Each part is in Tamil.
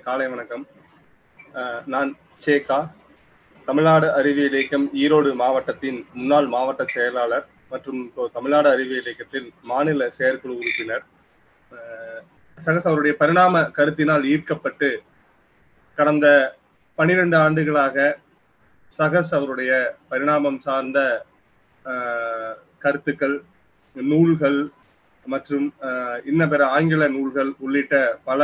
காலை வணக்கம் அஹ், நான் சேகா தமிழ்நாடு அறிவியல் இயக்கம் ஈரோடு மாவட்டத்தின் முன்னாள் மாவட்ட செயலாளர் மற்றும் இப்போ தமிழ்நாடு அறிவியல் இயக்கத்தில் மாநில செயற்குழு உறுப்பினர் அஹ், சகஸ் அவருடைய பரிணாம கருத்தினால் ஈர்க்கப்பட்டு கடந்த பனிரெண்டு ஆண்டுகளாக சகஸ் அவருடைய பரிணாமம் சார்ந்த அஹ், கருத்துக்கள் நூல்கள் மற்றும் அஹ், இன்ன பிற ஆங்கில நூல்கள் உள்ளிட்ட பல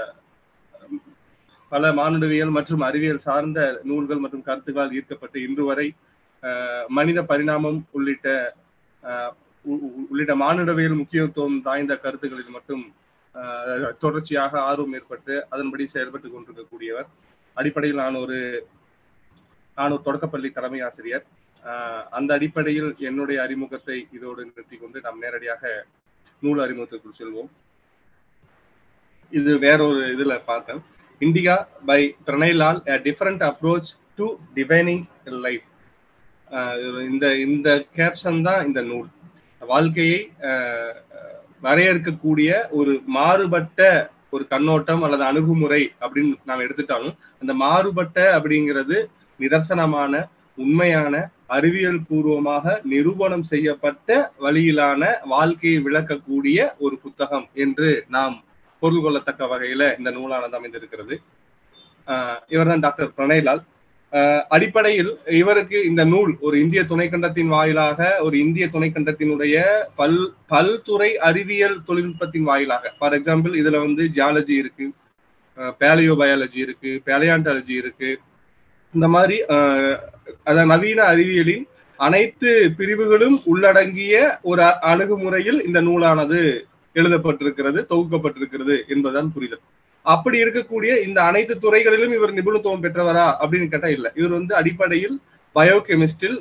பல மானுடவியல் மற்றும் அறிவியல் சார்ந்த நூல்கள் மற்றும் கருத்துக்களால் ஈர்க்கப்பட்டு இன்று வரை அஹ், மனித பரிணாமம் உள்ளிட்ட அஹ், உ- உ- உள்ளிட்ட மானுடவியல் முக்கியத்துவம் வாய்ந்த கருத்துக்களில் மட்டும் அஹ், தொடர்ச்சியாக ஆர்வம் ஏற்பட்டு அதன்படி செயல்பட்டு கொண்டிருக்கக்கூடியவர் அடிப்படையில் நான் ஒரு நான் ஒரு தொடக்கப்பள்ளி தலைமை ஆசிரியர் அஹ், அந்த அடிப்படையில் என்னுடைய அறிமுகத்தை இதோடு நிறுத்தி கொண்டு நாம் நேரடியாக நூல் அறிமுகத்திற்குள் செல்வோம் இது வேற ஒரு இதுல பார்த்தேன் India by Pranaylal a different approach to divining life இந்த இந்த கேப்ஷன் தான் இந்த நூல் வாழ்க்கையை அஹ், வரையறுக்கக்கூடிய ஒரு மாறுபட்ட ஒரு கண்ணோட்டம் அல்லது அணுகுமுறை அப்படின்னு நாம் எடுத்துட்டாலும் அந்த மாறுபட்ட அப்படிங்கிறது நிதர்சனமான உண்மையான அறிவியல் பூர்வமாக நிரூபணம் செய்யப்பட்ட வழியிலான வாழ்க்கையை விளக்கக்கூடிய ஒரு புத்தகம் என்று நாம் பொருள் கொள்ளத்தக்க வகையில இந்த நூலானது அமைந்திருக்கிறது இவர் தான் டாக்டர் பிரணய்லால் ஆஹ் அடிப்படையில் இவருக்கு இந்த நூல் ஒரு இந்திய துணைக்கண்டத்தின் வாயிலாக ஒரு இந்திய துணைக்கண்டத்தினுடைய பல் பல்துறை அறிவியல் தொழில்நுட்பத்தின் வாயிலாக ஃபார் எக்ஸாம்பிள் இதுல வந்து ஜியாலஜி இருக்கு பேலியோ பயாலஜி இருக்கு பேலியாண்டாலஜி இருக்கு இந்த மாதிரி ஆஹ் அதாவது நவீன அறிவியலின் அனைத்து பிரிவுகளும் உள்ளடங்கிய ஒரு அ- அணுகுமுறையில் இந்த நூலானது எழுதப்பட்டிருக்கிறது தொகுக்கப்பட்டிருக்கிறது என்பதுதான் புரிதல் அப்படி இருக்கக்கூடிய இந்த அனைத்து துறைகளிலும் இவர் நிபுணத்துவம் பெற்றவரா அப்படின்னு கேட்டா இல்ல இவர் வந்து அடிப்படையில் பயோகெமிஸ்டில்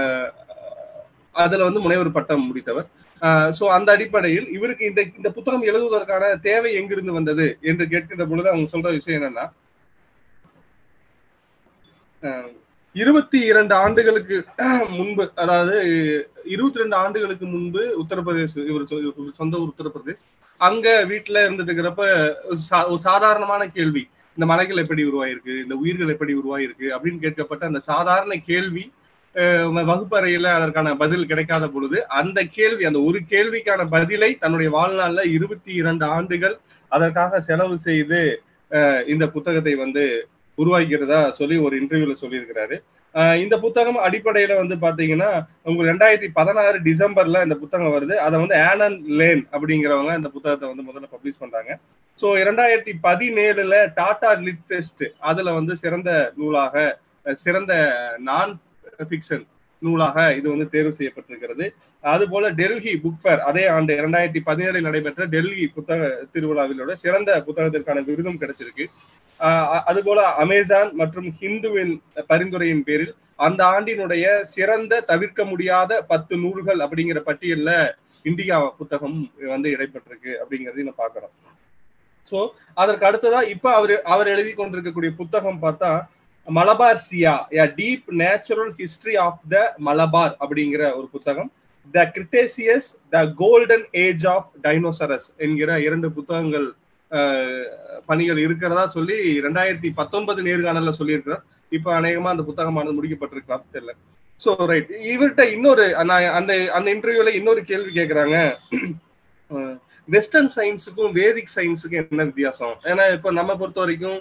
அதுல வந்து முனைவர் பட்டம் முடித்தவர் சோ அந்த அடிப்படையில் இவருக்கு இந்த இந்த புத்தகம் எழுதுவதற்கான தேவை எங்கிருந்து வந்தது என்று கேட்கின்ற பொழுது அவங்க சொல்ற விஷயம் என்னன்னா அஹ், இருபத்தி இரண்டு ஆண்டுகளுக்கு முன்பு அதாவது இருபத்தி ரெண்டு ஆண்டுகளுக்கு முன்பு உத்தரப்பிரதேஷ் இவர் சொ- இவர் சொந்த ஊர் உத்தரப்பிரதேஷ் அங்க வீட்டுல இருந்துட்டு இருக்கிறப்ப ஒரு சா- ஒரு சாதாரணமான கேள்வி இந்த மலைகள் எப்படி உருவாயிருக்கு இந்த உயிர்கள் எப்படி உருவாயிருக்கு அப்படின்னு கேட்கப்பட்ட அந்த சாதாரண கேள்வி அஹ், வ- வகுப்பறையில அதற்கான பதில் கிடைக்காத பொழுது அந்த கேள்வி அந்த ஒரு கேள்விக்கான பதிலை தன்னுடைய வாழ்நாள்ல இருபத்தி இரண்டு ஆண்டுகள் அதற்காக செலவு செய்து அஹ், இந்த புத்தகத்தை வந்து உருவாக்கிறதா சொல்லி ஒரு இன்டர்வியூல சொல்லியிருக்கிறாரு அஹ், இந்த புத்தகம் அடிப்படையில வந்து பாத்தீங்கன்னா உங்களுக்கு ரெண்டாயிரத்தி பதினாறு டிசம்பர்ல இந்த புத்தகம் வருது அதை வந்து ஆனன் லேன் அப்படிங்கிறவங்க இந்த புத்தகத்தை வந்து முதல்ல பப்ளிஷ் பண்றாங்க ஸோ இரண்டாயிரத்தி பதினேழுல டாடா லிட் டெஸ்ட் அதுல வந்து சிறந்த நூலாக அஹ், சிறந்த நான் ஃபிக்ஷன் நூலாக இது வந்து தேர்வு செய்யப்பட்டிருக்கிறது அதுபோல டெல்லி புக் ஃபேர் அதே ஆண்டு இரண்டாயிரத்தி பதினேழில் நடைபெற்ற டெல்லி புத்தக திருவிழாவிலோட சிறந்த புத்தகத்திற்கான விருதும் கிடைச்சிருக்கு ஆஹ் அ- அதுபோல அமேசான் மற்றும் ஹிந்துவின் பரிந்துரையின் பேரில் அந்த ஆண்டினுடைய சிறந்த தவிர்க்க முடியாத பத்து நூல்கள் அப்படிங்கிற பட்டியல்ல இந்தியா புத்தகம் வந்து இடைப்பட்டிருக்கு அப்படிங்கறதையும் நம்ம பார்க்கிறோம் சோ அதற்கு அடுத்ததா இப்ப அவர் அவர் எழுதி கொண்டிருக்கக்கூடிய புத்தகம் பார்த்தா மலபார் சியா deep natural history of the Malabar அப்படிங்கிற ஒரு புத்தகம் the Cretaceous the golden age of dinosaurs என்கிற இரண்டு புத்தகங்கள் அஹ், பணிகள் இருக்கிறதா சொல்லி ரெண்டாயிரத்தி பத்தொன்பது நேர்காணல்ல சொல்லியிருக்கிறார் இப்ப அநேகமா அந்த புத்தகமானது முடிக்கப்பட்டிருக்கலாம் தெரியல சோ ரைட் இவர்கிட்ட இன்னொரு நான் அந்த அந்த இன்டர்வியூல இன்னொரு கேள்வி கேக்குறாங்க வெஸ்டர்ன் சயின்ஸுக்கும் வேதிக் சயின்ஸுக்கும் என்ன வித்தியாசம் ஏன்னா இப்ப நம்ம பொறுத்த வரைக்கும்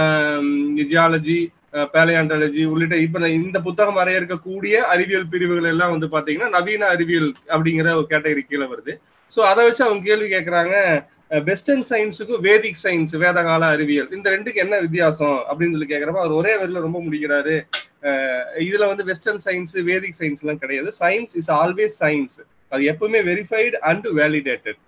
ஜியாலஜி பேலையாண்டாலஜி உள்ளிட்ட இப்ப நான் இந்த புத்தகம் வரையறுக்கக்கூடிய அறிவியல் பிரிவுகள் எல்லாம் வந்து பாத்தீங்கன்னா நவீன அறிவியல் அப்படிங்கிற ஒரு கேட்டகரி கீழே வருது சோ அதை வச்சு அவங்க கேள்வி கேட்கறாங்க வெஸ்டர்ன் சயின்ஸுக்கும் வேதிக் சயின்ஸ் வேதகால அறிவியல் இந்த ரெண்டுக்கு என்ன வித்தியாசம் அப்படின்னு சொல்லி கேட்கறப்ப அவர் ஒரே வரியில ரொம்ப முடிக்கிறாரு அஹ் இதுல வந்து வெஸ்டர்ன் சயின்ஸ் வேதிக் சயின்ஸ் எல்லாம் கிடையாது சயின்ஸ் இஸ் ஆல்வேஸ் சயின்ஸ் அது எப்பவுமே வெரிஃபைடு அண்ட் வேலிடேட்டட்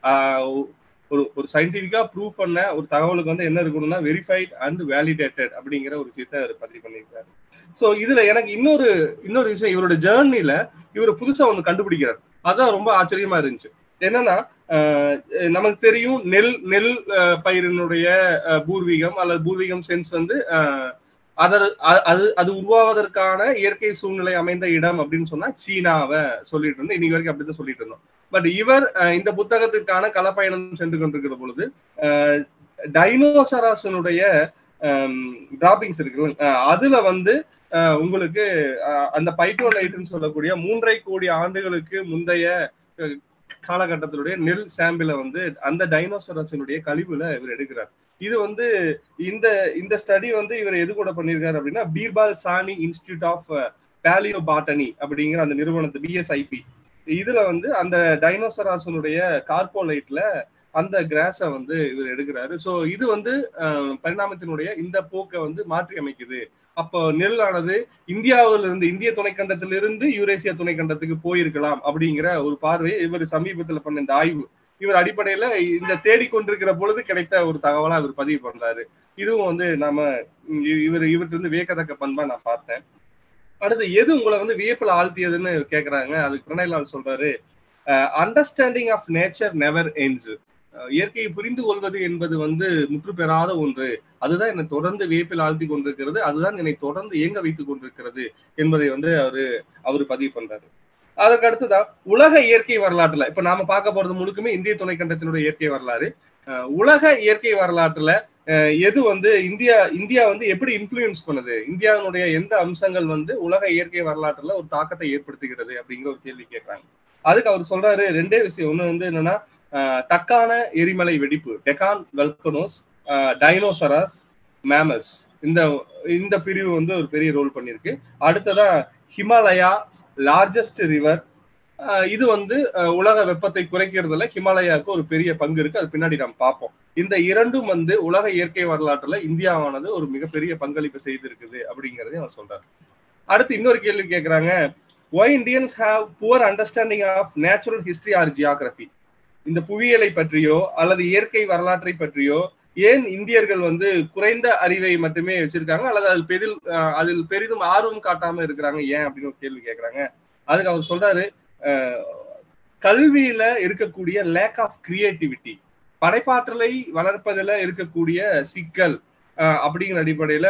ஒரு ஒரு சயின்டிபிக்கா ப்ரூவ் பண்ண ஒரு தகவலுக்கு வந்து என்ன இருக்கணும்னா வெரிஃபைட் அண்ட் வேலிடேட்டட் அப்படிங்கிற ஒரு விஷயத்த அவர் பதிவு பண்ணியிருக்காரு ஸோ இதுல எனக்கு இன்னொரு இன்னொரு விஷயம் இவரோட ஜேர்னில இவர் புதுசா ஒண்ணு கண்டுபிடிக்கிறார் அதான் ரொம்ப ஆச்சரியமா இருந்துச்சு என்னன்னா அஹ், நமக்கு தெரியும் நெல் நெல் அஹ், பயிரினுடைய அஹ், பூர்வீகம் அல்லது பூர்வீகம் சென்ஸ் வந்து அஹ், அதர் அ- அது அது உருவாவதற்கான இயற்கை சூழ்நிலை அமைந்த இடம் அப்படின்னு சொன்னா சீனாவை சொல்லிட்டு இருந்தோம் இன்னைக்கு வரைக்கும் அப்படிதான் சொல்லிட்டு இருந்தோம் பட் இவர் அஹ், இந்த புத்தகத்திற்கான களப்பயணம் சென்று கொண்டிருக்கிற பொழுது அஹ், டைனோசராசனுடைய டிராப்பிங்ஸ் இருக்கு அதுல வந்து உங்களுக்கு அந்த பைட்டோலைட்னு சொல்லக்கூடிய மூன்றரை கோடி ஆண்டுகளுக்கு முந்தைய காலகட்டத்தினுடைய நெல் சாம்பிளை வந்து அந்த டைனோசரஸினுடைய கழிவுல இவர் எடுக்கிறார் இது வந்து இந்த இந்த ஸ்டடி வந்து இவர் எது கூட பண்ணியிருக்காரு அப்படின்னா Birbal Sahni institute of palaeobotany அப்படிங்கிற அந்த நிறுவனத்து பிஎஸ்ஐபி இதுல வந்து அந்த டைனோசராசனுடைய கார்போலைட்ல அந்த கிராஸை வந்து இவர் எடுக்கிறாரு ஸோ இது வந்து பரிணாமத்தினுடைய இந்த போக்கை வந்து மாற்றி அமைக்குது அப்போ நெல்லானது இந்தியாவிலிருந்து இந்திய துணைக்கண்டத்திலிருந்து யூரேசியா துணைக்கண்டத்துக்கு போயிருக்கலாம் அப்படிங்கிற ஒரு பார்வையை இவர் சமீபத்தில் பண்ண இந்த ஆய்வு இவர் அடிப்படையில இந்த தேடிக்கொண்டிருக்கிற பொழுது கிடைத்த ஒரு தகவலா இவர் பதிவு பண்றாரு இதுவும் வந்து நாம இவர் இவர்கிட்ட இருந்து வியக்கத்தக்க பண்பா நான் பார்த்தேன் அடுத்து எது உங்களை வந்து வியப்பில் ஆழ்த்தியதுன்னு கேக்குறாங்க அதுக்கு பிரணயலால் சொல்றாரு understanding of nature never ends இயற்கையை புரிந்து கொள்வது என்பது வந்து முற்று பெறாத ஒன்று அதுதான் என்னை தொடர்ந்து வியப்பில் ஆழ்த்தி கொண்டிருக்கிறது அதுதான் என்னை தொடர்ந்து இயங்க வைத்துக் கொண்டிருக்கிறது என்பதை வந்து அவரு அவரு பதிவு பண்றாரு அதற்கு அடுத்துதான் உலக இயற்கை வரலாற்றுல இப்ப நாம பார்க்க போறது முழுக்குமே இந்திய துணைக்கண்டத்தினுடைய இயற்கை வரலாறு உலக இயற்கை வரலாற்றுல எது வந்து இந்தியா இந்தியா வந்து எப்படி இன்ஃபுளுயன்ஸ் பண்ணுது இந்தியாவினுடைய எந்த அம்சங்கள் வந்து உலக இயற்கை வரலாற்றுல ஒரு தாக்கத்தை ஏற்படுத்துகிறது அப்படிங்கிற ஒரு கேள்வி கேட்கறாங்க அதுக்கு அவர் சொல்றாரு ரெண்டே விஷயம் ஒண்ணு வந்து என்னன்னா தக்கான எரிமலை வெடிப்பு டெகான் வெல்கனோஸ் டைனோசராஸ் மேமல்ஸ் இந்த இந்த பிரிவு வந்து ஒரு பெரிய ரோல் பண்ணிருக்கு அடுத்ததா ஹிமாலயா லார்ஜஸ்ட் ரிவர் இது வந்து உலக வெப்பத்தை குறைக்கிறதுல ஹிமாலயாவுக்கு ஒரு பெரிய பங்கு இருக்கு அது பின்னாடி நாம் பார்ப்போம் இந்த இரண்டும் வந்து உலக இயற்கை வரலாற்றுல இந்தியாவானது ஒரு மிகப்பெரிய பங்களிப்பு செய்திருக்குது அப்படிங்கறதையும் அவர் சொல்றாரு அடுத்து இன்னொரு கேள்வி கேட்கிறாங்க why Indians have poor understanding of natural history or geography இந்த புவியியலை பற்றியோ அல்லது இயற்கை வரலாற்றை பற்றியோ ஏன் இந்தியர்கள் வந்து குறைந்த அறிவை மட்டுமே வச்சிருக்காங்க அல்லது அதில் பெரில் அதில் பெரிதும் ஆர்வம் காட்டாம இருக்கிறாங்க ஏன் அப்படின்னு ஒரு கேள்வி கேட்கறாங்க அதுக்கு அவர் சொல்றாரு கல்வியில இருக்கக்கூடிய லேக் ஆஃப் கிரியேட்டிவிட்டி படைப்பாற்றலை வளர்ப்பதில் இருக்கக்கூடிய சிக்கல் அப்படிங்கிற அடிப்படையில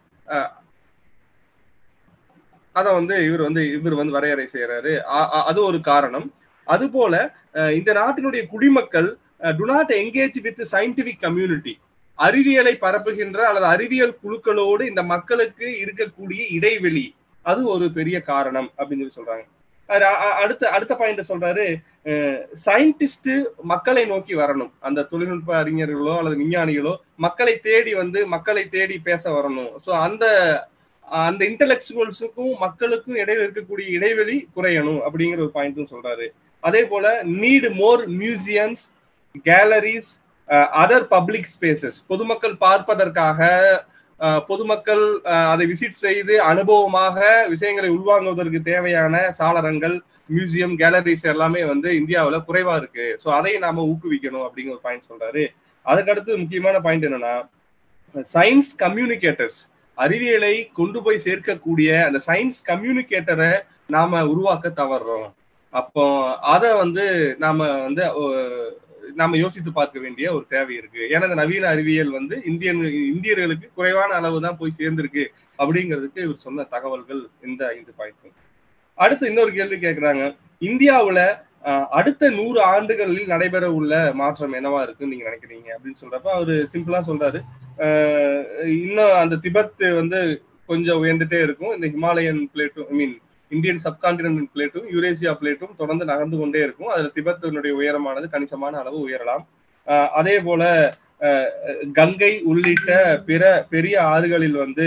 அத வந்து இவர் வந்து இவர் வந்து வரையறை செய்யறாரு அது ஒரு காரணம் அது போல இந்த நாட்டினுடைய குடிமக்கள் do not engage with scientific community அறிவியலை பரப்புகின்ற அல்லது அறிவியல் குழுக்களோடு இந்த மக்களுக்கு இருக்கக்கூடிய இடைவெளி அது ஒரு பெரிய காரணம் அப்படின்னு சொல்லி சொல்றாங்க அடுத்த அடுத்த பாயிண்ட் சொல்றாரு சயின்டிஸ்ட் மக்களை நோக்கி வரணும் அந்த தொழில்நுட்ப அறிஞர்களோ அல்லது விஞ்ஞானிகளோ மக்களை தேடி வந்து மக்களை தேடி பேச வரணும் ஸோ அந்த அந்த இன்டலெக்சுவல்ஸுக்கும் மக்களுக்கும் இடையில இருக்கக்கூடிய இடைவெளி குறையணும் அப்படிங்கிற ஒரு பாயிண்ட்டும் சொல்றாரு அதே போல need more museums galleries other public spaces பொதுமக்கள் பார்ப்பதற்காக பொதுமக்கள் அதை விசிட் செய்து அனுபவமாக விஷயங்களை உள்வாங்குவதற்கு தேவையான சாளரங்கள் மியூசியம் கேலரிஸ் எல்லாமே வந்து இந்தியாவில் குறைவா இருக்கு ஸோ அதை நாம ஊக்குவிக்கணும் அப்படிங்கிற ஒரு பாயிண்ட் சொல்றாரு அதுக்கடுத்து முக்கியமான பாயிண்ட் என்னன்னா சயின்ஸ் கம்யூனிகேட்டர்ஸ் அறிவியலை கொண்டு போய் சேர்க்கக்கூடிய அந்த சயின்ஸ் கம்யூனிகேட்டரை நாம உருவாக்க தவறுறோம் அப்போ அதை வந்து நாம வந்து நாம யோசித்து பார்க்க வேண்டிய ஒரு தேவை இருக்கு ஏன்னா இந்த நவீன அறிவியல் வந்து இந்தியன் இந்தியர்களுக்கு குறைவான அளவு தான் போய் சேர்ந்திருக்கு அப்படிங்கிறதுக்கு இவர் சொன்ன தகவல்கள் இந்த ஐந்து பாயிண்ட் அடுத்து இன்னொரு கேள்வி கேட்கிறாங்க இந்தியாவுல அடுத்த நூறு ஆண்டுகளில் நடைபெற உள்ள மாற்றம் என்னவா இருக்குன்னு நீங்க நினைக்கிறீங்க அப்படின்னு சொல்றப்ப அவரு சிம்பிளா சொல்றாரு இன்னும் அந்த திபெத் வந்து கொஞ்சம் உயர்ந்துட்டே இருக்கும் இந்த ஹிமாலயன் பிளேட்டும் ஐ மீன் இந்தியன் சப்கான்டினென்டல் பிளேட்டும் யூரேசியா பிளேட்டும் தொடர்ந்து நகர்ந்து கொண்டே இருக்கும் அதுல திபெத்தினுடைய உயரமானது கணிசமான அளவு உயரலாம் அதே போல கங்கை உள்ளிட்ட பிற பெரிய ஆறுகளில் வந்து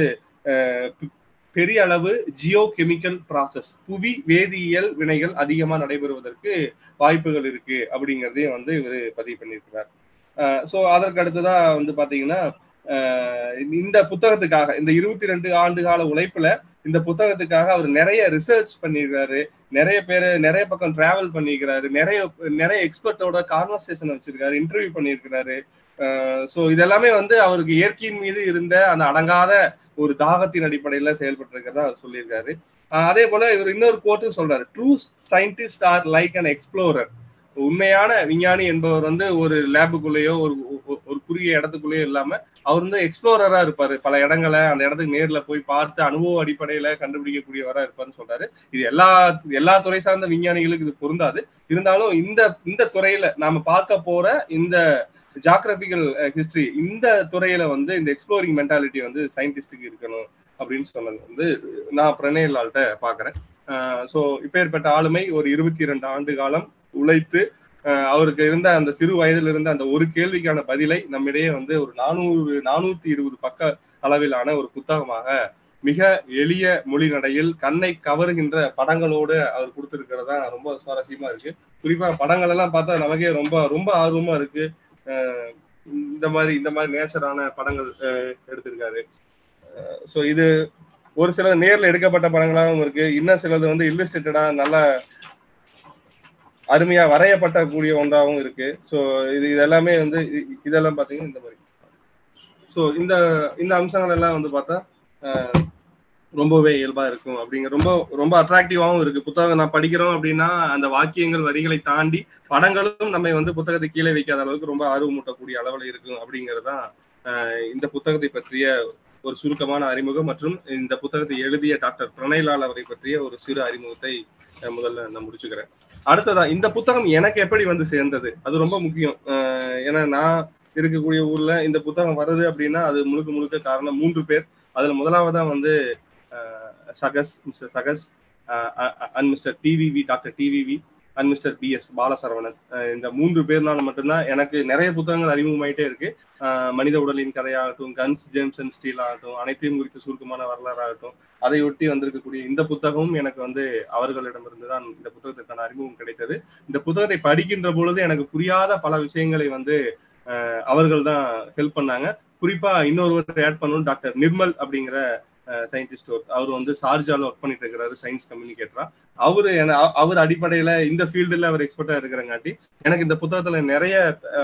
பெரிய அளவு ஜியோ கெமிக்கல் ப்ராசஸ் புவி வேதியியல் வினைகள் அதிகமா நடைபெறுவதற்கு வாய்ப்புகள் இருக்கு அப்படிங்கிறதையும் வந்து இவர் பதிவு பண்ணியிருக்கிறார் ஸோ அதற்கு அடுத்ததா வந்து பாத்தீங்கன்னா இந்த புத்தகத்துக்காக இந்த இருபத்தி ரெண்டு ஆண்டு கால உழைப்புல இந்த புத்தகத்துக்காக அவர் நிறைய ரிசர்ச் பண்ணியிருக்காரு நிறைய பேர் நிறைய பக்கம் டிராவல் பண்ணியிருக்கிறாரு நிறைய நிறைய எக்ஸ்பர்ட்டோட கான்வர்சேஷன் வச்சிருக்காரு இன்டர்வியூ பண்ணியிருக்கிறாரு ஸோ இதெல்லாமே வந்து அவருக்கு இயற்கையின் மீது இருந்த அந்த அடங்காத ஒரு தாகத்தின் அடிப்படையில செயல்பட்டு இருக்கிறதா அவர் சொல்லியிருக்காரு அதே போல இவர் இன்னொரு கோட்டும் சொல்றாரு true scientist are like an explorer உண்மையான விஞ்ஞானி என்பவர் வந்து ஒரு லேபுக்குள்ளேயோ ஒரு ஒரு குறுகிய இடத்துக்குள்ளேயே இல்லாம அவர் வந்து எக்ஸ்ப்ளோரரா இருப்பாரு பல இடங்களை அந்த இடத்துக்கு நேர்ல போய் பார்த்து அனுபவ அடிப்படையில கண்டுபிடிக்கக்கூடியவரா இருப்பாருன்னு சொல்றாரு இது எல்லா எல்லா துறை சார்ந்த விஞ்ஞானிகளுக்கு இது பொருந்தாது இருந்தாலும் இந்த இந்த துறையில நாம பார்க்க போற இந்த ஜாகிரபிக்கல் ஹிஸ்டரி இந்த துறையில வந்து இந்த எக்ஸ்ப்ளோரிங் மென்டாலிட்டி வந்து சயின்டிஸ்டுக்கு இருக்கணும் அப்படின்னு சொன்னது வந்து நான் பிரணயலால்கிட்ட பாக்குறேன் ஸோ இப்பேற்பட்ட ஆளுமை ஒரு இருபத்தி இரண்டு ஆண்டு காலம் உழைத்து அவருக்கு இருந்த அந்த சிறு வயதில் இருந்த அந்த ஒரு கேள்விக்கான பதிலை நம்மிடையே வந்து ஒரு நானூறு நானூத்தி இருபது பக்க அளவிலான ஒரு புத்தகமாக மிக எளிய மொழி நடையில் கண்ணை கவருகின்ற படங்களோடு அவர் கொடுத்திருக்கிறதா ரொம்ப சுவாரஸ்யமா இருக்கு குறிப்பா படங்கள் எல்லாம் பார்த்தா நமக்கே ரொம்ப ரொம்ப ஆர்வமா இருக்கு இந்த மாதிரி இந்த மாதிரி நேச்சரான படங்கள் எடுத்திருக்காரு ஸோ இது ஒரு சில நேர்ல எடுக்கப்பட்ட படங்களாகவும் இருக்கு இன்னும் சிலது வந்து இல்லுஸ்ட்ரேட்டடா நல்ல அருமையா வரையப்பட்ட கூடிய ஒன்றாகவும் இருக்கு ஸோ இது இதெல்லாமே வந்து இதெல்லாம் பாத்தீங்கன்னா இந்த மாதிரி ஸோ இந்த இந்த அம்சங்கள் எல்லாம் வந்து பார்த்தா ரொம்பவே இயல்பா இருக்கும் அப்படிங்கிற ரொம்ப ரொம்ப அட்ராக்டிவாகவும் இருக்கு புத்தகம் நான் படிக்கிறோம் அப்படின்னா அந்த வாக்கியங்கள் வரிகளை தாண்டி படங்களும் நம்மை வந்து புத்தகத்தை கீழே வைக்காத அளவுக்கு ரொம்ப ஆர்வமூட்டக்கூடிய அளவில் இருக்கும் அப்படிங்கிறது தான் இந்த புத்தகத்தை பற்றிய ஒரு சுருக்கமான அறிமுகம் மற்றும் இந்த புத்தகத்தை எழுதிய டாக்டர் பிரணய்லால் அவரை பற்றிய ஒரு சிறு அறிமுகத்தை முதல்ல நான் முடிச்சுக்கிறேன் அடுத்ததா இந்த புத்தகம் எனக்கு எப்படி வந்து சேர்ந்தது அது ரொம்ப முக்கியம் ஏன்னா நான் இருக்கக்கூடிய ஊர்ல இந்த புத்தகம் வருது அப்படின்னா அது முழுக்க முழுக்க காரணம் மூன்று பேர் அதுல முதலாவதா வந்து சகஸ் மிஸ்டர் சகஸ் and mister T V V doctor T V V and mister P S Balasaravanan இந்த மூன்று பேர்னால மட்டும்தான் எனக்கு நிறைய புத்தகங்கள் அறிமுகமாயிட்டே இருக்கு மனித உடலின் கதையாகட்டும் கன்ஸ் ஜேம்ஸ் அண்ட் ஸ்டீல் ஆகட்டும் அனைத்தையும் குறித்து சுருக்கமான வரலாறாகட்டும் அதை ஒட்டி வந்திருக்கக்கூடிய இந்த புத்தகமும் எனக்கு வந்து அவர்களிடமிருந்து தான் இந்த புத்தகத்திற்கான அறிமுகம் கிடைத்தது இந்த புத்தகத்தை படிக்கின்ற பொழுது எனக்கு புரியாத பல விஷயங்களை வந்து அவர்கள் தான் ஹெல்ப் பண்ணாங்க குறிப்பா இன்னொருவர் ஆட் பண்ணணும் டாக்டர் நிர்மல் அப்படிங்கிற சயின்டிஸ்ட் அவர் வந்து சார்ஜால ஒர்க் பண்ணிட்டு இருக்கிறாரு சயின்ஸ் கம்யூனிகேட்டரா அவரு அவர் அடிப்படையில இந்த ஃபீல்டுல அவர் எக்ஸ்பர்ட்டா இருக்கிறங்காட்டி எனக்கு இந்த புத்தகத்துல நிறைய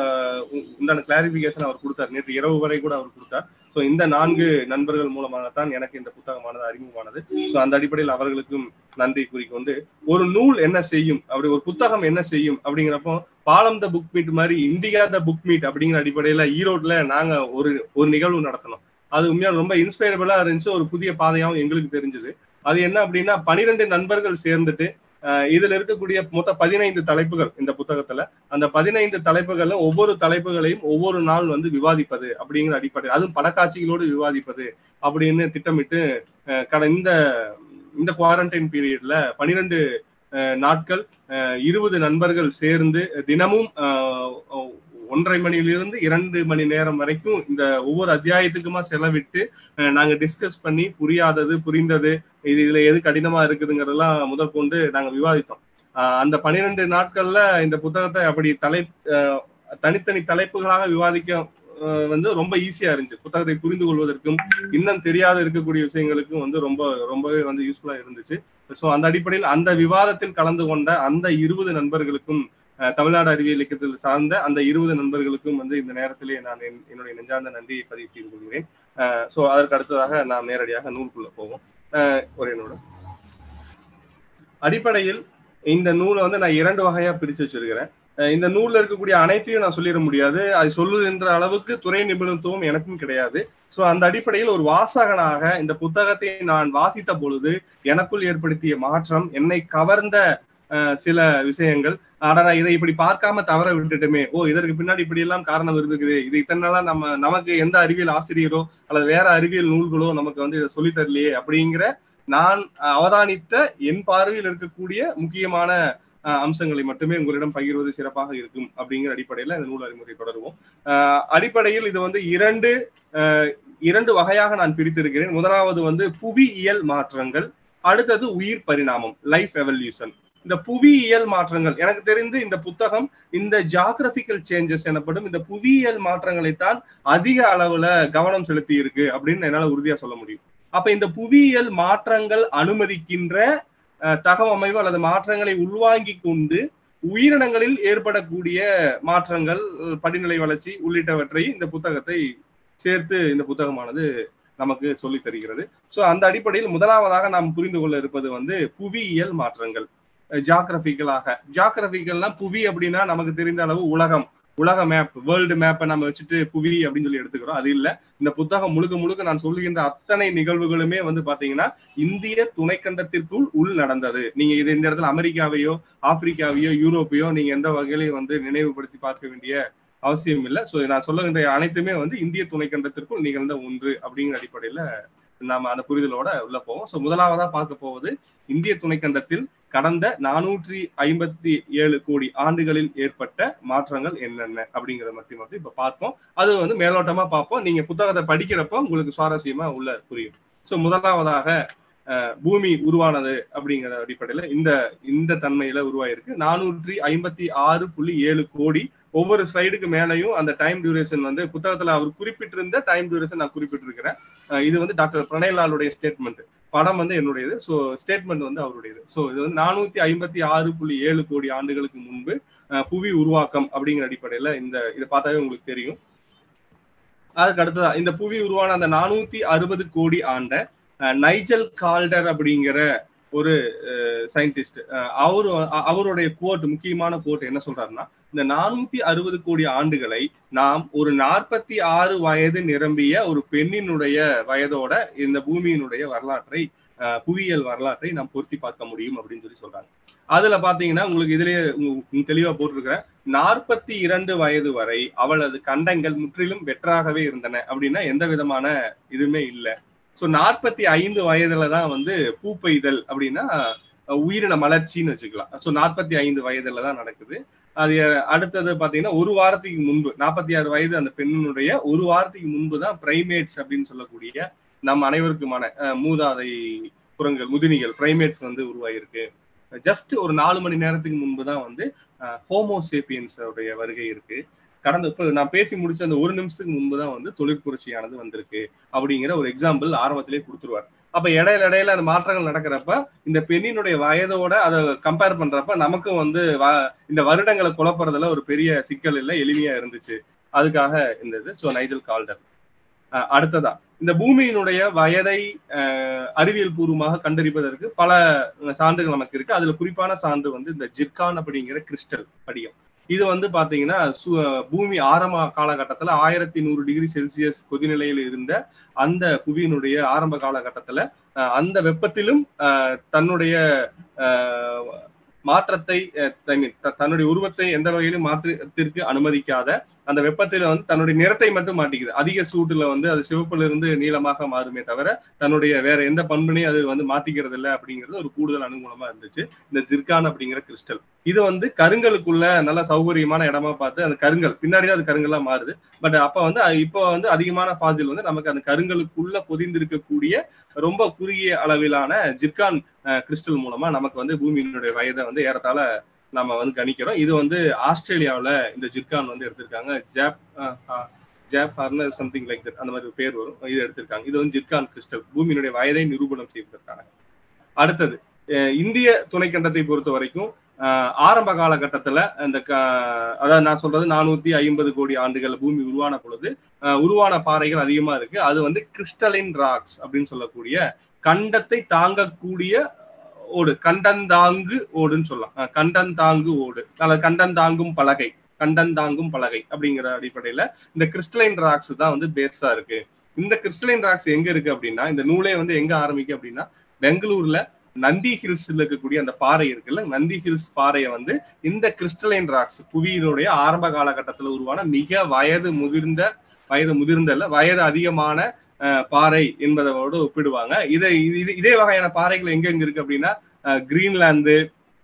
உண்டான கிளாரிபிகேஷன் அவர் கொடுத்தார் நேற்று இரவு வரை கூட அவர் கொடுத்தார் ஸோ இந்த நான்கு நண்பர்கள் மூலமாகத்தான் எனக்கு இந்த புத்தகமானது அறிமுகமானது ஸோ அந்த அடிப்படையில் அவர்களுக்கும் நன்றி கூறிக்கொண்டு ஒரு நூல் என்ன செய்யும் அப்படி ஒரு புத்தகம் என்ன செய்யும் அப்படிங்கிறப்போ பாலம் த புக் மீட் மாதிரி இந்தியா த புக் மீட் அப்படிங்கிற அடிப்படையில ஈரோட்ல நாங்க ஒரு ஒரு நிகழ்வு நடத்தணும் அது உண்மையா ரொம்ப இன்ஸ்பைரபிளா இருந்துச்சு ஒரு புதிய பாதையாகவும் எங்களுக்கு தெரிஞ்சது அது என்ன அப்படின்னா பனிரெண்டு நண்பர்கள் சேர்ந்துட்டு இதுல இருக்கக்கூடிய மொத்த பதினைந்து தலைப்புகள் இந்த புத்தகத்துல அந்த பதினைந்து தலைப்புகள்ல ஒவ்வொரு தலைப்புகளையும் ஒவ்வொரு நாள் வந்து விவாதிப்பது அப்படிங்கிற அடிப்படை அதுவும் படக்காட்சிகளோடு விவாதிப்பது அப்படின்னு திட்டமிட்டு கட இந்த இந்த குவாரண்டைன் பீரியட்ல பனிரெண்டு நாட்கள் இருபது நண்பர்கள் சேர்ந்து தினமும் ஒன்றரை மணியிலிருந்து இரண்டு மணி நேரம் வரைக்கும் இந்த ஒவ்வொரு அத்தியாயத்துக்குமா செலவிட்டு நாங்க டிஸ்கஸ் பண்ணி புரியாதது புரிந்தது இது இதுல எது கடினமா இருக்குதுங்கிறதெல்லாம் முதல் கொண்டு நாங்க விவாதித்தோம் அந்த பனிரெண்டு நாட்கள்ல இந்த புத்தகத்தை அப்படி தலை தனித்தனி தலைப்புகளாக விவாதிக்க வந்து ரொம்ப ஈஸியா இருந்துச்சு புத்தகத்தை புரிந்து கொள்வதற்கும் இன்னும் தெரியாத இருக்கக்கூடிய விஷயங்களுக்கும் வந்து ரொம்ப ரொம்பவே வந்து யூஸ்ஃபுல்லா இருந்துச்சு ஸோ அந்த அடிப்படையில் அந்த விவாதத்தில் கலந்து கொண்ட அந்த இருபது நண்பர்களுக்கும் தமிழ்நாடு அறிவியல் இயக்கத்தில் சார்ந்த அந்த இருபது நண்பர்களுக்கும் வந்து இந்த நேரத்திலே நான் என்னுடைய நெஞ்சார்ந்த நன்றியை பதிவு செய்து கொள்கிறேன் ஸோ அதற்கு அடுத்ததாக நாம் நேரடியாக நூலுக்குள்ள போவோம் ஒரு என்னோட அடிப்படையில் இந்த நூலை வந்து நான் இரண்டு வகையா பிரிச்சு வச்சிருக்கிறேன் இந்த நூல்ல இருக்கக்கூடிய அனைத்தையும் நான் சொல்லிட முடியாது அது சொல்லுகின்ற அளவுக்கு துறை நிபுணத்துவம் எனக்கும் கிடையாது ஸோ அந்த அடிப்படையில் ஒரு வாசகனாக இந்த புத்தகத்தை நான் வாசித்த பொழுது எனக்குள் ஏற்படுத்திய மாற்றம் என்னை கவர்ந்த சில விஷயங்கள் ஆனா இதை இப்படி பார்க்காம தவற விட்டுட்டுமே ஓ இதற்கு பின்னாடி இப்படி எல்லாம் காரணம் இருக்குது இது இத்தனை நாளா நம்ம நமக்கு எந்த அறிவியல் ஆசிரியரோ அல்லது வேற அறிவியல் நூல்களோ நமக்கு வந்து இதை சொல்லி தரலையே அப்படிங்கிற நான் அவதானித்த என் பார்வையில் இருக்கக்கூடிய முக்கியமான அம்சங்களை மட்டுமே உங்களிடம் பகிர்வது சிறப்பாக இருக்கும் அப்படிங்கிற அடிப்படையில இந்த நூல் அறிமுறை தொடருவோம் அடிப்படையில் இது வந்து இரண்டு இரண்டு வகையாக நான் பிரித்திருக்கிறேன் முதலாவது வந்து புவியியல் மாற்றங்கள் அடுத்தது உயிர் பரிணாமம் லைஃப் எவல்யூஷன் இந்த புவியியல் மாற்றங்கள் எனக்கு தெரிந்து இந்த புத்தகம் இந்த ஜாகிரபிக்கல் சேஞ்சஸ் எனப்படும் இந்த புவியியல் மாற்றங்களைத்தான் அதிக அளவுல கவனம் செலுத்தி இருக்கு அப்படின்னு என்னால உறுதியா சொல்ல முடியும் அப்ப இந்த புவியியல் மாற்றங்கள் அனுமதிக்கின்ற தகவமைவு அல்லது மாற்றங்களை உள்வாங்கி கொண்டு உயிரினங்களில் ஏற்படக்கூடிய மாற்றங்கள் படிநிலை வளர்ச்சி உள்ளிட்டவற்றை இந்த புத்தகத்தை சேர்த்து இந்த புத்தகமானது நமக்கு சொல்லி தருகிறது ஸோ அந்த அடிப்படையில் முதலாவதாக நாம் புரிந்து கொள்ள இருப்பது வந்து புவியியல் மாற்றங்கள் ஜாகிரபிக்கலாக ஜாகிரபிக்கல்னா புவி அப்படின்னா நமக்கு தெரிந்த அளவு உலகம் உலக மேப் வேர்ல்டு மேப்பை நம்ம வச்சுட்டு புவி அப்படின்னு சொல்லி எடுத்துக்கிறோம் அது இல்ல இந்த புத்தகம் முழுக்க முழுக்க நான் சொல்லுகின்ற அத்தனை நிகழ்வுகளுமே வந்து பாத்தீங்கன்னா இந்திய துணைக்கண்டத்திற்குள் உள் நடந்தது நீங்க இது இந்த இடத்துல அமெரிக்காவையோ ஆப்பிரிக்காவையோ யூரோப்பையோ நீங்க எந்த வகையிலையும் வந்து நினைவுபடுத்தி பார்க்க வேண்டிய அவசியம் இல்லை ஸோ நான் சொல்லுகின்ற அனைத்துமே வந்து இந்திய துணைக்கண்டத்திற்குள் நிகழ்ந்த ஒன்று அப்படிங்கிற அடிப்படையில நாம அந்த புரிதலோட உள்ள போவோம் ஸோ முதலாவதா பார்க்க போவது இந்திய துணைக்கண்டத்தில் கடந்த நானூற்றி ஐம்பத்தி ஏழு கோடி ஆண்டுகளில் ஏற்பட்ட மாற்றங்கள் என்னென்ன அப்படிங்கறத பத்தி மட்டும் இப்ப பார்ப்போம் அது வந்து மேலோட்டமா பார்ப்போம் நீங்க புத்தகத்தை படிக்கிறப்ப உங்களுக்கு சுவாரஸ்யமா உள்ள புரியும் ஸோ முதலாவதாக பூமி உருவானது அப்படிங்கிற அடிப்படையில இந்த இந்த தன்மையில உருவாயிருக்கு நானூற்றி ஐம்பத்தி ஆறு புள்ளி ஏழு கோடி ஒவ்வொரு ஸ்லைடுக்கு மேலையும் அந்த டைம் டியூரேஷன் வந்து புத்தகத்துல அவர் குறிப்பிட்டிருந்த டைம் டியூரேஷன் நான் குறிப்பிட்டிருக்கிறேன் இது வந்து டாக்டர் பிரணயலாலுடைய ஸ்டேட்மெண்ட் படம் வந்து என்னுடையது ஸோ ஸ்டேட்மெண்ட் வந்து அவருடையது ஸோ இது வந்து நானூத்தி ஐம்பத்தி ஆறு புள்ளி ஏழு கோடி ஆண்டுகளுக்கு முன்பு புவி உருவாக்கம் அப்படிங்கிற அடிப்படையில இந்த இதை பார்த்தாவே உங்களுக்கு தெரியும் அதுக்கு அடுத்ததா இந்த புவி உருவான அந்த நானூத்தி அறுபது கோடி ஆண்ட நைஜல் கால்டர் அப்படிங்கிற ஒரு சயின்டிஸ்ட் அவரு அவருடைய கோட் முக்கியமான கோட் என்ன சொல்றாருன்னா இந்த நானூத்தி அறுபது கோடி ஆண்டுகளை நாம் ஒரு நாற்பத்தி ஆறு வயது நிரம்பிய ஒரு பெண்ணினுடைய வயதோட இந்த பூமியினுடைய வரலாற்றை புவியியல் வரலாற்றை நாம் பொருத்தி பார்க்க முடியும் அப்படின்னு சொல்லி சொல்றாங்க அதுல பாத்தீங்கன்னா உங்களுக்கு இதுலயே தெளிவா போட்டிருக்கிறேன் நாற்பத்தி இரண்டு வயது வரை அவளது கண்டங்கள் முற்றிலும் வெற்றாகவே இருந்தன அப்படின்னா எந்த விதமான இதுவுமே இல்லை ஸோ நாற்பத்தி ஐந்து வயதுல தான் வந்து பூப்பெய்தல் அப்படின்னா உயிரின மலர்ச்சின்னு வச்சுக்கலாம் ஸோ நாற்பத்தி ஐந்து வயதுல தான் நடக்குது அது அடுத்தது பாத்தீங்கன்னா ஒரு வாரத்துக்கு முன்பு நாற்பத்தி ஆறு வயது அந்த பெண்ணினுடைய ஒரு வாரத்துக்கு முன்பு தான் பிரைமேட்ஸ் அப்படின்னு சொல்லக்கூடிய நம் அனைவருக்குமான மூதாதை புறங்கள் முதினிகள் பிரைமேட்ஸ் வந்து உருவாயிருக்கு ஜஸ்ட் ஒரு நாலு மணி நேரத்துக்கு முன்பு தான் வந்து ஹோமோசேப்பியன்ஸ் உடைய வருகை இருக்கு கடந்த இப்போ நான் பேசி முடிச்ச அந்த ஒரு நிமிஷத்துக்கு முன்பு தான் வந்து தொழிற்புரட்சியானது வந்திருக்கு அப்படிங்கிற ஒரு எக்ஸாம்பிள் ஆரம்பத்திலே கொடுத்துருவார் அப்ப இடையில இடையில அந்த மாற்றங்கள் நடக்கிறப்ப இந்த பெண்ணினுடைய வயதோட அதை கம்பேர் பண்றப்ப நமக்கும் வந்து இந்த வருடங்களை குழப்பறதுல ஒரு பெரிய சிக்கல் இல்லை எளிமையா இருந்துச்சு அதுக்காக இந்த இது ஸோ நைஜல் கால்டர் அடுத்ததா இந்த பூமியினுடைய வயதை அறிவியல் பூர்வமாக கண்டறிப்பதற்கு பல சான்றுகள் நமக்கு இருக்கு அதுல குறிப்பான சான்று வந்து இந்த ஜிர்கான் அப்படிங்கிற கிறிஸ்டல் படியம் இது வந்து பாத்தீங்கன்னா பூமி ஆரம்ப காலகட்டத்துல ஆயிரத்தி நூறு டிகிரி செல்சியஸ் கொதிநிலையில் இருந்த அந்த புவியினுடைய ஆரம்ப காலகட்டத்துல அந்த வெப்பத்திலும் தன்னுடைய மாற்றத்தை தன்னுடைய உருவத்தை எந்த வகையிலும் மாற்றத்திற்கு அனுமதிக்காத அந்த வெப்பத்தில வந்து தன்னுடைய நிறத்தை மட்டும் மாட்டிக்குது அதிக சூட்டுல வந்து அது சிவப்புல இருந்து நீளமாக மாறுமே தவிர தன்னுடைய வேற எந்த பண்பினையும் அது வந்து மாத்திக்கிறது இல்லை அப்படிங்கிறது ஒரு கூடுதல் அனுகூலமா இருந்துச்சு இந்த ஜிர்கான் அப்படிங்கிற கிறிஸ்டல் இது வந்து கருங்கலுக்குள்ள நல்ல சௌகரியமான இடமா பார்த்து அந்த கருங்கல் பின்னாடி தான் அது கருங்கல்லா மாறுது பட் அப்ப வந்து இப்போ வந்து அதிகமான ஃபாசில் வந்து நமக்கு அந்த கருங்கலுக்குள்ள பொதிந்திருக்கக்கூடிய ரொம்ப குறுகிய அளவிலான ஜிர்கான் கிறிஸ்டல் மூலமா நமக்கு வந்து பூமியினுடைய வயதை வந்து ஏறத்தாழ நம்ம வந்து கணிக்கிறோம் இது வந்து ஆஸ்திரேலியாவில் இந்த ஜிர்கான் வந்து எடுத்திருக்காங்க ஜாப் ஜாப் ஹார்னர் சம்திங் லைக் தட் அந்த மாதிரி பேர் வரும் இது எடுத்திருக்காங்க இது வந்து ஜிர்கான் கிறிஸ்டல் பூமியினுடைய வயதை நிரூபணம் செய்திருக்காங்க அடுத்தது இந்திய துணைக்கண்டத்தை பொறுத்த வரைக்கும் ஆரம்ப காலகட்டத்துல இந்த அதாவது நான் சொல்றது நானூத்தி ஐம்பது கோடி ஆண்டுகள் பூமி உருவான பொழுது உருவான பாறைகள் அதிகமா இருக்கு அது வந்து கிறிஸ்டலின் ராக்ஸ் அப்படின்னு சொல்லக்கூடிய கண்டத்தை தாங்கக்கூடிய ஓடு கண்டந்தாங்கு ஓடுன்னு சொல்லலாம் கண்டந்தாங்கு ஓடு அல்லது கண்டந்தாங்கும் பலகை கண்டந்தாங்கும் பலகை அப்படிங்கிற அடிப்படையில இந்த கிறிஸ்டலைன் ராக்ஸ் தான் வந்து பேஸா இருக்கு இந்த கிறிஸ்டலைன் ராக்ஸ் எங்க இருக்கு அப்படின்னா இந்த நூலே வந்து எங்க ஆரம்பிக்கு அப்படின்னா பெங்களூர்ல நந்தி ஹில்ஸ்ல இருக்கக்கூடிய அந்த பாறை இருக்குல்ல நந்தி ஹில்ஸ் பாறையை வந்து இந்த கிறிஸ்டலைன் ராக்ஸ் புவியினுடைய ஆரம்ப காலகட்டத்தில் உருவான மிக வயது முதிர்ந்த வயது முதிர்ந்த வயது அதிகமான பாறை என்பதோடு ஒப்பிடுவாங்க இதை இதே வகையான பாறைகள் எங்க எங்க இருக்கு அப்படின்னா கிரீன்லாந்து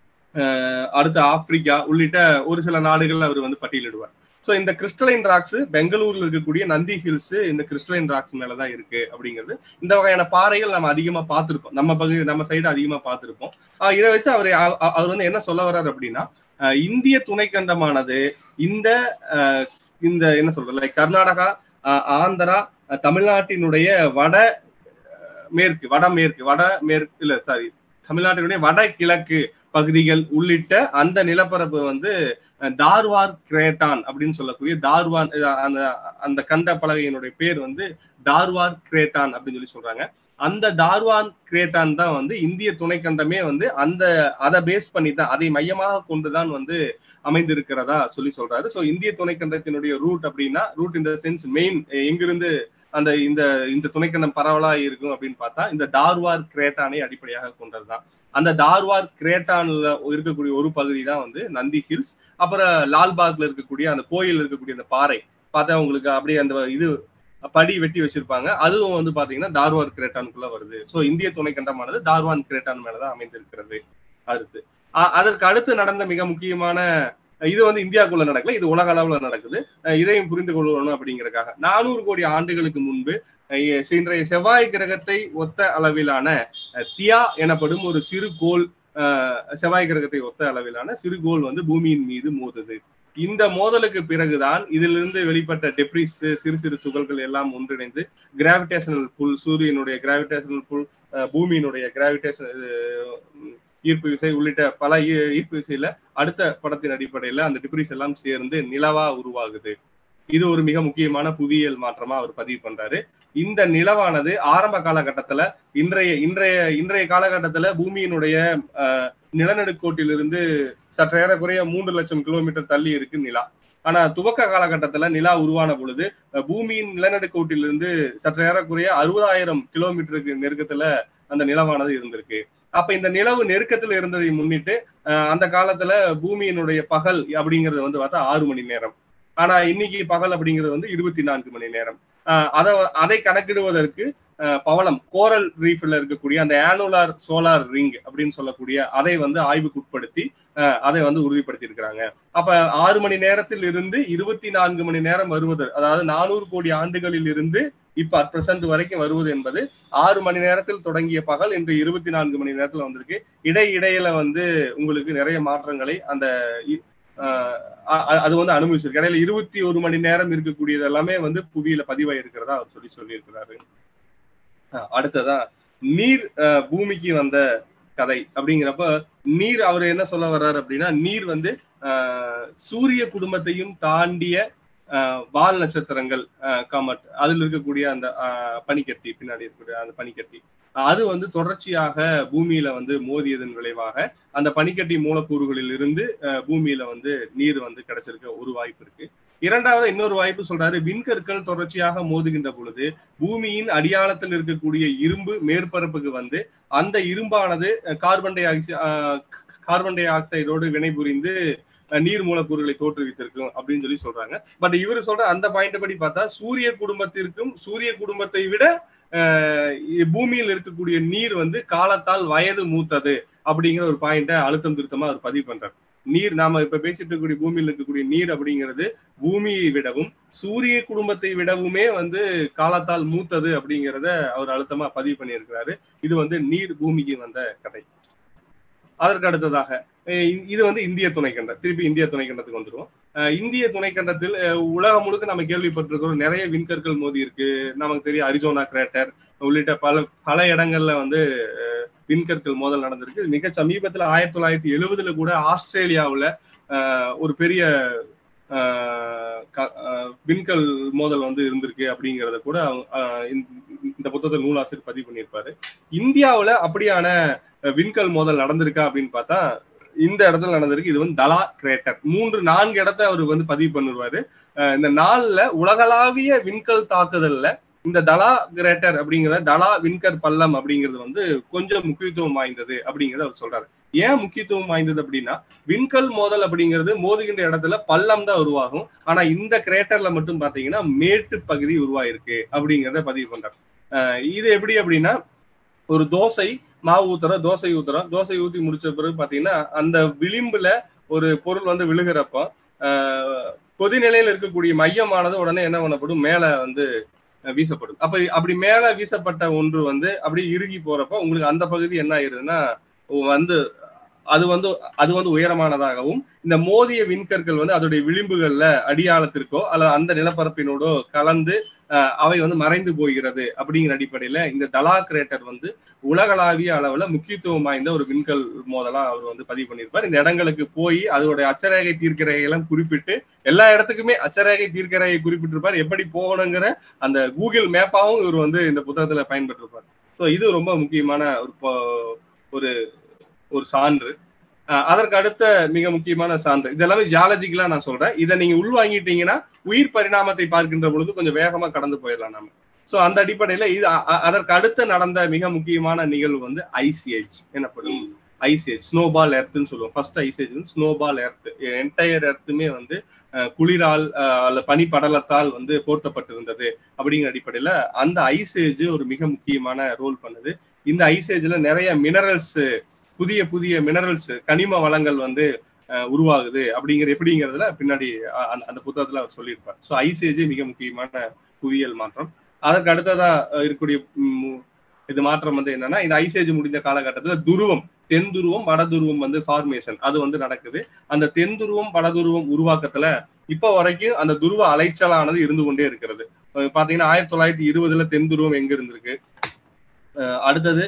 அடுத்து ஆப்பிரிக்கா உள்ளிட்ட ஒரு சில நாடுகள்ல அவர் வந்து பட்டியலிடுவார் ஸோ இந்த கிறிஸ்டலைன் ராக்ஸ் பெங்களூர்ல இருக்கக்கூடிய நந்தி ஹில்ஸ் இந்த கிறிஸ்டலைன் ராக்ஸ் மேலதான் இருக்கு அப்படிங்கிறது இந்த வகையான பாறைகள் நம்ம அதிகமா பார்த்திருப்போம் நம்ம பகுதி நம்ம சைடு அதிகமா பார்த்திருப்போம் இதை வச்சு அவர் அவர் வந்து என்ன சொல்ல வர்றாரு அப்படின்னா இந்திய துணைக்கண்டமானது இந்த இந்த என்ன சொல்றது லைக் கர்நாடகா ஆந்திரா தமிழ்நாட்டினுடைய வட மேற்கு வடமேற்கு வட மேற்கு இல்ல சாரி தமிழ்நாட்டினுடைய வட கிழக்கு பகுதிகள் உள்ளிட்ட அந்த நிலப்பரப்பு வந்து தார்வார் கிரேட்டான் அப்படின்னு சொல்லக்கூடிய தார்வான் அந்த அந்த கண்ட பலகையினுடைய பேர் வந்து தார்வார் கிரேட்டான் அப்படின்னு சொல்லி சொல்றாங்க அந்த தார்வான் கிரேட்டான் தான் வந்து இந்திய துணைக்கண்டமே வந்து அந்த அதை பேஸ் பண்ணி தான் அதை மையமாக கொண்டுதான் வந்து அமைந்திருக்கிறதா சொல்லி சொல்றாரு சோ இந்திய துணைக்கண்டத்தினுடைய ரூட் அப்படின்னா ரூட் இந்த சென்ஸ் மெயின் எங்கிருந்து அந்த இந்த இந்த துணைக்கண்டம் பரவலா இருக்கும் அப்படின்னு பார்த்தா இந்த தார்வார் கிரேட்டானை அடிப்படையாக கொண்டதுதான் அந்த தார்வார் கிரேட்டான்ல இருக்கக்கூடிய ஒரு பகுதி தான் வந்து நந்தி ஹில்ஸ் அப்புறம் லால்பாக்ல இருக்கக்கூடிய அந்த கோயில் இருக்கக்கூடிய அந்த பாறை பார்த்தா உங்களுக்கு அப்படியே அந்த இது படி வெட்டி வச்சிருப்பாங்க அதுவும் வந்து பாத்தீங்கன்னா தார்வார் கிரேட்டானுக்குள்ள வருது சோ இந்திய துணைக்கண்டமானது தார்வான் கிரேட்டான் மேலதான் அமைந்திருக்கிறது அடுத்து அதற்கு அடுத்து நடந்த மிக முக்கியமான இது வந்து இந்தியாவுக்குள்ள நடக்கல இது உலக அளவுல நடக்குது இதையும் புரிந்து கொள்ளணும் அப்படிங்கறக்காக நானூறு கோடி ஆண்டுகளுக்கு முன்பு இன்றைய செவ்வாய் கிரகத்தை ஒத்த அளவிலான தியா எனப்படும் ஒரு சிறு கோள் செவ்வாய் கிரகத்தை ஒத்த அளவிலான சிறு கோள் வந்து பூமியின் மீது மோதுது இந்த மோதலுக்கு பிறகுதான் இதிலிருந்து வெளிப்பட்ட டெப்ரிஸ் சிறு சிறு துகள்கள் எல்லாம் ஒன்றிணைந்து கிராவிடேஷனல் புல் சூரியனுடைய கிராவிடேஷனல் புல் பூமியினுடைய கிராவிடேஷன் ஈர்ப்பு விசை உள்ளிட்ட பல ஈர்ப்பு விசையில அடுத்த படத்தின் அடிப்படையில அந்த டிப்ரிஸ் எல்லாம் சேர்ந்து நிலவா உருவாகுது இது ஒரு மிக முக்கியமான புவியியல் மாற்றமா அவர் பதிவு பண்றாரு இந்த நிலவானது ஆரம்ப காலகட்டத்துல இன்றைய இன்றைய இன்றைய காலகட்டத்துல பூமியினுடைய நிலநடுக்கோட்டிலிருந்து சற்று ஏறக்குறைய மூன்று லட்சம் கிலோமீட்டர் தள்ளி இருக்கு நிலா ஆனா துவக்க காலகட்டத்துல நிலா உருவான பொழுது பூமியின் நிலநடுக்கோட்டிலிருந்து சற்று ஏறக்குறைய அறுபதாயிரம் கிலோமீட்டருக்கு நெருக்கத்துல அந்த நிலவானது இருந்திருக்கு அப்ப இந்த நிலவு நெருக்கத்துல இருந்ததை முன்னிட்டு அந்த காலத்துல பூமியினுடைய பகல் அப்படிங்கிறது வந்து பார்த்தா ஆறு மணி நேரம் ஆனா இன்னைக்கு பகல் அப்படிங்கிறது வந்து இருபத்தி நான்கு மணி நேரம் அதை அதை கணக்கிடுவதற்கு பவளம் கோரல் ரீஃப்ல இருக்கக்கூடிய அந்த ஆனுலார் சோலார் ரிங் அப்படின்னு சொல்லக்கூடிய அதை வந்து ஆய்வுக்கு உட்படுத்தி அதை வந்து உறுதிப்படுத்தி இருக்கிறாங்க அப்ப ஆறு மணி நேரத்தில் இருந்து இருபத்தி நான்கு மணி நேரம் வருவது அதாவது நானூறு கோடி ஆண்டுகளில் இருந்து இப்ப அட் பிரசன்ட் வரைக்கும் வருவது என்பது ஆறு மணி நேரத்தில் தொடங்கிய பகல் இன்று இருபத்தி நான்கு மணி நேரத்துல வந்திருக்கு இடை இடையில வந்து உங்களுக்கு நிறைய மாற்றங்களை அந்த அது வந்து அனுபவிச்சிருக்கு இடையில இருபத்தி ஒரு மணி நேரம் இருக்கக்கூடியது எல்லாமே வந்து புவியில பதிவாய் இருக்கிறதா அவர் சொல்லி சொல்லியிருக்கிறாரு அடுத்ததா நீர் பூமிக்கு வந்த கதை அப்படிங்கிறப்ப நீர் அவர் என்ன சொல்ல வர்றாரு அப்படின்னா நீர் வந்து சூரிய குடும்பத்தையும் தாண்டிய வால் நட்சத்திரங்கள் காமட் அதில் இருக்கக்கூடிய அந்த பனிக்கட்டி பின்னாடி இருக்கக்கூடிய அந்த பனிக்கட்டி அது வந்து தொடர்ச்சியாக பூமியில வந்து மோதியதன் விளைவாக அந்த பனிக்கட்டி மூலக்கூறுகளில் இருந்து பூமியில வந்து நீர் வந்து கிடைச்சிருக்க ஒரு வாய்ப்பு இருக்கு இரண்டாவது இன்னொரு வாய்ப்பு சொல்றாரு விண்கற்கள் தொடர்ச்சியாக மோதுகின்ற பொழுது பூமியின் அடியாளத்தில் இருக்கக்கூடிய இரும்பு மேற்பரப்புக்கு வந்து அந்த இரும்பானது கார்பன் டை ஆக்சைடு கார்பன் டை ஆக்சைடோடு வினைபுரிந்து நீர் மூலக்கூறுகளை தோற்றுவித்திருக்கும் அப்படின்னு சொல்லி சொல்றாங்க பட் இவர் சொல்ற அந்த பாயிண்ட் படி பார்த்தா சூரிய குடும்பத்திற்கும் சூரிய குடும்பத்தை விட பூமியில் இருக்கக்கூடிய நீர் வந்து காலத்தால் வயது மூத்தது அப்படிங்கிற ஒரு பாயிண்ட அழுத்தம் திருத்தமா அவர் பதிவு பண்றார் நீர் நாம இப்ப பேசிட்டு இருக்கக்கூடிய பூமியில் இருக்கக்கூடிய நீர் அப்படிங்கிறது பூமியை விடவும் சூரிய குடும்பத்தை விடவுமே வந்து காலத்தால் மூத்தது அப்படிங்கிறத அவர் அழுத்தமா பதிவு பண்ணியிருக்கிறாரு இது வந்து நீர் பூமிக்கு வந்த கதை அதற்கு அடுத்ததாக இது வந்து இந்திய துணைக்கண்டம் திருப்பி இந்திய துணைக்கண்டத்துக்கு வந்துருவோம் இந்திய துணைக்கண்டத்தில் உலகம் முழுக்க நம்ம கேள்விப்பட்டிருக்கிறோம் நிறைய விண்கற்கள் மோதி இருக்கு நமக்கு தெரியும் அரிசோனா கிரேட்டர் உள்ளிட்ட பல பல இடங்கள்ல வந்து விண்கற்கள் மோதல் நடந்திருக்கு மிக சமீபத்துல ஆயிரத்தி தொள்ளாயிரத்தி எழுபதுல கூட ஆஸ்திரேலியாவுல ஒரு பெரிய விண்கல் மோதல் வந்து இருந்திருக்கு அப்படிங்கிறத கூட இந்த புத்தகத்தில் நூலாசிரியர் பதிவு பண்ணியிருப்பாரு இந்தியாவுல அப்படியான விண்கல் மோதல் நடந்திருக்கா அப்படின்னு பார்த்தா இந்த இடத்துல நடந்திருக்கு இது வந்து தலா கிரேட்டர் மூன்று நான்கு இடத்த அவர் வந்து பதிவு பண்ணிடுவாரு இந்த நாள்ல உலகளாவிய விண்கல் தாக்குதல்ல இந்த தலா கிரேட்டர் அப்படிங்கிற தலா விண்கர் பள்ளம் அப்படிங்கிறது வந்து கொஞ்சம் முக்கியத்துவம் வாய்ந்தது அப்படிங்கறத அவர் சொல்றாரு ஏன் முக்கியத்துவம் வாய்ந்தது அப்படின்னா விண்கல் மோதல் அப்படிங்கிறது மோதுகின்ற இடத்துல பள்ளம் தான் உருவாகும் ஆனா இந்த கிரேட்டர்ல மட்டும் பாத்தீங்கன்னா மேட்டு பகுதி உருவாயிருக்கு அப்படிங்கிறத பதிவு பண்றாரு இது எப்படி அப்படின்னா ஒரு தோசை மாவு ஊத்துறோம் தோசை ஊத்துறோம் தோசை ஊத்தி முடிச்ச பிறகு பாத்தீங்கன்னா அந்த விளிம்புல ஒரு பொருள் வந்து விழுகிறப்போ கொதிநிலையில இருக்கக்கூடிய மையமானது உடனே என்ன பண்ணப்படும் மேல வந்து வீசப்படும் அப்ப அப்படி மேல வீசப்பட்ட ஒன்று வந்து அப்படியே இறுகி போறப்ப உங்களுக்கு அந்த பகுதி என்ன ஆயிருதுன்னா வந்து அது வந்து அது வந்து உயரமானதாகவும் இந்த மோதிய விண்கற்கள் வந்து அதோடைய விளிம்புகள்ல அடியாளத்திற்கோ அல்லது அந்த நிலப்பரப்பினோடோ கலந்து அவை வந்து மறைந்து போகிறது அப்படிங்கிற அடிப்படையில இந்த தலா கிரேட்டர் வந்து உலகளாவிய அளவுல முக்கியத்துவம் வாய்ந்த ஒரு விண்கல் மோதலா அவர் வந்து பதிவு பண்ணியிருப்பார் இந்த இடங்களுக்கு போய் அதோடைய அச்சரேகை தீர்க்கரேகை எல்லாம் குறிப்பிட்டு எல்லா இடத்துக்குமே அச்சரேகை தீர்க்கரேகை குறிப்பிட்டிருப்பார் எப்படி போகணுங்கிற அந்த கூகுள் மேப்பாவும் இவர் வந்து இந்த புத்தகத்துல பயன்பட்டிருப்பார் ஸோ இது ரொம்ப முக்கியமான ஒரு ஒரு ஒரு சான்று அதற்கு அடுத்த மிக முக்கியமான சான்று இதெல்லாமே ஜியாலஜிக்கலா நான் சொல்றேன் இதை நீங்க உள்வாங்கிட்டீங்கன்னா உயிர் பரிணாமத்தை பார்க்கின்ற பொழுது கொஞ்சம் வேகமா கடந்து போயிடலாம் நம்ம ஸோ அந்த அடிப்படையில இது அதற்கு அடுத்து நடந்த மிக முக்கியமான நிகழ்வு வந்து ஐசிஹெச் எனப்படும் ஐசிஹெச் ஸ்னோபால் எர்த்துன்னு சொல்லுவோம் ஃபர்ஸ்ட் ஐசிஹெச் வந்து ஸ்னோபால் எர்த் என்டையர் எர்த்துமே வந்து குளிரால் அல்ல பனி படலத்தால் வந்து போர்த்தப்பட்டிருந்தது அப்படிங்கிற அடிப்படையில அந்த ஐசேஜ் ஒரு மிக முக்கியமான ரோல் பண்ணுது இந்த ஐசேஜ்ல நிறைய மினரல்ஸ் புதிய புதிய மினரல்ஸ் கனிம வளங்கள் வந்து உருவாகுது அப்படிங்கிற எப்படிங்கிறதுல பின்னாடி அந்த புத்தகத்துல அவர் சொல்லியிருப்பார் ஸோ ஐசேஜ் மிக முக்கியமான புவியியல் மாற்றம் அதற்கு அடுத்ததா இருக்கக்கூடிய இது மாற்றம் வந்து என்னன்னா இந்த ஐசேஜ் முடிந்த காலகட்டத்துல துருவம் தென் துருவம் வட துருவம் வந்து ஃபார்மேஷன் அது வந்து நடக்குது அந்த தென் துருவம் வட துருவம் உருவாக்கத்துல இப்ப வரைக்கும் அந்த துருவ அலைச்சலானது இருந்து கொண்டே இருக்கிறது பாத்தீங்கன்னா ஆயிரத்தி தொள்ளாயிரத்தி இருபதுல தென் துருவம் எங்க இருந்திருக்கு அடுத்தது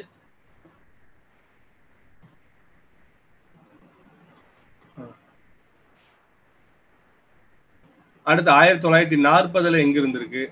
அடுத்து ஆயிரத்தி தொள்ளாயிரத்தி நாற்பதுல எங்க இருந்திருக்கு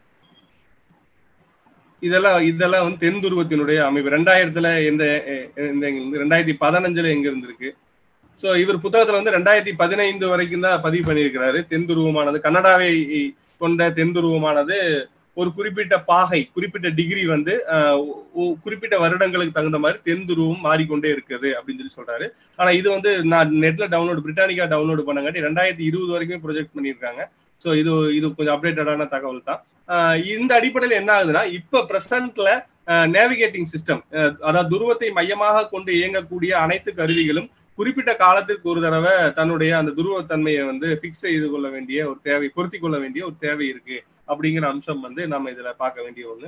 இதெல்லாம் இதெல்லாம் வந்து தென் துருவத்தினுடைய அமைப்பு ரெண்டாயிரத்துல எந்த ரெண்டாயிரத்தி பதினஞ்சுல எங்க இருந்திருக்கு சோ இவர் புத்தகத்துல வந்து ரெண்டாயிரத்தி பதினைந்து வரைக்கும் தான் பதிவு பண்ணியிருக்கிறாரு தென் துருவமானது கனடாவை கொண்ட தென் துருவமானது ஒரு குறிப்பிட்ட பாகை குறிப்பிட்ட டிகிரி வந்து குறிப்பிட்ட வருடங்களுக்கு தகுந்த மாதிரி தென் துருவம் மாறிக்கொண்டே இருக்குது அப்படின்னு சொல்லி சொல்றாரு ஆனா இது வந்து நான் நெட்ல டவுன்லோட் பிரிட்டானிக்கா டவுன்லோட் பண்ணங்காட்டி ரெண்டாயிரத்தி இருபது வரைக்கும் ப்ரொஜெக்ட் பண்ணியிருக்காங்க ஸோ இது இது கொஞ்சம் அப்டேட்டடான தகவல் தான் இந்த அடிப்படையில் என்ன ஆகுதுன்னா இப்ப பிரசன்ட்ல நேவிகேட்டிங் சிஸ்டம் அதாவது துருவத்தை மையமாக கொண்டு இயங்கக்கூடிய அனைத்து கருவிகளும் குறிப்பிட்ட காலத்திற்கு ஒரு தடவை தன்னுடைய அந்த துருவத்தன்மையை வந்து பிக்ஸ் செய்து கொள்ள வேண்டிய ஒரு தேவை பொருத்தி கொள்ள வேண்டிய ஒரு தேவை இருக்கு அப்படிங்கிற அம்சம் வந்து நம்ம இதுல பார்க்க வேண்டிய ஒண்ணு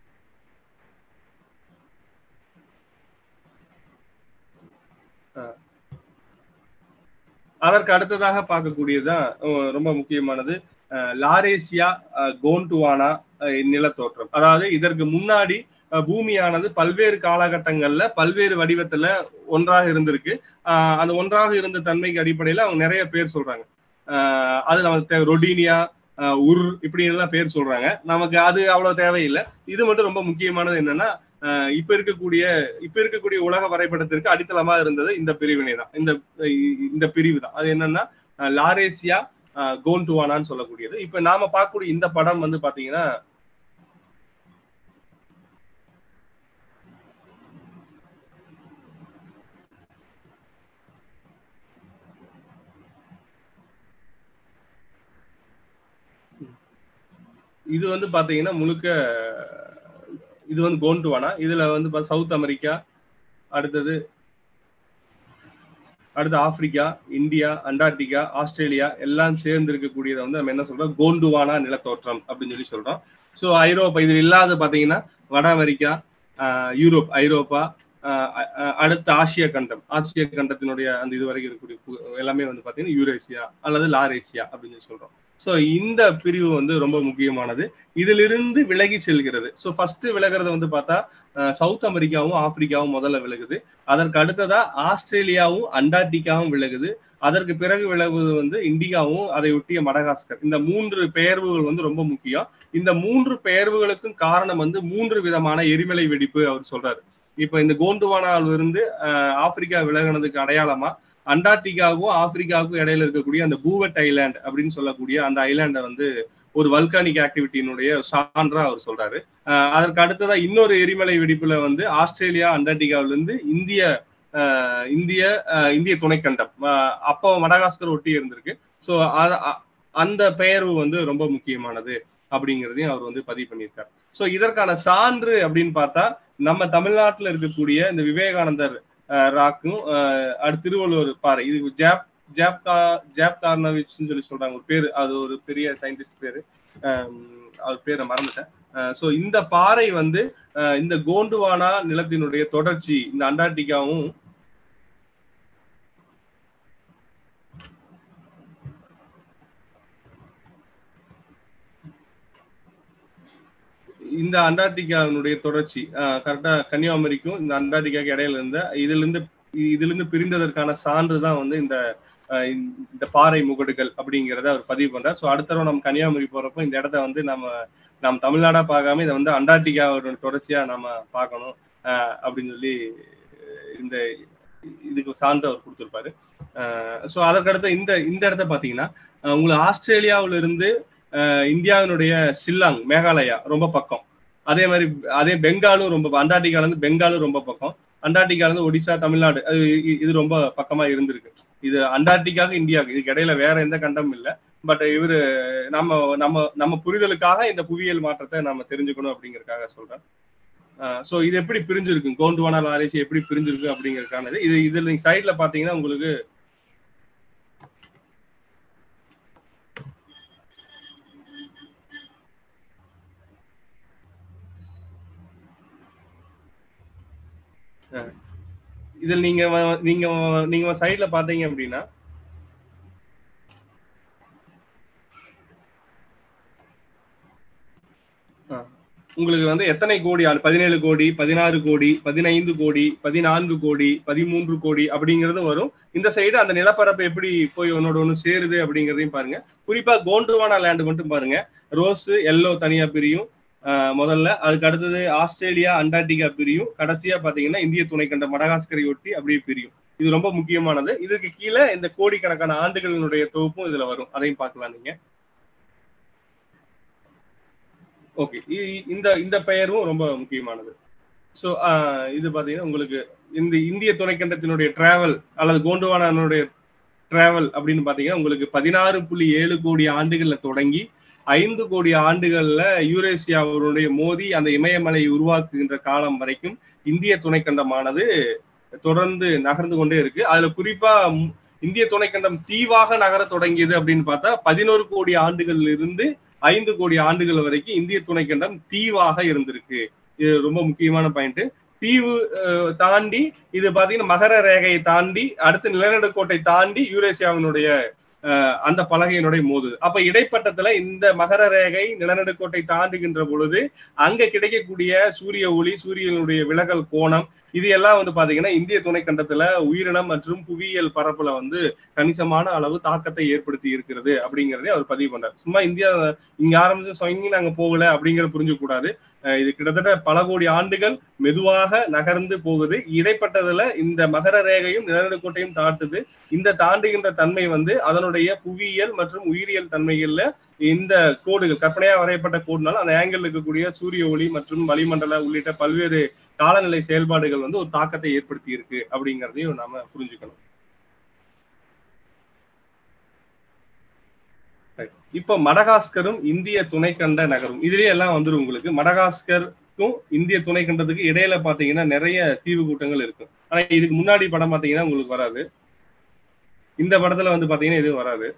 அதற்கு அடுத்ததாக பார்க்கக்கூடியதுதான் ரொம்ப முக்கியமானது லாரேசியா கோண்டுவானா நிலத்தோற்றம் அதாவது இதற்கு முன்னாடி பூமியானது பல்வேறு காலகட்டங்கள்ல பல்வேறு வடிவத்துல ஒன்றாக இருந்திருக்கு அந்த ஒன்றாக இருந்த தன்மைக்கு அடிப்படையில அவங்க நிறைய பேர் சொல்றாங்க அது நமக்கு ரொடீனியா உர் இப்படி எல்லாம் பேர் சொல்றாங்க நமக்கு அது அவ்வளவு தேவையில்லை இது மட்டும் ரொம்ப முக்கியமானது என்னன்னா இப்ப இருக்கக்கூடிய இப்ப இருக்கக்கூடிய உலக வரைபடத்திற்கு அடித்தளமா இருந்தது இந்த பிரிவினை தான் இந்த இந்த பிரிவு தான் அது என்னன்னா லாரேசியா கோன்டுவானான்னு சொல்லக்கூடியது இப்ப நாம பார்க்கக்கூடிய இந்த படம் வந்து பாத்தீங்கன்னா இது வந்து பாத்தீங்கன்னா முழுக்க இது வந்து கோண்டுவானா இதுல வந்து சவுத் அமெரிக்கா அடுத்தது அடுத்து ஆப்பிரிக்கா இந்தியா அண்டார்டிகா ஆஸ்திரேலியா எல்லாம் சேர்ந்து இருக்கக்கூடியதை வந்து நம்ம என்ன சொல்றோம் கோண்டுவானா நிலத்தோற்றம் அப்படின்னு சொல்லி சொல்றோம் ஸோ ஐரோப்பா இதில் இல்லாத பாத்தீங்கன்னா வட அமெரிக்கா யூரோப் ஐரோப்பா அடுத்த ஆசிய கண்டம் ஆசிய கண்டத்தினுடைய அந்த இது வரைக்கும் இருக்கக்கூடிய எல்லாமே வந்து பாத்தீங்கன்னா யூரேசியா அல்லது லாரேசியா அப்படின்னு சொல்லி சொல்றோம் ஸோ இந்த பிரிவு வந்து ரொம்ப முக்கியமானது இதிலிருந்து விலகி செல்கிறது ஸோ ஃபர்ஸ்ட் விலகிறது வந்து பார்த்தா சவுத் அமெரிக்காவும் ஆப்பிரிக்காவும் முதல்ல விலகுது அதற்கு அடுத்ததா ஆஸ்திரேலியாவும் அண்டார்டிகாவும் விலகுது அதற்கு பிறகு விலகுவது வந்து இந்தியாவும் அதை ஒட்டிய மடகாஸ்கர் இந்த மூன்று பெயர்வுகள் வந்து ரொம்ப முக்கியம் இந்த மூன்று பெயர்வுகளுக்கும் காரணம் வந்து மூன்று விதமான எரிமலை வெடிப்பு அவர் சொல்றாரு இப்ப இந்த கோண்டுவானாவில் இருந்து ஆப்பிரிக்கா விலகினதுக்கு அடையாளமா அண்டார்டிகாவுக்கும் ஆப்பிரிக்காவுக்கும் இடையில இருக்கக்கூடிய அந்த பூவட் ஐலாண்ட் அப்படின்னு சொல்லக்கூடிய அந்த ஐலாண்டை வந்து ஒரு வல்கானிக் ஆக்டிவிட்டியினுடைய சான்றா அவர் சொல்றாரு அதற்கு அடுத்ததா இன்னொரு எரிமலை வெடிப்புல வந்து ஆஸ்திரேலியா அண்டார்டிகாவில இருந்து இந்திய இந்திய இந்திய துணைக்கண்டம் அப்போ மடகாஸ்கர் ஒட்டி இருந்திருக்கு ஸோ அந்த பெயர்வு வந்து ரொம்ப முக்கியமானது அப்படிங்கிறதையும் அவர் வந்து பதிவு பண்ணியிருக்காரு ஸோ இதற்கான சான்று அப்படின்னு பார்த்தா நம்ம தமிழ்நாட்டில் இருக்கக்கூடிய இந்த விவேகானந்தர் ராக்கும் அடுத்து திருவள்ளுவர் பாறை இது ஜாப் ஜாப் கா ஜாப் கார்னவிச்னு சொல்லி சொல்றாங்க ஒரு பேரு அது ஒரு பெரிய சயின்டிஸ்ட் பேரு அவர் பேரை மறந்துட்டேன் ஸோ இந்த பாறை வந்து இந்த கோண்டுவானா நிலத்தினுடைய தொடர்ச்சி இந்த அண்டார்டிகாவும் இந்த அண்டார்டிகாவினுடைய தொடர்ச்சி கரெக்டா கன்னியாகுமரிக்கும் இந்த அண்டார்டிகாவுக்கு இடையில இருந்த இதுல இருந்து இதுல இருந்து பிரிந்ததற்கான சான்று தான் வந்து இந்த அஹ் இந்த பாறை முகடுகள் அப்படிங்கிறத அவர் பதிவு பண்றார் ஸோ அடுத்த தடவை நம்ம கன்னியாகுமரி போறப்போ இந்த இடத்த வந்து நம்ம நம்ம தமிழ்நாடா பார்க்காம இதை வந்து அண்டார்டிகாவோட தொடர்ச்சியா நம்ம பார்க்கணும் அஹ் அப்படின்னு சொல்லி அஹ் இந்த இதுக்கு சான்று அவர் கொடுத்திருப்பாரு ஸோ அதற்கடுத்து இந்த இந்த இடத்த பார்த்தீங்கன்னா அஹ் உங்களுக்கு ஆஸ்திரேலியாவில இருந்து அஹ் இந்தியாவினுடைய சில்லாங் மேகாலயா ரொம்ப பக்கம் அதே மாதிரி அதே பெங்காலும் ரொம்ப அண்டார்டிகால இருந்து பெங்காலும் ரொம்ப பக்கம் அண்டார்டிகால இருந்து ஒடிசா தமிழ்நாடு அது இ- இது ரொம்ப பக்கமா இருந்திருக்கு இது அண்டார்டிகாவுக்கு இந்தியாவுக்கு இதுக்கு இடையில வேற எந்த கண்டமும் இல்லை பட் இவரு நம்ம நம்ம நம்ம புரிதலுக்காக இந்த புவியியல் மாற்றத்தை நம்ம தெரிஞ்சுக்கணும் அப்படிங்கறதுக்காக சொல்றேன் ஸோ இது எப்படி பிரிஞ்சிருக்கு கோண்டுவானால் ஆராய்ச்சி எப்படி பிரிஞ்சிருக்கு அப்படிங்கறதுக்கானது இது இதுல நீங்க சைட்ல பாத்தீங்கன்னா உங்களுக்கு இதில் நீங்க வ- நீங்க வ- நீங்க சைட்ல பாத்தீங்க அப்படின்னா ஆ. உங்களுக்கு வந்து எத்தனை கோடி ஆள் பதினேழு கோடி பதினாறு கோடி பதினைந்து கோடி பதினான்கு கோடி பதிமூன்று கோடி அப்படிங்கிறது வரும் இந்த சைடு அந்த நிலப்பரப்பு எப்படி போய் ஒன்னோட ஒன்று சேருது அப்படிங்கிறதையும் பாருங்க குறிப்பா கோண்டுவானா லேண்ட் மட்டும் பாருங்க ரோஸ் எல்லோ தனியா பிரியும் ஆஹ் முதல்ல அதுக்கு அடுத்தது ஆஸ்திரேலியா அண்டார்டிகா பிரியும் கடைசியா பாத்தீங்கன்னா இந்திய துணைக்கண்ட மடகாஸ்கரை ஒட்டி அப்படியே பிரியும் இது ரொம்ப முக்கியமானது இதுக்கு கீழே இந்த கோடிக்கணக்கான ஆண்டுகளினுடைய தொகுப்பும் இதுல வரும் அதையும் பார்க்கலாம் நீங்க ஓகே இந்த இந்த பெயரும் ரொம்ப முக்கியமானது ஸோ இது பாத்தீங்கன்னா உங்களுக்கு இந்த இந்திய துணைக்கண்டத்தினுடைய டிராவல் அல்லது கோண்டுவானானுடைய டிராவல் அப்படின்னு பாத்தீங்கன்னா உங்களுக்கு பதினாறு புள்ளி ஏழு கோடி ஆண்டுகள்ல தொடங்கி ஐந்து கோடி ஆண்டுகள்ல யூரேசியாவுடைய மோதி அந்த இமயமலை உருவாக்குகின்ற காலம் வரைக்கும் இந்திய துணைக்கண்டமானது தொடர்ந்து நகர்ந்து கொண்டே இருக்கு அதுல குறிப்பா ம், இந்திய துணைக்கண்டம் தீவாக நகர தொடங்கியது அப்படின்னு பார்த்தா பதினோரு கோடி ஆண்டுகள்ல இருந்து ஐந்து கோடி ஆண்டுகள் வரைக்கும் இந்திய துணைக்கண்டம் தீவாக இருந்திருக்கு இது ரொம்ப முக்கியமான பாயிண்ட் தீவு அஹ், தாண்டி இது பாத்தீங்கன்னா மகர ரேகையை தாண்டி அடுத்து நிலநடுக்கோட்டை தாண்டி யூரேசியாவினுடைய அஹ், அந்த பலகையினுடைய மோதுது அப்ப இடைப்பட்டத்துல இந்த மகர ரேகை நிலநடுக்கோட்டை தாண்டுகின்ற பொழுது அங்க கிடைக்கக்கூடிய சூரிய ஒளி சூரியனுடைய விலகல் கோணம் இது எல்லாம் வந்து பாத்தீங்கன்னா இந்திய துணைக்கண்டத்துல உயிரினம் மற்றும் புவியியல் பரப்புல வந்து கணிசமான அளவு தாக்கத்தை ஏற்படுத்தி இருக்கிறது அப்படிங்கறதே அவர் பதிவு பண்றாரு சும்மா இந்தியா இங்க ஆரம்பிச்சு சொங்கி நாங்க போகல அப்படிங்கிற புரிஞ்சு கூடாது அஹ் இது கிட்டத்தட்ட பல கோடி ஆண்டுகள் மெதுவாக நகர்ந்து போகுது இடைப்பட்டதுல இந்த மகர ரேகையும் நிலநடுக்கோட்டையும் தாட்டுது இந்த தாண்டுகின்ற தன்மை வந்து அதனுடைய புவியியல் மற்றும் உயிரியல் தன்மைகள்ல இந்த கோடுகள் கற்பனையா வரையப்பட்ட கோடுனால அந்த ஆங்கிள் இருக்கக்கூடிய சூரிய ஒளி மற்றும் வளிமண்டல உள்ளிட்ட பல்வேறு காலநிலை செயல்பாடுகள் வந்து ஒரு தாக்கத்தை ஏற்படுத்தி இருக்கு அப்படிங்கறதையும் நாம புரிஞ்சுக்கணும் Right. இப்போ மடகாஸ்கரும் இந்திய துணைக்கண்ட நகரும் இதுலயே எல்லாம் வந்துரும் உங்களுக்கு மடகாஸ்கருக்கும் இந்திய துணைக்கண்டத்துக்கு இடையில பாத்தீங்கன்னா நிறைய தீவு கூட்டங்கள் இருக்கும் ஆனா இதுக்கு முன்னாடி படம் பாத்தீங்கன்னா உங்களுக்கு வராது இந்த படத்துல வந்து பாத்தீங்கன்னா எதுவும் வராது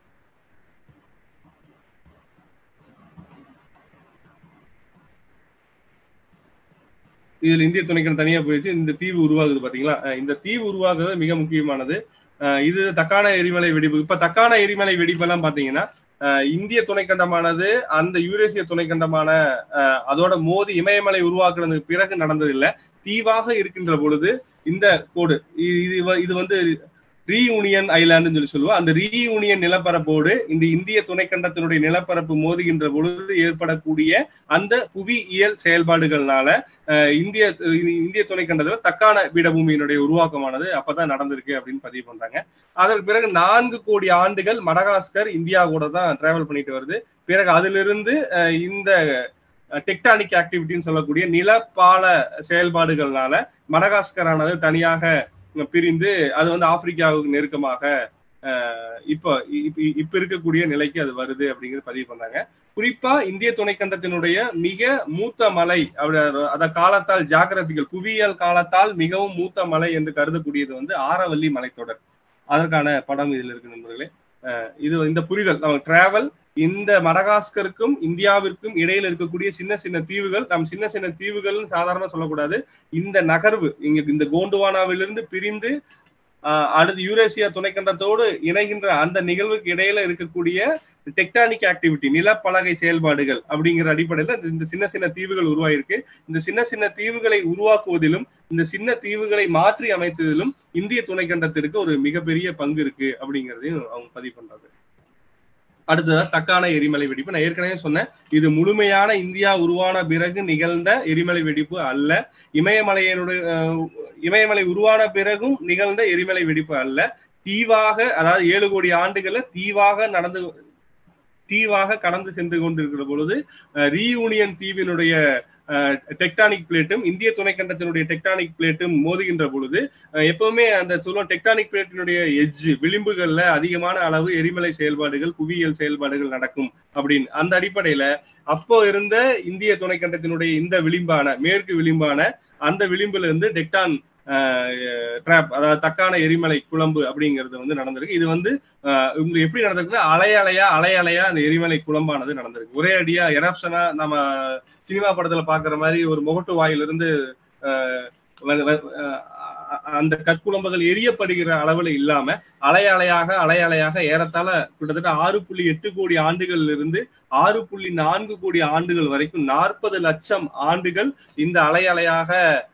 இதுல இந்திய துணைக்கண்டம் தனியா போயிடுச்சு இந்த தீவு உருவாகுது பாத்தீங்களா அஹ் இந்த தீவு உருவாகுறது மிக முக்கியமானது அஹ் இது தக்கான எரிமலை வெடிப்பு இப்ப தக்கான எரிமலை வெடிப்பெல்லாம் பாத்தீங்கன்னா அஹ் இந்திய துணைக்கண்டமானது அந்த யூரேசிய துணைக்கண்டமான அஹ் அதோட மோதி இமயமலை உருவாக்குறதுக்கு பிறகு நடந்தது இல்ல தீவாக இருக்கின்ற பொழுது இந்த கோடு இது இது வ- இது வந்து ரீயூனியன் ஐலாண்டுன்னு சொல்லி சொல்லுவோம் அந்த ரீயூனியன் நிலப்பரப்போடு இந்த இந்திய துணைக்கண்டத்தினுடைய நிலப்பரப்பு மோதுகின்ற பொழுது ஏற்படக்கூடிய அந்த புவியியல் செயல்பாடுகள்னால அஹ் இந்திய இந்திய துணைக்கண்டத்துல தக்கான பீடபூமியினுடைய உருவாக்கமானது அப்பதான் நடந்திருக்கு அப்படின்னு பதிவு பண்றாங்க அதற்கு பிறகு நான்கு கோடி ஆண்டுகள் மடகாஸ்கர் இந்தியா கூட தான் டிராவல் பண்ணிட்டு வருது பிறகு அதிலிருந்து அஹ் இந்த டெக்டானிக் ஆக்டிவிட்டின்னு சொல்லக்கூடிய நிலப்பால செயல்பாடுகள்னால மடகாஸ்கர் ஆனது தனியாக பிரிந்து அது வந்து ஆப்பிரிக்காவுக்கு நெருக்கமாக அஹ் இப்ப இப்ப இப்ப இருக்கக்கூடிய நிலைக்கு அது வருது அப்படிங்கிறது பதிவு பண்றாங்க குறிப்பா இந்திய துணைக்கண்டத்தினுடைய மிக மூத்த மலை அப்படி- அத காலத்தால் ஜாகிரபிக்கல் புவியியல் காலத்தால் மிகவும் மூத்த மலை என்று கருதக்கூடியது வந்து ஆரவல்லி மலைத்தொடர் அதற்கான படம் இதுல இருக்கு நண்பர்களே அஹ் இது இந்த புரிதல் நம்ம டிராவல் இந்த மடகாஸ்கருக்கும் இந்தியாவிற்கும் இடையில இருக்கக்கூடிய சின்ன சின்ன தீவுகள் நம்ம சின்ன சின்ன தீவுகள்னு சாதாரணமா சொல்லக்கூடாது இந்த நகர்வு இங்க இந்த கோண்டுவானாவிலிருந்து பிரிந்து ஆஹ் அடுத்து யூரேசியா துணைக்கண்டத்தோடு இணைகின்ற அந்த நிகழ்வுக்கு இடையில இருக்கக்கூடிய டெக்டானிக் ஆக்டிவிட்டி நிலப்பலகை செயல்பாடுகள் அப்படிங்கிற அடிப்படையில் இந்த- இந்த சின்ன சின்ன தீவுகள் உருவாயிருக்கு இந்த சின்ன சின்ன தீவுகளை உருவாக்குவதிலும் இந்த சின்ன தீவுகளை மாற்றி அமைத்ததிலும் இந்திய துணைக்கண்டத்திற்கு ஒரு மிகப்பெரிய பங்கு இருக்கு அப்படிங்கிறதையும் அவங்க பதிவு பண்றாங்க அடுத்ததா தக்கான எரிமலை வெடிப்பு நான் ஏற்கனவே சொன்னேன் இது முழுமையான இந்தியா உருவான பிறகு நிகழ்ந்த எரிமலை வெடிப்பு அல்ல இமயமலையினுடைய அஹ், இமயமலை உருவான பிறகும் நிகழ்ந்த எரிமலை வெடிப்பு அல்ல தீவாக அதாவது ஏழு கோடி ஆண்டுகள்ல தீவாக நடந்து தீவாக கடந்து சென்று கொண்டிருக்கிற பொழுது ரீயூனியன் தீவினுடைய டெக்டானிக் பிளேட்டும் இந்திய துணைக்கண்டத்தினுடைய டெக்டானிக் பிளேட்டும் மோதுகின்ற பொழுது அஹ், எப்பவுமே அந்த சொல்லுவோம் டெக்டானிக் பிளேட்டினுடைய எட்ஜ் விளிம்புகள்ல அதிகமான அளவு எரிமலை செயல்பாடுகள் புவியியல் செயல்பாடுகள் நடக்கும் அப்படின்னு அந்த அடிப்படையில அப்போ இருந்த இந்திய துணைக்கண்டத்தினுடைய இந்த விளிம்பான மேற்கு விளிம்பான அந்த விளிம்புல இருந்து டெக்டான் ட்ராப் அதாவது தக்கான எரிமலை குழம்பு அப்படிங்கிறது வந்து நடந்திருக்கு இது வந்து ஆஹ் இங்க எப்படி நடந்திருக்குன்னா அலை அலையா அலை அலையா அந்த எரிமலை குழம்பானது நடந்திருக்கு ஒரே அடியா எரப்ஷனா நம்ம சினிமா படத்துல பாக்குற மாதிரி ஒரு முகட்டு வாயிலிருந்து ஆஹ் வ- வ- ஆஹ் அந்த கற்குழம்புகள் எரியப்படுகிற அளவுல இல்லாம அலை அலையாக அலை அலையாக ஏறத்தாழ கிட்டத்தட்ட ஆறு புள்ளி எட்டு கோடி ஆண்டுகள்ல இருந்து ஆறு புள்ளி நான்கு கோடி ஆண்டுகள் வரைக்கும் நாற்பது லட்சம் ஆண்டுகள் இந்த அலை அலையாக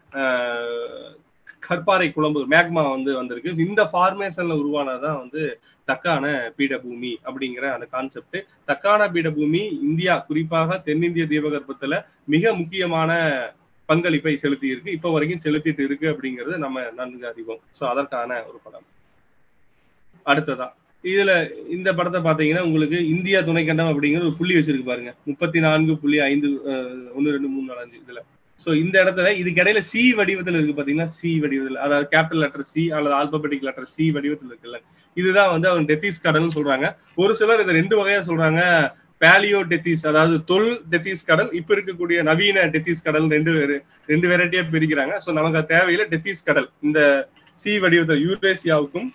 ஆஹ் கற்பாறை குழம்பு மேக்மா வந்து வந்திருக்கு இந்த ஃபார்மேஷன்ல உருவானதுதான் வந்து தக்கான பீடபூமி அப்படிங்கிற அந்த கான்செப்ட் தக்கான பீடபூமி இந்தியா குறிப்பாக தென்னிந்திய தீபகற்பத்துல மிக முக்கியமான பங்களிப்பை செலுத்தி இருக்கு இப்ப வரைக்கும் செலுத்திட்டு இருக்கு அப்படிங்கிறது நம்ம நன்கு அறிவோம் சோ அதற்கான ஒரு படம் அடுத்ததா இதுல இந்த படத்தை பாத்தீங்கன்னா உங்களுக்கு இந்தியா துணைக்கண்டம் அப்படிங்கிற ஒரு புள்ளி வச்சிருக்கு பாருங்க முப்பத்தி நான்கு புள்ளி ஐந்து அஹ், ஒண்ணு ரெண்டு மூணு நாலு அஞ்சு இதுல சோ இந்த இடத்துல இதுக்கு இடையில சி வடிவத்துல இருக்கு பாத்தீங்கன்னா சி வடிவத்துல அதாவது கேபிட்டல் லெட்டர் சி அல்லது ஆல்பபெட்டிக் லெட்டர் சி வடிவத்துல இருக்குல்ல இதுதான் வந்து அவங்க டெத்திஸ் கடல்னு சொல்றாங்க ஒரு சிலர் இதை ரெண்டு வகையா சொல்றாங்க பேலியோ டெத்திஸ் அதாவது தொல் டெத்திஸ் கடல் இப்ப இருக்கக்கூடிய நவீன டெத்திஸ் கடல் ரெண்டு வேறு- ரெண்டு வெரைட்டியா பிரிக்கிறாங்க சோ நமக்கு அது தேவையில்லை டெத்திஸ் கடல் இந்த சி வடிவத்தில் யூரேசியாவுக்கும்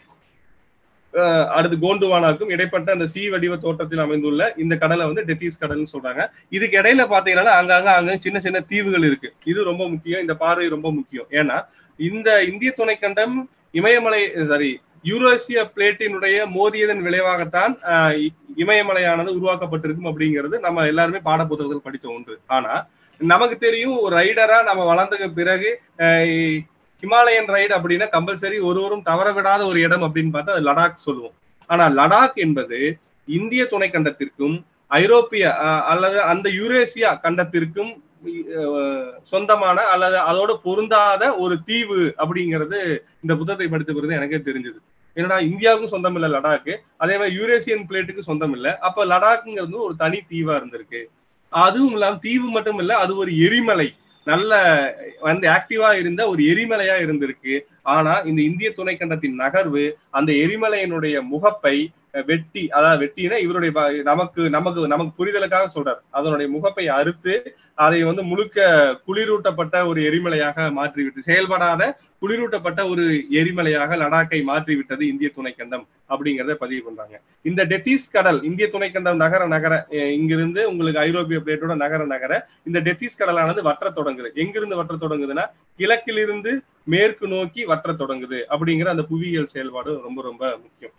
அஹ், அடுத்து கோண்டுவானாவுக்கும் இடைப்பட்ட அந்த சி வடிவ தோற்றத்தில் அமைந்துள்ள இந்த கடலை வந்து டெத்திஸ் கடல்னு சொல்றாங்க இதுக்கு இடையில பாத்தீங்கன்னா அங்கங்க அங்க சின்ன சின்ன தீவுகள் இருக்கு இது ரொம்ப முக்கியம் இந்த பார்வை ரொம்ப முக்கியம் ஏன்னா இந்த இந்திய துணைக்கண்டம் இமயமலை சாரி யூரோசிய பிளேட்டினுடைய மோதியதன் விளைவாகத்தான் ஆஹ், இ- இமயமலையானது உருவாக்கப்பட்டிருக்கும் அப்படிங்கிறது நம்ம எல்லாருமே பாட புத்தகத்தில் படிச்ச ஒன்று ஆனா நமக்கு தெரியும் ஒரு ரைடரா நம்ம வளர்ந்ததுக்கு பிறகு ஆஹ், ஹிமாலயன் ரைடு அப்படின்னா கம்பல்சரி ஒருவரும் தவற விடாத ஒரு இடம் அப்படின்னு பார்த்தா அது லடாக் சொல்லுவோம் ஆனா லடாக் என்பது இந்திய துணைக்கண்டத்திற்கும் ஐரோப்பிய ஆஹ், அல்லது அந்த யூரேசியா கண்டத்திற்கும் அஹ், சொந்தமான அல்லது அதோட பொருந்தாத ஒரு தீவு அப்படிங்கிறது இந்த புத்தகத்தை படித்த பிறகு எனக்கே தெரிஞ்சது என்னடா இந்தியாவுக்கும் சொந்தம் இல்ல லடாக்கு அதே மாதிரி யூரேசியன் பிளேட்டுக்கு சொந்தம் இல்ல அப்ப லடாக்குங்கிறது ஒரு தனி தீவா இருந்திருக்கு அதுவும் இல்லாம தீவு மட்டும் இல்ல அது ஒரு எரிமலை நல்ல வந்து ஆக்டிவா இருந்த ஒரு எரிமலையா இருந்திருக்கு ஆனா இந்த இந்திய துணைக்கண்டத்தின் நகர்வு அந்த எரிமலையினுடைய முகப்பை அஹ், வெட்டி அதாவது வெட்டினா இவருடைய ப- நமக்கு நமக்கு நமக்கு புரிதலுக்காக சொல்றார் அதனுடைய முகப்பை அறுத்து அதை வந்து முழுக்க குளிரூட்டப்பட்ட ஒரு எரிமலையாக மாற்றிவிட்டு செயல்படாத குளிரூட்டப்பட்ட ஒரு எரிமலையாக லடாக்கை மாற்றிவிட்டது இந்திய துணைக்கண்டம் அப்படிங்கறத பதிவு பண்றாங்க இந்த டெத்திஸ் கடல் இந்திய துணைக்கண்டம் நகர நகர அஹ் இங்கிருந்து உங்களுக்கு ஐரோப்பிய பிளேட்டோட நகர நகர இந்த டெத்திஸ் கடலானது வற்றத் தொடங்குது எங்கிருந்து வற்றத் தொடங்குதுன்னா கிழக்கிலிருந்து மேற்கு நோக்கி வற்றத் தொடங்குது அப்படிங்கிற அந்த புவியியல் செயல்பாடு ரொம்ப ரொம்ப முக்கியம்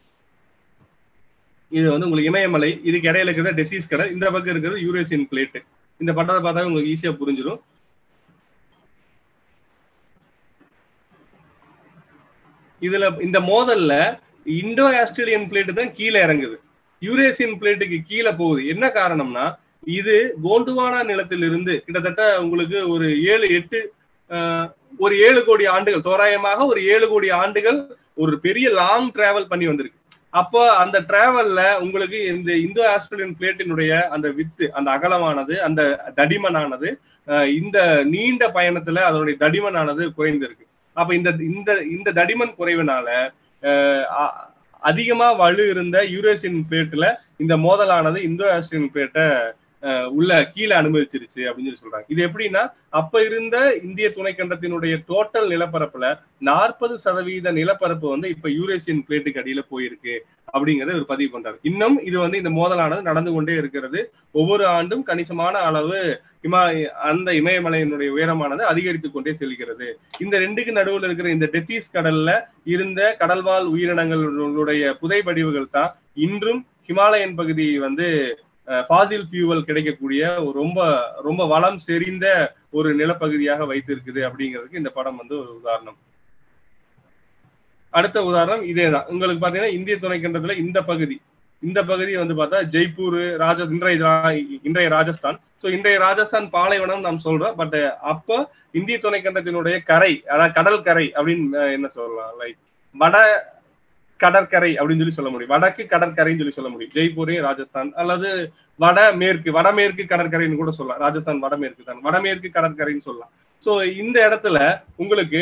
இது வந்து உங்களுக்கு இமயமலை இதுக்கு இடையில இருக்கிற டெத்திஸ் கடல் இந்த பக்கம் இருக்கிறது யூரேசியன் பிளேட் இந்த படத்தை பார்த்தா உங்களுக்கு ஈஸியா புரிஞ்சிடும் இதுல இந்த மோதல்ல இண்டோ ஆஸ்திரேலியன் பிளேட் தான் கீழே இறங்குது யூரேசியன் பிளேட்டுக்கு கீழே போகுது என்ன காரணம்னா இது கோண்டுவானா நிலத்திலிருந்து கிட்டத்தட்ட உங்களுக்கு ஒரு ஏழு எட்டு ஆஹ், ஒரு ஏழு கோடி ஆண்டுகள் தோராயமாக ஒரு ஏழு கோடி ஆண்டுகள் ஒரு பெரிய லாங் டிராவல் பண்ணி வந்திருக்கு அப்போ அந்த டிராவல்ல உங்களுக்கு இந்த இந்தோ ஆஸ்திரேலியன் பிளேட்டினுடைய அந்த வித்து அந்த அகலமானது அந்த தடிமனானது ஆஹ், இந்த நீண்ட பயணத்துல அதனுடைய தடிமனானது குறைந்திருக்கு அப்ப இந்த இந்த இந்த தடிமன் குறைவினால ஆஹ், அ- அதிகமா வலு இருந்த யூரேசியன் பிளேட்ல இந்த மோதலானது இந்தோ ஆஸ்திரேலியன் பிளேட்டை அஹ், உள்ள கீழே அனுமதிச்சிருச்சு அப்படின்னு சொல்லி சொல்றாங்க இது எப்படின்னா அப்ப இருந்த இந்திய துணைக்கண்டத்தினுடைய டோட்டல் நிலப்பரப்புல நாற்பது சதவீத நிலப்பரப்பு வந்து இப்ப யூரேசியன் பிளேட்டுக்கு அடியில போயிருக்கு அப்படிங்கறத ஒரு பதிவு பண்றாரு இன்னும் இது வந்து இந்த மோதலானது நடந்து கொண்டே இருக்கிறது ஒவ்வொரு ஆண்டும் கணிசமான அளவு இமாலய அந்த இமயமலையினுடைய உயரமானது அதிகரித்து கொண்டே செல்கிறது இந்த ரெண்டுக்கு நடுவில் இருக்கிற இந்த டெத்தீஸ் கடல்ல இருந்த கடல்வாழ் உயிரினங்களுடைய புதைபடிவுகள் தான் இன்றும் ஹிமாலயன் பகுதி வந்து ஃபாசில் ஃபியூவல் கிடைக்கக்கூடிய ஒரு ரொம்ப ரொம்ப வளம் செறிந்த ஒரு நிலப்பகுதியாக வைத்திருக்குது அப்படிங்கிறதுக்கு இந்த படம் வந்து ஒரு உதாரணம் அடுத்த உதாரணம் இதேதான் உங்களுக்கு பாத்தீங்கன்னா இந்திய துணைக்கண்டத்துல இந்த பகுதி இந்த பகுதி வந்து பார்த்தா ஜெய்ப்பூர் ராஜ இன்றைய ரா- இன்றைய ராஜஸ்தான் சோ இன்றைய ராஜஸ்தான் பாலைவனம் நாம் சொல்றோம் பட் அப்ப இந்திய துணைக்கண்டத்தினுடைய கரை அதாவது கடல் கரை அப்படின்னு அஹ், என்ன சொல்லலாம் லைக் வட கடற்கரை அப்படின்னு சொல்லி சொல்ல முடியும் வடக்கு கடற்கரைன்னு சொல்லி சொல்ல முடியும் ஜெய்ப்பூரையும் ராஜஸ்தான் அல்லது வட மேற்கு வடமேற்கு கடற்கரைன்னு கூட சொல்லலாம் ராஜஸ்தான் வடமேற்கு தான் வடமேற்கு கடற்கரைன்னு சொல்லலாம் சோ இந்த இடத்துல உங்களுக்கு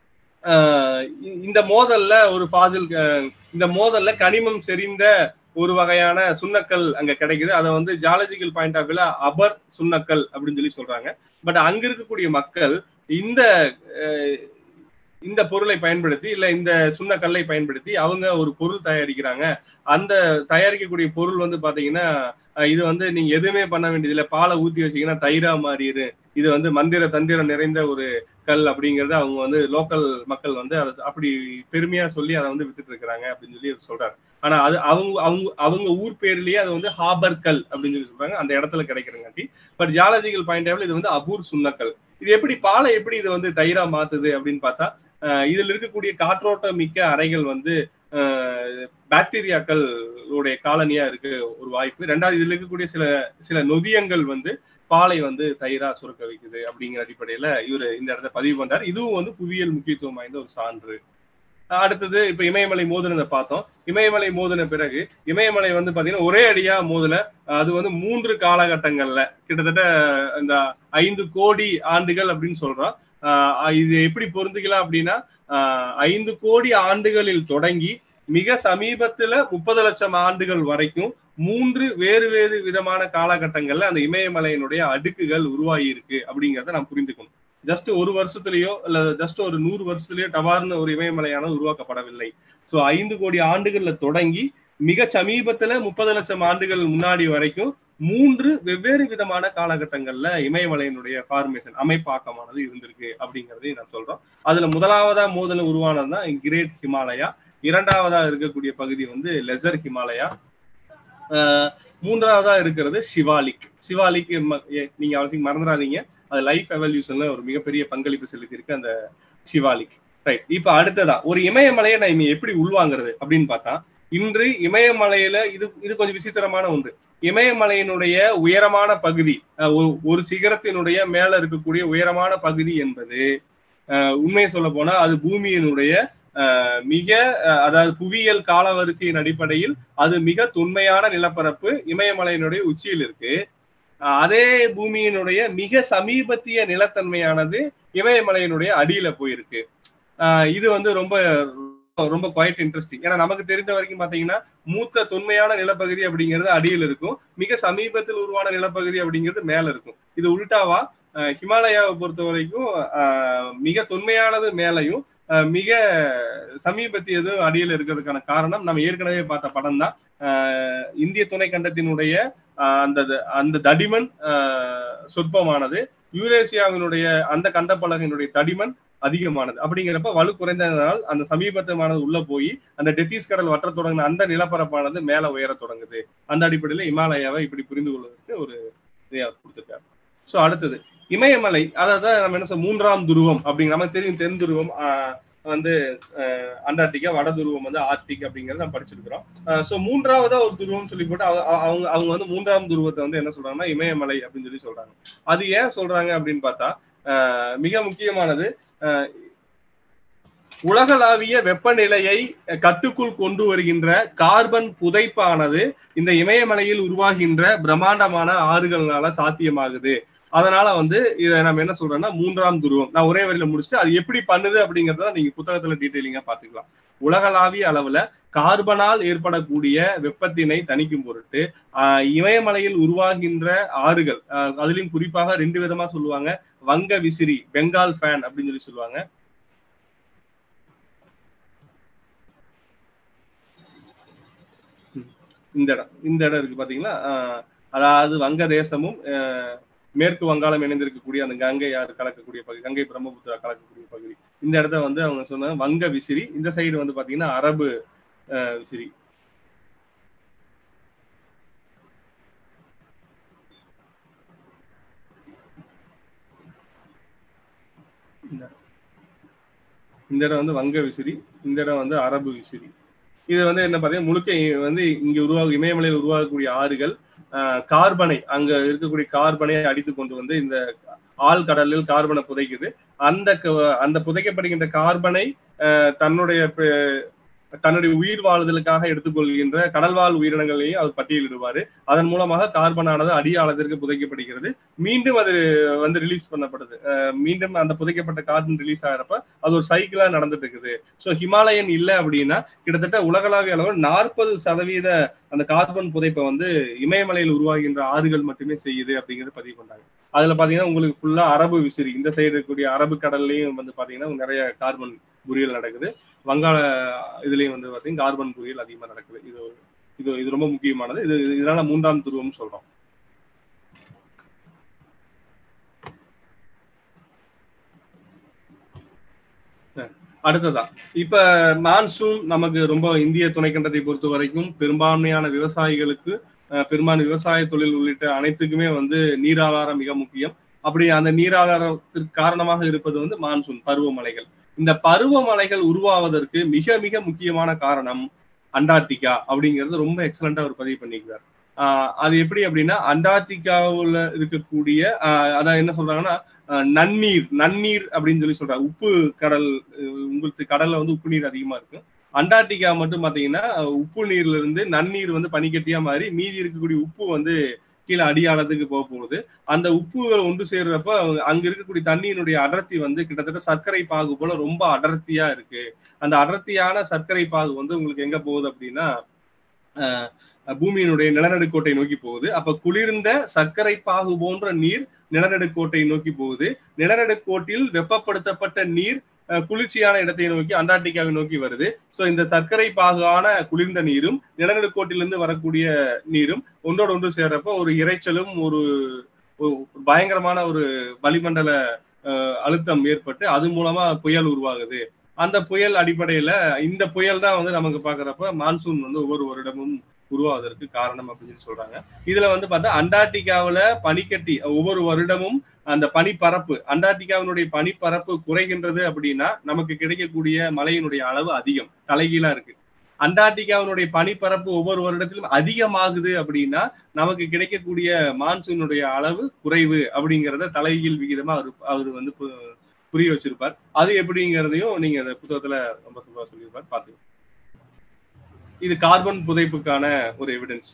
ஆஹ் இ- இந்த மோதல்ல ஒரு ஃபாசில் அஹ், இந்த மோதல்ல கனிமம் செறிந்த ஒரு வகையான சுண்ணக்கல் அங்க கிடைக்குது அதை வந்து ஜாலஜிக்கல் பாயிண்ட் ஆஃப் வியூல அபர் சுண்ணக்கல் அப்படின்னு சொல்லி சொல்றாங்க பட் அங்க இருக்கக்கூடிய மக்கள் இந்த அஹ், இந்த பொருளை பயன்படுத்தி இல்ல இந்த சுண்ணக்கல்லை பயன்படுத்தி அவங்க ஒரு பொருள் தயாரிக்கிறாங்க அந்த தயாரிக்கக்கூடிய பொருள் வந்து பாத்தீங்கன்னா அஹ், இது வந்து நீங்க எதுவுமே பண்ண வேண்டியதில்லை பாலை ஊத்தி வச்சீங்கன்னா தயிரா மாறிடு இது வந்து மந்திர தந்திரம் நிறைந்த ஒரு கல் அப்படிங்கறத அவங்க வந்து லோக்கல் மக்கள் வந்து அதை அப்படி பெருமையா சொல்லி அதை வந்து வித்துட்டு இருக்கிறாங்க அப்படின்னு சொல்லி அவர் சொல்றாரு ஆனா அது அவங்க அவங்க அவங்க ஊர் பேர்லயே அது வந்து ஹாபர் கல் அப்படின்னு சொல்லி சொல்றாங்க அந்த இடத்துல கிடைக்கிறங்காட்டி பட் ஜியாலஜிக்கல் பாயிண்ட் ஆஃப் இது வந்து அபூர் சுண்ணக்கல் இது எப்படி பாலை எப்படி இது வந்து தயிரா மாத்துது அப்படின்னு பார்த்தா அஹ் இதுல இருக்கக்கூடிய காற்றோட்டம் மிக்க அறைகள் வந்து பாக்டீரியாக்கள் உடைய காலனியா இருக்கு ஒரு வாய்ப்பு ரெண்டாவது இதுல இருக்கக்கூடிய சில சில நொதியங்கள் வந்து பாலை வந்து தயிரா சுரக்க வைக்குது அப்படிங்கிற அடிப்படையில இவர் இந்த இடத்த பதிவு பண்றாரு இதுவும் வந்து புவியியல் முக்கியத்துவம் வாய்ந்த ஒரு சான்று அஹ் அடுத்தது இப்ப இமயமலை மோதினதை பார்த்தோம் இமயமலை மோதின பிறகு இமயமலை வந்து பாத்தீங்கன்னா ஒரே அடியா மோதல அது வந்து மூன்று காலகட்டங்கள்ல கிட்டத்தட்ட இந்த ஐந்து கோடி ஆண்டுகள் அப்படின்னு சொல்றோம் ஆஹ் இது எப்படி பொருந்துக்கலாம் அப்படின்னா ஆஹ் ஐந்து கோடி ஆண்டுகளில் தொடங்கி மிக சமீபத்துல முப்பது லட்சம் ஆண்டுகள் வரைக்கும் மூன்று வேறு வேறு விதமான காலகட்டங்கள்ல அந்த இமயமலையினுடைய அடுக்குகள் உருவாகி இருக்கு அப்படிங்கறத நாம் புரிந்துக்கணும் ஜஸ்ட் ஒரு வருஷத்துலயோ இல்ல ஜஸ்ட் ஒரு நூறு வருஷத்துலயோ டவார்னு ஒரு இமயமலையானது உருவாக்கப்படவில்லை சோ ஐந்து கோடி ஆண்டுகள்ல தொடங்கி மிக சமீபத்துல முப்பது லட்சம் ஆண்டுகள் முன்னாடி வரைக்கும் மூன்று வெவ்வேறு விதமான காலகட்டங்கள்ல இமயமலையினுடைய ஃபார்மேஷன் அமைப்பாக்கமானது இருந்திருக்கு அப்படிங்கறதையும் நான் சொல்றோம் அதுல முதலாவதா மோதல உருவானது தான் கிரேட் ஹிமாலயா இரண்டாவதா இருக்கக்கூடிய பகுதி வந்து லெசர் ஹிமாலயா ஆஹ் மூன்றாவதா இருக்கிறது சிவாலிக் சிவாலிக் ம- ஏ- நீங்க அவசியம் மறந்துடாதீங்க அது லைஃப் எவல்யூஷன்ல ஒரு மிகப்பெரிய பங்களிப்பு செலுத்தியிருக்கு அந்த சிவாலிக் ரைட் இப்ப அடுத்ததா ஒரு இமயமலையை நான் இங்க எப்படி உள்வாங்குறது அப்படின்னு பார்த்தா இன்று இமயமலையில இது இது கொஞ்சம் விசித்திரமான ஒன்று இமயமலையினுடைய உயரமான பகுதி அஹ் ஒரு- ஒரு சிகரத்தினுடைய மேல இருக்கக்கூடிய உயரமான பகுதி என்பது அஹ் உண்மையை சொல்ல போனா அது பூமியினுடைய அஹ் மிக அஹ் அதாவது புவியியல் காலவரிசையின் அடிப்படையில் அது மிக தொன்மையான நிலப்பரப்பு இமயமலையினுடைய உச்சியில் இருக்கு அஹ் அதே பூமியினுடைய மிக சமீபத்திய நிலத்தன்மையானது இமயமலையினுடைய அடியில போயிருக்கு அஹ் இது வந்து ரொம்ப ரொம்ப குவைட் இன்ட்ரெஸ்டிங் ஏன்னா நமக்கு தெரிந்த வரைக்கும் பாத்தீங்கன்னா மூத்த தொன்மையான நிலப்பகுதி அப்படிங்கிறது அடியில் இருக்கும் மிக சமீபத்தில் உருவான நிலப்பகுதி அப்படிங்கிறது மேல இருக்கும் இது உல்டாவா அஹ் ஹிமாலயாவை பொறுத்த வரைக்கும் அஹ் மிக தொன்மையானது மேலையும் அஹ் மிக சமீபத்தியது அடியில் இருக்கிறதுக்கான காரணம் நம்ம ஏற்கனவே பார்த்த படம் தான் இந்திய துணை கண்டத்தினுடைய அஹ் அந்த அந்த தடிமன் அஹ் சொற்பமானது யூரேசியாவினுடைய அந்த கண்டப்பலகையினுடைய தடிமன் அதிகமானது அப்படிங்கிறப்ப வலு குறைந்ததனால் அந்த சமீபத்தமானது உள்ள போய் அந்த டெத்தீஸ் கடல் வற்ற தொடங்கின அந்த நிலப்பரப்பானது மேல உயர தொடங்குது அந்த அடிப்படையில இமாலயாவை இப்படி புரிந்து கொள்வதற்கு ஒரு இதை அவர் கொடுத்திருக்காரு சோ அடுத்தது இமயமலை அதாவது நம்ம என்ன சொல்ல மூன்றாம் துருவம் அப்படிங்கிற நமக்கு தெரியும் தென் துருவம் ஆஹ் வந்து அஹ் அண்டார்டிகா வட துருவம் வந்து ஆர்டிக் அப்படிங்கறத நம்ம படிச்சிருக்கிறோம் சோ மூன்றாவதா ஒரு துருவம் சொல்லி போட்டு அவ- அவ- அவங்க அவங்க வந்து மூன்றாம் துருவத்தை வந்து என்ன சொல்றாங்கன்னா இமயமலை அப்படின்னு சொல்லி சொல்றாங்க அது ஏன் சொல்றாங்க அப்படின்னு பார்த்தா ஆஹ் மிக முக்கியமானது ஆஹ் உலகளாவிய வெப்பநிலையை கட்டுக்குள் கொண்டு வருகின்ற கார்பன் புதைப்பானது இந்த இமயமலையில் உருவாகின்ற பிரம்மாண்டமான ஆறுகள்னால சாத்தியமாகுது அதனால வந்து இதை நம்ம என்ன சொல்றோம்னா மூன்றாம் துருவம் நான் ஒரே வரியில முடிச்சுட்டு அது எப்படி பண்ணுது அப்படிங்கறத நீங்க புத்தகத்துல டீட்டெயிலிங்கா பாத்துக்கலாம் உலகளாவிய அளவுல கார்பனால் ஏற்படக்கூடிய வெப்பத்தினை தணிக்கும் பொருட்டு ஆஹ் இமயமலையில் உருவாகின்ற ஆறுகள் ஆஹ் அதுலயும் குறிப்பாக ரெண்டு விதமா சொல்லுவாங்க வங்க விசிறி பெங்கால் ஃபேன் அப்படின்னு சொல்லி சொல்லுவாங்க இந்த இடம் இந்த இடம் இருக்கு பாத்தீங்களா ஆஹ் அதாவது வங்க தேசமும் ஆஹ் மேற்கு வங்காளம் இணைந்திருக்கக்கூடிய அந்த கங்கை யார் கலக்கக்கூடிய பகுதி கங்கை பிரம்மபுத்திரா கலக்கக்கூடிய பகுதி இந்த இடத்த வந்து அவங்க சொன்ன வங்க விசிறி இந்த சைடு வந்து பாத்தீங்கன்னா அரபு ஆஹ் விசிறி இந்த இடம் வந்து வங்க விசிறி இந்த இடம் வந்து அரபு விசிறி இது வந்து என்ன பாத்தீங்கன்னா முழுக்க வந்து இங்க உருவாகும் இமயமலையில் உருவாகக்கூடிய ஆறுகள் கார்பனை அங்க இருக்கக்கூடிய கார்பனை அடித்து கொண்டு வந்து இந்த ஆழ்கடலில் கார்பனை புதைக்குது அந்த அந்த புதைக்கப்படுகின்ற கார்பனை தன்னுடைய தன்னுடைய உயிர் வாழ்தலுக்காக எடுத்துக்கொள்கின்ற கடல்வாழ் உயிரினங்களையும் அவர் பட்டியலிடுவாரு அதன் மூலமாக கார்பனானது அடியாளத்திற்கு புதைக்கப்படுகிறது மீண்டும் அது வந்து ரிலீஸ் பண்ணப்படுது மீண்டும் அந்த புதைக்கப்பட்ட கார்பன் ரிலீஸ் ஆகிறப்ப அது ஒரு சைக்கிளா நடந்துட்டு இருக்குது ஸோ ஹிமாலயன் இல்லை அப்படின்னா கிட்டத்தட்ட உலகளாவிய அளவில் நாற்பது சதவீத அந்த கார்பன் புதைப்பை வந்து இமயமலையில் உருவாகின்ற ஆறுகள் மட்டுமே செய்யுது அப்படிங்கிறது பதிவு பண்ணாங்க அதுல பாத்தீங்கன்னா உங்களுக்கு ஃபுல்லா அரபு விசிறி இந்த சைடு இருக்கக்கூடிய அரபு கடல்லையும் வந்து பாத்தீங்கன்னா நிறைய கார்பன் புரியல் நடக்குது வங்காள இதுலயும் வந்து பாத்தீங்கன்னா கார்பன் புரியல் அதிகமா நடக்குது இது இது இது ரொம்ப முக்கியமானது இது இதனால மூன்றாம் துருவம் சொல்றோம் அடுத்ததா இப்ப மான்சூன் நமக்கு ரொம்ப இந்திய துணைக்கண்டத்தை பொறுத்த வரைக்கும் பெரும்பான்மையான விவசாயிகளுக்கு பெரும்பான்மை விவசாய தொழில் உள்ளிட்ட அனைத்துக்குமே வந்து நீராதாரம் மிக முக்கியம் அப்படி அந்த நீராதாரத்திற்கு காரணமாக இருப்பது வந்து மான்சூன் பருவமழைகள் இந்த பருவமழைகள் உருவாவதற்கு மிக மிக முக்கியமான காரணம் அண்டார்டிகா அப்படிங்கிறது ரொம்ப எக்ஸலண்டா அவர் பதிவு பண்ணிக்கிறார் அது எப்படி அப்படின்னா அண்டார்டிகாவில் இருக்கக்கூடிய அதான் என்ன சொல்றாங்கன்னா நன்னீர் நன்னீர் அப்படின்னு சொல்லி சொல்றாங்க உப்பு கடல் உங்களுக்கு கடல்ல வந்து உப்பு நீர் அதிகமா இருக்கு அண்டார்டிகா மட்டும் பாத்தீங்கன்னா உப்பு நீர்ல இருந்து நன்னீர் வந்து பனிக்கட்டியா மாறி மீதி இருக்கக்கூடிய உப்பு வந்து கீழே அடியாளத்துக்கு போக போகுது அந்த உப்புகள் ஒன்று சேர்றப்ப அங்க இருக்கக்கூடிய தண்ணியினுடைய அடர்த்தி வந்து கிட்டத்தட்ட சர்க்கரை பாகு போல ரொம்ப அடர்த்தியா இருக்கு அந்த அடர்த்தியான சர்க்கரை பாகு வந்து உங்களுக்கு எங்க போகுது அப்படின்னா பூமியினுடைய நிலநடுக்கோட்டை நோக்கி போகுது அப்ப குளிர்ந்த சர்க்கரை பாகு போன்ற நீர் நிலநடுக்கோட்டை நோக்கி போகுது நிலநடுக்கோட்டில் வெப்பப்படுத்தப்பட்ட நீர் குளிர்ச்சியான இடத்தை நோக்கி அண்டார்டிகாவை நோக்கி வருது சோ இந்த சர்க்கரை பாகான குளிர்ந்த நீரும் நிலநடுக்கோட்டிலிருந்து வரக்கூடிய நீரும் ஒன்றோடு ஒன்று சேர்றப்ப ஒரு இறைச்சலும் ஒரு பயங்கரமான ஒரு வளிமண்டல அழுத்தம் ஏற்பட்டு அது மூலமா புயல் உருவாகுது அந்த புயல் அடிப்படையில இந்த புயல் தான் வந்து நமக்கு பாக்குறப்ப மான்சூன் வந்து ஒவ்வொரு வருடமும் உருவாவதற்கு காரணம் அப்படின்னு சொல்றாங்க இதுல வந்து பார்த்தா அண்டார்டிகாவில பனிக்கட்டி ஒவ்வொரு வருடமும் அந்த பனிப்பரப்பு அண்டார்டிகாவினுடைய பனிப்பரப்பு குறைகின்றது அப்படின்னா நமக்கு கிடைக்கக்கூடிய மழையினுடைய அளவு அதிகம் தலைகீழா இருக்கு அண்டார்டிகாவினுடைய பனிப்பரப்பு ஒவ்வொரு வருடத்திலும் அதிகமாகுது அப்படின்னா நமக்கு கிடைக்கக்கூடிய மான்சூனுடைய அளவு குறைவு அப்படிங்கிறத தலைகீழ் விகிதமா அவர் அவர் வந்து புரிய வச்சிருப்பார் அது எப்படிங்கிறதையும் நீங்க அந்த புத்தகத்துல ரொம்ப சூப்பரா சொல்லியிருப்பார் பாத்துக்கோங்க இது கார்பன் புதைப்புக்கான ஒரு எவிடன்ஸ்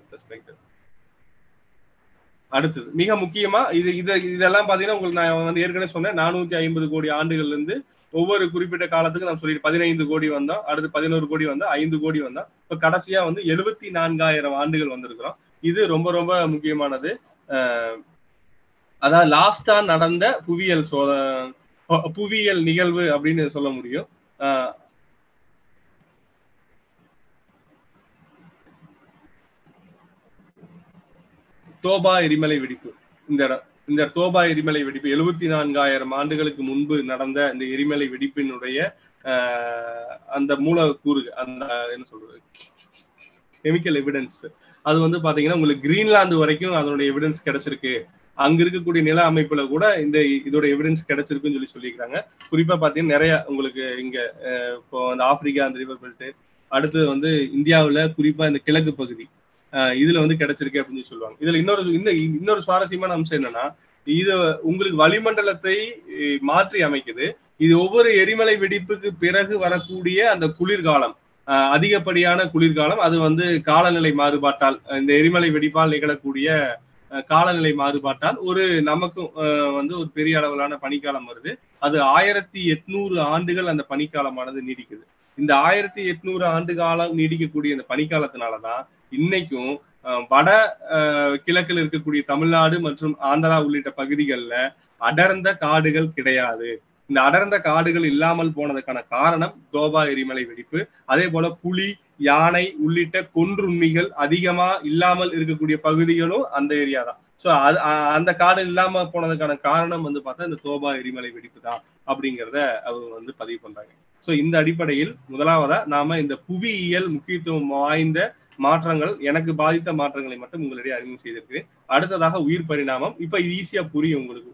அடுத்தது மிக முக்கியமா இது இது இதெல்லாம் பாத்தீங்கன்னா உங்களுக்கு நான் வந்து ஏற்கனவே சொன்னேன் நானூத்தி ஐம்பது கோடி ஆண்டுகள்ல இருந்து ஒவ்வொரு குறிப்பிட்ட காலத்துக்கு நான் சொல்லிட்டு பதினைந்து கோடி வந்தோம் அடுத்து பதினோரு கோடி வந்தோம் ஐந்து கோடி வந்தோம் இப்ப கடைசியா வந்து எழுபத்தி நான்காயிரம் ஆண்டுகள் வந்திருக்கிறோம் இது ரொம்ப ரொம்ப முக்கியமானது அதாவது லாஸ்டா நடந்த புவியியல் சோத புவியியல் நிகழ்வு அப்படின்னு சொல்ல முடியும் தோபா எரிமலை வெடிப்பு இந்த இடம் இந்த தோபா எரிமலை வெடிப்பு எழுபத்தி நான்காயிரம் ஆண்டுகளுக்கு முன்பு நடந்த இந்த எரிமலை வெடிப்பினுடைய அந்த மூலக்கூறு அந்த என்ன சொல்றது கெமிக்கல் எவிடன்ஸ் அது வந்து பாத்தீங்கன்னா உங்களுக்கு கிரீன்லாந்து வரைக்கும் அதனுடைய எவிடன்ஸ் கிடைச்சிருக்கு அங்க இருக்கக்கூடிய நில அமைப்புல கூட இந்த இதோட எவிடன்ஸ் கிடைச்சிருக்குன்னு சொல்லி சொல்லியிருக்காங்க குறிப்பா பாத்தீங்கன்னா நிறைய உங்களுக்கு இங்க இப்போ அந்த ஆப்பிரிக்கா அந்த ரிவர் பெல்ட் அடுத்து வந்து இந்தியாவுல குறிப்பா இந்த கிழக்கு பகுதி இதுல வந்து கிடைச்சிருக்கு அப்படின்னு சொல்லுவாங்க இதுல இன்னொரு இந்த இன்னொரு சுவாரஸ்யமான அம்சம் என்னன்னா இது உங்களுக்கு வளிமண்டலத்தை மாற்றி அமைக்குது இது ஒவ்வொரு எரிமலை வெடிப்புக்கு பிறகு வரக்கூடிய அந்த குளிர்காலம் அதிகப்படியான குளிர்காலம் அது வந்து காலநிலை மாறுபாட்டால் இந்த எரிமலை வெடிப்பால் நிகழக்கூடிய காலநிலை மாறுபாட்டால் ஒரு நமக்கும் வந்து ஒரு பெரிய அளவிலான பனிக்காலம் வருது அது ஆயிரத்தி எட்நூறு ஆண்டுகள் அந்த பனிக்காலமானது நீடிக்குது இந்த ஆயிரத்தி எட்நூறு ஆண்டு காலம் நீடிக்கக்கூடிய இந்த பனிக்காலத்தினாலதான் இன்னைக்கும் அஹ், வட அஹ், கிழக்கில் இருக்கக்கூடிய தமிழ்நாடு மற்றும் ஆந்திரா உள்ளிட்ட பகுதிகளில் அடர்ந்த காடுகள் கிடையாது இந்த அடர்ந்த காடுகள் இல்லாமல் போனதுக்கான காரணம் தோபா எரிமலை வெடிப்பு அதே போல புலி யானை உள்ளிட்ட கொன்றுண்ணிகள் அதிகமா இல்லாமல் இருக்கக்கூடிய பகுதிகளும் அந்த ஏரியா தான் ஸோ அது அ- அந்த காடு இல்லாம போனதுக்கான காரணம் வந்து பார்த்தா இந்த தோபா எரிமலை வெடிப்பு தான் அப்படிங்கிறத அவங்க வந்து பதிவு பண்றாங்க ஸோ இந்த அடிப்படையில் முதலாவதா நாம இந்த புவியியல் முக்கியத்துவம் வாய்ந்த மாற்றங்கள் எனக்கு பாதித்த மாற்றங்களை மட்டும் உங்களிடையே அறிமுகம் செய்திருக்கிறேன் அடுத்ததாக உயிர் பரிணாமம் இப்ப இது ஈஸியா புரியும் உங்களுக்கு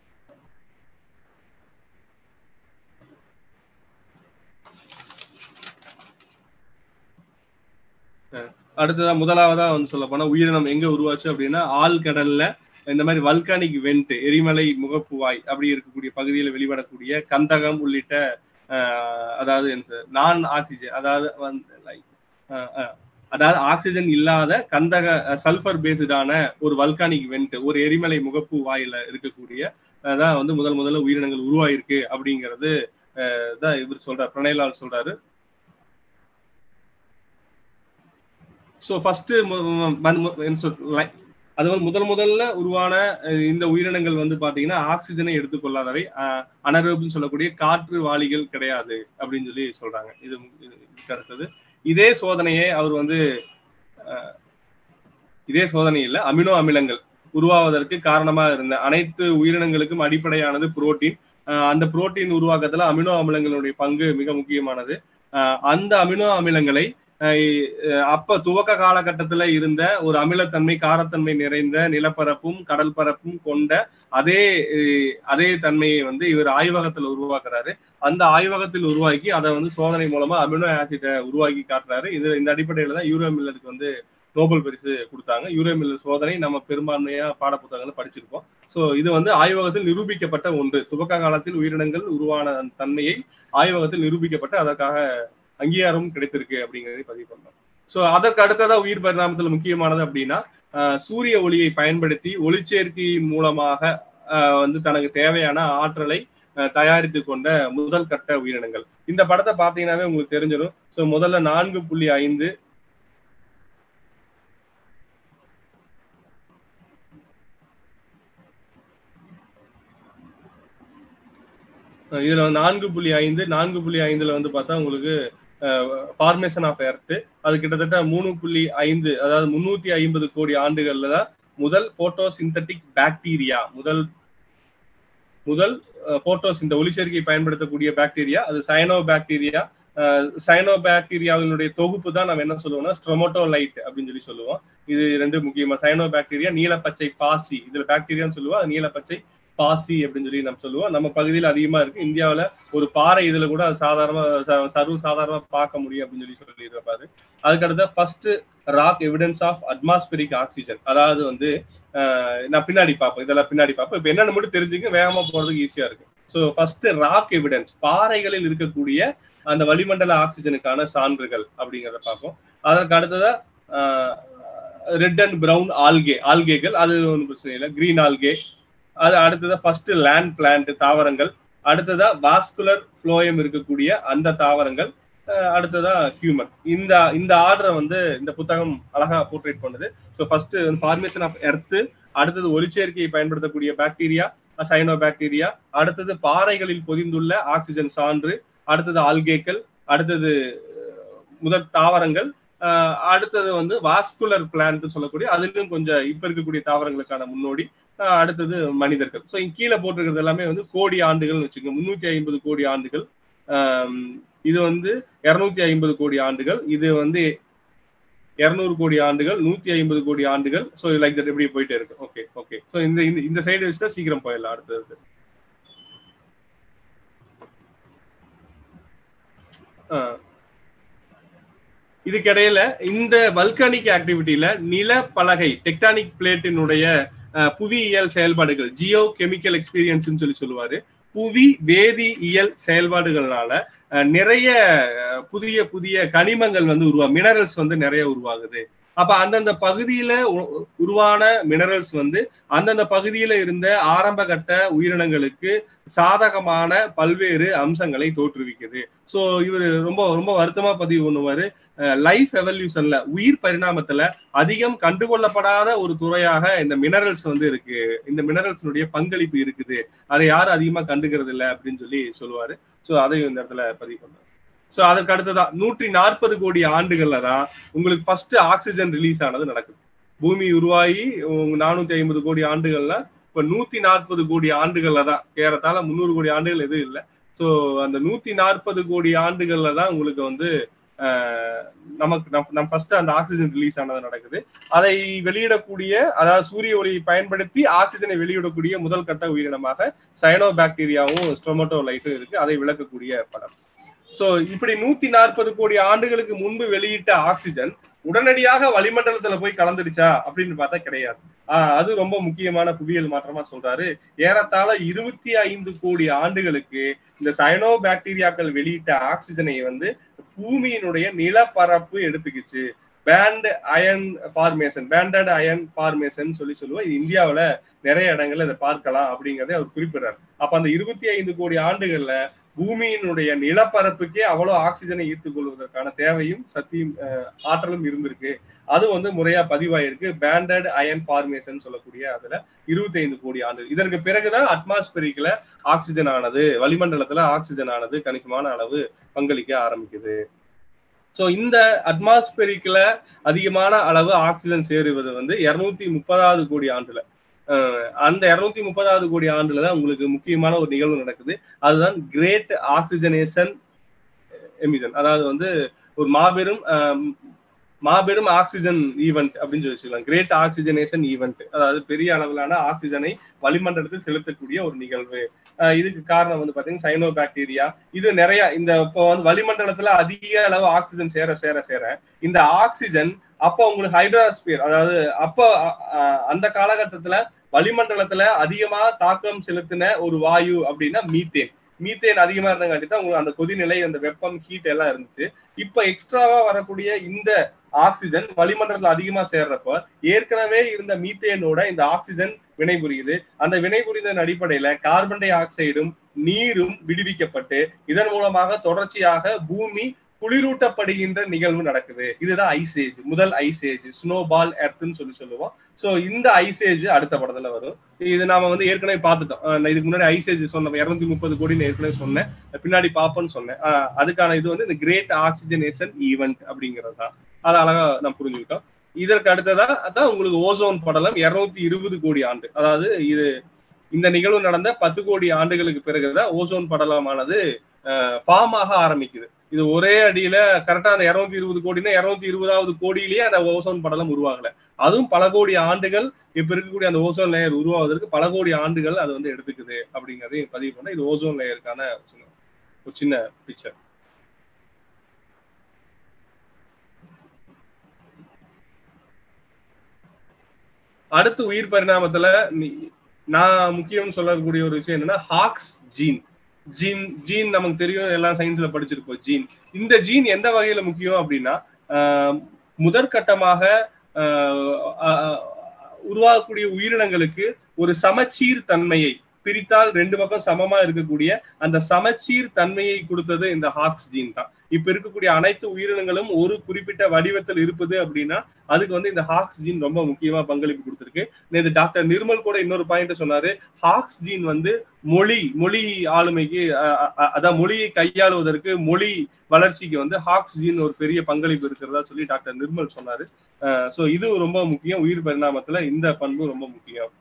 அடுத்ததா முதலாவதா வந்து சொல்ல போனா உயிரினம் எங்க உருவாச்சு அப்படின்னா ஆழ்கடல்ல இந்த மாதிரி வல்கானிக் வெண்ட் எரிமலை முகப்புவாய் அப்படி இருக்கக்கூடிய பகுதியில் வெளிப்படக்கூடிய கந்தகம் உள்ளிட்ட ஆஹ், அதாவது நான் ஆக்சிஜன் அதாவது வந்து லைக் அதாவது ஆக்சிஜன் இல்லாத கந்தக சல்பர் பேஸ்டான ஒரு வல்கானிக் வெண்ட் ஒரு எரிமலை முகப்பு வாயில இருக்கக்கூடிய அஹ், தான் வந்து முதல் முதல்ல உயிரினங்கள் உருவாயிருக்கு அப்படிங்கிறது அஹ், தான் இவர் சொல்றாரு பிரணயலால் சொல்றாரு ஸோ ஃபர்ஸ்ட் அது வந்து முதல் முதல்ல உருவான அஹ், இந்த உயிரினங்கள் வந்து பாத்தீங்கன்னா ஆக்சிஜனை எடுத்துக்கொள்ளாதவை அனரோப்னு சொல்லக்கூடிய காற்று வாளிகள் கிடையாது அப்படின்னு சொல்லி சொல்றாங்க இது இது- இதுக்கு அடுத்தது இதே சோதனையை அவர் வந்து அஹ், இதே சோதனை இல்ல அமினோ அமிலங்கள் உருவாவதற்கு காரணமா இருந்த அனைத்து உயிரினங்களுக்கும் அடிப்படையானது புரோட்டீன் அந்த புரோட்டீன் உருவாக்கத்துல அமினோ அமிலங்களுடைய பங்கு மிக முக்கியமானது அஹ், அந்த அமினோ அமிலங்களை அஹ், அப்ப துவக்க காலகட்டத்துல இருந்த ஒரு அமிலத்தன்மை காரத்தன்மை நிறைந்த நிலப்பரப்பும் கடல் பரப்பும் கொண்ட அதே அஹ், அதே தன்மையை வந்து இவர் ஆய்வகத்துல உருவாக்குறாரு அந்த ஆய்வகத்தில் உருவாக்கி அதை வந்து சோதனை மூலமா அமினோ ஆசிட்டை உருவாக்கி காட்டுறாரு இது இந்த அடிப்படையில தான் யூரோ மில்லருக்கு வந்து நோபல் பரிசு கொடுத்தாங்க யூரோ மில்லர் சோதனை நம்ம பெரும்பான்மையா பாடப்புத்தகங்களை படிச்சிருக்கோம் ஸோ இது வந்து ஆய்வகத்தில் நிரூபிக்கப்பட்ட ஒன்று துவக்க காலத்தில் உயிரினங்கள் உருவான அந்த தன்மையை ஆய்வகத்தில் நிரூபிக்கப்பட்டு அதற்காக அங்கீகாரமும் கிடைத்திருக்கு அப்படிங்கிறதை பதிவு பண்ணோம் ஸோ அதற்கு அடுத்ததா உயிர் பரிணாமத்தில் முக்கியமானது அப்படின்னா ஆஹ், சூரிய ஒளியை பயன்படுத்தி ஒளிச்சேர்க்கை மூலமாக ஆஹ், வந்து தனக்கு தேவையான ஆற்றலை ஆஹ், தயாரித்து கொண்ட முதல் கட்ட உயிரினங்கள் இந்த படத்தை பார்த்தீங்கன்னாவே உங்களுக்கு தெரிஞ்சிடும் ஸோ முதல்ல நான்கு புள்ளி ஐந்து அஹ் இதுல வந்து நான்கு புள்ளி ஐந்து நான்கு புள்ளி ஐந்துல வந்து பார்த்தா உங்களுக்கு ஃபார்மேஷன் ஆஃப் எர்த் அது கிட்டத்தட்ட மூணு புள்ளி ஐந்து அதாவது முன்னூத்தி ஐம்பது கோடி ஆண்டுகள்ல தான் முதல் போட்டோ சிந்தட்டிக் பாக்டீரியா முதல் முதல் போட்டோஸ் இந்த ஒளிச்சேர்க்கை பயன்படுத்தக்கூடிய பாக்டீரியா அது சைனோ பாக்டீரியா சைனோ பாக்டீரியாவினுடைய தொகுப்பு தான் நம்ம என்ன சொல்லுவோம்னா ஸ்ட்ரொமோட்டோலைட் அப்படின்னு சொல்லி சொல்லுவோம் இது ரெண்டு முக்கியமா சைனோ பாக்டீரியா நீலப்பச்சை பாசி இதுல பாக்டீரியான்னு சொல்லுவோம் அது நீலப்பச்சை பாசி அப்படின்னு சொல்லி நம்ம சொல்லுவோம் நம்ம பகுதியில் அதிகமா இருக்கு இந்தியாவுல ஒரு பாறை இதுல கூட அது சாதாரண ச- சர்வ சாதாரணமா பார்க்க முடியும் அப்படின்னு சொல்லி சொல்லி இருப்பாரு அதுக்கு அடுத்த first rock evidence of atmospheric oxygen அதாவது வந்து அஹ், நான் பின்னாடி பார்ப்பேன் இதெல்லாம் பின்னாடி பார்ப்பேன் இப்போ என்னன்னு மட்டும் தெரிஞ்சுக்க வேகமா போறதுக்கு ஈஸியா இருக்கு ஸோ ஃபர்ஸ்ட் ராக் எவிடன்ஸ் பாறைகளில் இருக்கக்கூடிய அந்த வளிமண்டல ஆக்சிஜனுக்கான சான்றுகள் அப்படிங்கிறத பார்ப்போம் அதற்கு அடுத்ததா ரெட் அண்ட் பிரவுன் ஆல்கே ஆல்கேகள் அது ஒன்றும் பிரச்சனை இல்லை கிரீன் ஆல்கே அது அடுத்ததா ஃபர்ஸ்ட் லேண்ட் பிளான்ட் தாவரங்கள் அடுத்ததா வாஸ்குலர் ஃப்ளோயம் இருக்கக்கூடிய அந்த தாவரங்கள் அஹ் அடுத்ததா ஹியூமன் இந்த இந்த ஆர்டரை வந்து இந்த புத்தகம் அழகா போர்ட்ரேட் பண்ணுது so first formation of earth அடுத்தது ஒளிச்சேர்க்கையை பயன்படுத்தக்கூடிய பாக்டீரியா சைனோ பாக்டீரியா அடுத்தது பாறைகளில் பொதிந்துள்ள ஆக்சிஜன் சான்று அடுத்தது ஆல்கேக்கள் அடுத்தது அஹ், முதல் தாவரங்கள் அஹ், அடுத்தது வந்து வாஸ்குலர் பிளான்ட் சொல்லக்கூடிய அதிலும் கொஞ்சம் இப்ப இருக்கக்கூடிய தாவரங்களுக்கான முன்னோடி அஹ், அடுத்தது மனிதர்கள் ஸோ கீழே போட்டிருக்கிறது எல்லாமே வந்து கோடி ஆண்டுகள்னு வச்சுக்கோங்க முன்னூத்தி ஐம்பது கோடி ஆண்டுகள் ஆம், இது வந்து இருநூத்தி ஐம்பது கோடி ஆண்டுகள் இது வந்து இருநூறு கோடி ஆண்டுகள் நூத்தி ஐம்பது கோடி ஆண்டுகள் ஸோ லைக் தட் எப்படி போயிட்டே இருக்கு ஓகே ஓகே ஸோ இந்த இந்த- இந்த சைடு வச்சுட்டா சீக்கிரம் போயிடலாம் அடுத்தது ஆஹ். இதுக்கிடையில இந்த வல்கானிக் ஆக்டிவிட்டியில நிலப்பலகை டெக்டானிக் பிளேட்டினுடைய அஹ், புவியியல் செயல்பாடுகள் ஜியோ கெமிக்கல் எக்ஸ்பீரியன்ஸ் சொல்லி சொல்லுவாரு புவி வேதியியல் செயல்பாடுகள்னால அஹ், நிறைய அஹ், புதிய புதிய கனிமங்கள் வந்து உருவா மினரல்ஸ் வந்து நிறைய உருவாகுது அப்ப அந்தந்த பகுதியில உ- உருவான மினரல்ஸ் வந்து அந்தந்த பகுதியில இருந்த ஆரம்ப கட்ட உயிரினங்களுக்கு சாதகமான பல்வேறு அம்சங்களை தோற்றுவிக்குது சோ இவர் ரொம்ப ரொம்ப வருத்தமா பதிவு பண்ணுவாரு லைஃப் எவல்யூஷன்ல உயிர் பரிணாமத்துல அதிகம் கண்டுகொள்ளப்படாத ஒரு துறையாக இந்த மினரல்ஸ் வந்து இருக்கு இந்த மினரல்ஸினுடைய பங்களிப்பு இருக்குது அதை யாரும் அதிகமா கண்டுக்கிறது இல்ல அப்படின்னு சொல்லி சொல்லுவாரு சோ அதையும் இந்த இடத்துல பதிவு பண்ணாரு சோ அதற்கு அடுத்ததான் நூற்றி நாற்பது கோடி ஆண்டுகள்ல தான் உங்களுக்கு ஃபர்ஸ்ட் ஆக்சிஜன் ரிலீஸ் ஆனது நடக்குது பூமி உருவாகி நானூத்தி ஐம்பது கோடி ஆண்டுகள்ல இப்ப நூத்தி நாற்பது கோடி ஆண்டுகள்ல தான் ஏறத்தாழ முந்நூறு கோடி ஆண்டுகள் எதுவும் இல்லை ஸோ அந்த நூத்தி நாற்பது கோடி ஆண்டுகள்ல தான் உங்களுக்கு வந்து ஆஹ், நமக்கு நம் நம் ஃபர்ஸ்ட் அந்த ஆக்சிஜன் ரிலீஸ் ஆனது நடக்குது அதை வெளியிடக்கூடிய அதாவது சூரிய ஒளியை பயன்படுத்தி ஆக்சிஜனை வெளியிடக்கூடிய முதல் கட்ட உயிரினமாக சயனோ பாக்டீரியாவும் ஸ்டொமட்டோலைட்டும் இருக்கு அதை விளக்கக்கூடிய படம் சோ இப்படி நூத்தி நாற்பது கோடி ஆண்டுகளுக்கு முன்பு வெளியிட்ட ஆக்சிஜன் உடனடியாக வளிமண்டலத்துல போய் கலந்துடுச்சா அப்படின்னு பார்த்தா கிடையாது ஆஹ் அது ரொம்ப முக்கியமான புவியியல் மாற்றமா சொல்றாரு ஏறத்தாழ இருபத்தி ஐந்து கோடி ஆண்டுகளுக்கு இந்த சயனோ பாக்டீரியாக்கள் வெளியிட்ட ஆக்சிஜனை வந்து பூமியினுடைய நிலப்பரப்பு எடுத்துக்கிச்சு band iron formation banded iron formation சொல்லி சொல்லுவோம் இது இந்தியாவுல நிறைய இடங்கள்ல இதை பார்க்கலாம் அப்படிங்கறதை அவர் குறிப்பிடுறாரு அப்ப அந்த இருபத்தி ஐந்து கோடி ஆண்டுகள்ல பூமியினுடைய நிலப்பரப்புக்கே அவ்வளவு ஆக்சிஜனை ஈர்த்துக் கொள்வதற்கான தேவையும் சக்தியும் அஹ், ஆற்றலும் இருந்திருக்கு அது வந்து முறையா பதிவாயிருக்கு பேண்டட் அயன் ஃபார்மேஷன் சொல்லக்கூடிய அதுல இருபத்தி ஐந்து கோடி ஆண்டு இதற்கு பிறகுதான் அட்மாஸ்பரிக்ல ஆக்சிஜன் ஆனது வளிமண்டலத்துல ஆக்சிஜன் ஆனது கணிசமான அளவு பங்களிக்க ஆரம்பிக்குது சோ இந்த அட்மாஸ்பரிக்ல அதிகமான அளவு ஆக்சிஜன் சேருவது வந்து இருநூத்தி முப்பதாவது கோடி ஆண்டுல அஹ் அந்த இருநூத்தி முப்பதாவது கோடி ஆண்டுல தான் உங்களுக்கு முக்கியமான ஒரு நிகழ்வு நடக்குது அதுதான் கிரேட் ஆக்சிஜனேஷன் எமிஷன் அதாவது வந்து ஒரு மாபெரும் அஹ், மாபெரும் ஆக்சிஜன் ஈவெண்ட் அப்படின்னு சொல்லி சொல்லலாம் கிரேட் ஆக்சிஜனேஷன் ஈவெண்ட் அதாவது பெரிய அளவிலான ஆக்சிஜனை வளிமண்டலத்தில் செலுத்தக்கூடிய ஒரு நிகழ்வு அஹ், இதுக்கு காரணம் வந்து பாத்தீங்கன்னா சைனோ பாக்டீரியா இது நிறைய இந்த இப்போ வந்து வளிமண்டலத்துல அதிக அளவு ஆக்சிஜன் சேர சேர சேர இந்த ஆக்சிஜன் அப்போ உங்களுக்கு ஹைட்ராஸ்பியர் அதாவது அப்போ அஹ், அந்த காலகட்டத்துல வளிமண்டலத்துல அதிகமா தாக்கம் செலுத்தின ஒரு வாயு அப்படின்னா மீத்தேன் மீத்தேன் அதிகமா இருந்தங்காட்டி தான் உங்களுக்கு அந்த கொதிநிலை அந்த வெப்பம் ஹீட் எல்லாம் இருந்துச்சு இப்ப எக்ஸ்ட்ராவா வரக்கூடிய இந்த ஆக்சிஜன் வளிமண்டலத்துல அதிகமா சேர்றப்ப ஏற்கனவே இருந்த மீத்தேனோட இந்த ஆக்சிஜன் வினைபுரியுது அந்த வினைபுரிந்ததன் அடிப்படையில கார்பன் டை ஆக்சைடும் நீரும் விடுவிக்கப்பட்டு இதன் மூலமாக தொடர்ச்சியாக பூமி குளிரூட்டப்படுகின்ற நிகழ்வு நடக்குது இதுதான் ஐசேஜ் முதல் ஐசேஜ் ஸ்னோபால் எர்த்னு சொல்லி சொல்லுவோம் சோ இந்த ஐசேஜ் அடுத்த படத்துல வரும் இது நாம வந்து ஏற்கனவே பார்த்துட்டோம் அஹ் நான் இதுக்கு முன்னாடி ஐசேஜ் சொன்னேன் இருநூத்தி முப்பது கோடின்னு ஏற்கனவே சொன்னேன் பின்னாடி பாப்போம்னு சொன்னேன் அஹ் அதுக்கான இது வந்து இந்த கிரேட் ஆக்சிஜனேஷன் ஈவெண்ட் அப்படிங்கிறது தான் அதை அழகா நான் புரிஞ்சுக்கிட்டோம் இதற்கு அடுத்ததா அதான் உங்களுக்கு ஓசோன் படலம் இருநூத்தி இருபது கோடி ஆண்டு அதாவது இது இந்த நிகழ்வு நடந்த பத்து கோடி ஆண்டுகளுக்கு பிறகுதான் ஓசோன் படலமானது ஃபார்ம் ஆக ஆரம்பிக்குது இது ஒரே அடியில கரெக்டா அந்த இருநூத்தி இருபது கோடினா இருநூத்தி இருபதாவது கோடியிலேயே அந்த ஓசோன் படலம் உருவாகல அதுவும் பல கோடி ஆண்டுகள் இப்ப இருக்கக்கூடிய அந்த ஓசோன் லேயர் உருவாவதற்கு பல கோடி ஆண்டுகள் அது வந்து எடுத்துக்குது அப்படிங்கறதையும் பதிவு பண்ண இது ஓசோன் லேயருக்கான ஒரு சின்ன பிக்சர் அடுத்து உயிர் பரிணாமத்துல நீ- நான் முக்கியம் சொல்லக்கூடிய ஒரு விஷயம் என்னன்னா ஹாக்ஸ் ஜீன் ஜீன் ஜீன் நமக்கு தெரியும் எல்லாம் சயின்ஸ்ல படிச்சிருப்போம் ஜீன் இந்த ஜீன் எந்த வகையில முக்கியம் அப்படின்னா ஆஹ் முதற்கட்டமாக ஆஹ் ஆஹ் உருவாகக்கூடிய உயிரினங்களுக்கு ஒரு சமச்சீர் தன்மையை பிரித்தால் ரெண்டு பக்கம் சமமா இருக்கக்கூடிய அந்த சமச்சீர் தன்மையை கொடுத்தது இந்த ஹாக்ஸ் ஜீன் தான் இப்ப இருக்கக்கூடிய அனைத்து உயிரினங்களும் ஒரு குறிப்பிட்ட வடிவத்தில் இருப்பது அப்படின்னா அதுக்கு வந்து இந்த ஹாக்ஸ் ஜீன் ரொம்ப முக்கியமா பங்களிப்பு கொடுத்திருக்கு நேற்று டாக்டர் நிர்மல் கூட இன்னொரு பாயிண்ட் சொன்னாரு ஹாக்ஸ் ஜீன் வந்து மொழி மொழி ஆளுமைக்கு அஹ், அஹ், அதான் மொழியை கையாளுவதற்கு மொழி வளர்ச்சிக்கு வந்து ஹாக்ஸ் ஜீன் ஒரு பெரிய பங்களிப்பு இருக்கிறதா சொல்லி டாக்டர் நிர்மல் சொன்னாரு சோ இது ரொம்ப முக்கியம் உயிர் பரிணாமத்துல இந்த பண்பு ரொம்ப முக்கியம்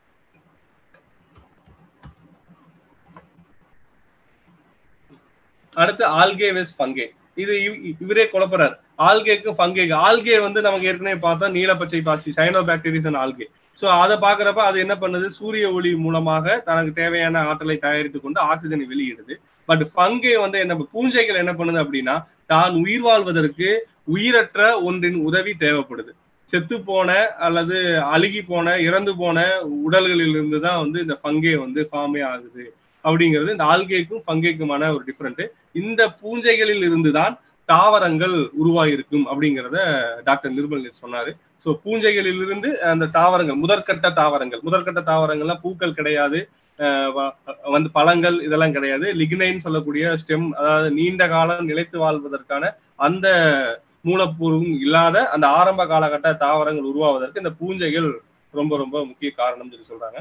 அடுத்து ஆல்கே வெஸ் ஃபங்கே இது இவ்- இவரே குழப்பறாரு ஆல்கேக்கு ஃபங்கேக்கு ஆல்கே வந்து நமக்கு ஏற்கனவே பார்த்தா நீலப்பச்சை பாசி cyanobacterias and algae so அதை பாக்குறப்ப அது என்ன பண்ணுது சூரிய ஒளி மூலமாக தனக்கு தேவையான ஆற்றலை தயாரித்து கொண்டு ஆக்சிஜனை வெளியிடுது பட் ஃபங்கே வந்து என்ன பூஞ்சைகள் என்ன பண்ணுது அப்படின்னா தான் உயிர் வாழ்வதற்கு உயிரற்ற ஒன்றின் உதவி தேவைப்படுது செத்து போன அல்லது அழுகி போன இறந்து போன உடல்களில் இருந்து தான் வந்து இந்த ஃபங்கே வந்து ஃபார்மே ஆகுது அப்படிங்கிறது இந்த ஆல்கேக்கும் ஃபங்கேக்குமான ஒரு டிஃபரெண்ட் இந்த பூஞ்சைகளில் இருந்துதான் தாவரங்கள் உருவாயிருக்கும் அப்படிங்கிறத டாக்டர் நிர்மல் சொன்னாரு ஸோ பூஞ்சைகளிலிருந்து அந்த தாவரங்கள் முதற்கட்ட தாவரங்கள் முதற்கட்ட தாவரங்கள்லாம் பூக்கள் கிடையாது வந்து பழங்கள் இதெல்லாம் கிடையாது லிக்னைன்னு சொல்லக்கூடிய ஸ்டெம் அதாவது நீண்ட காலம் நிலைத்து வாழ்வதற்கான அந்த மூலப்பொருளும் இல்லாத அந்த ஆரம்ப காலகட்ட தாவரங்கள் உருவாவதற்கு இந்த பூஞ்சைகள் ரொம்ப ரொம்ப முக்கிய காரணம் சொல்லி சொல்றாங்க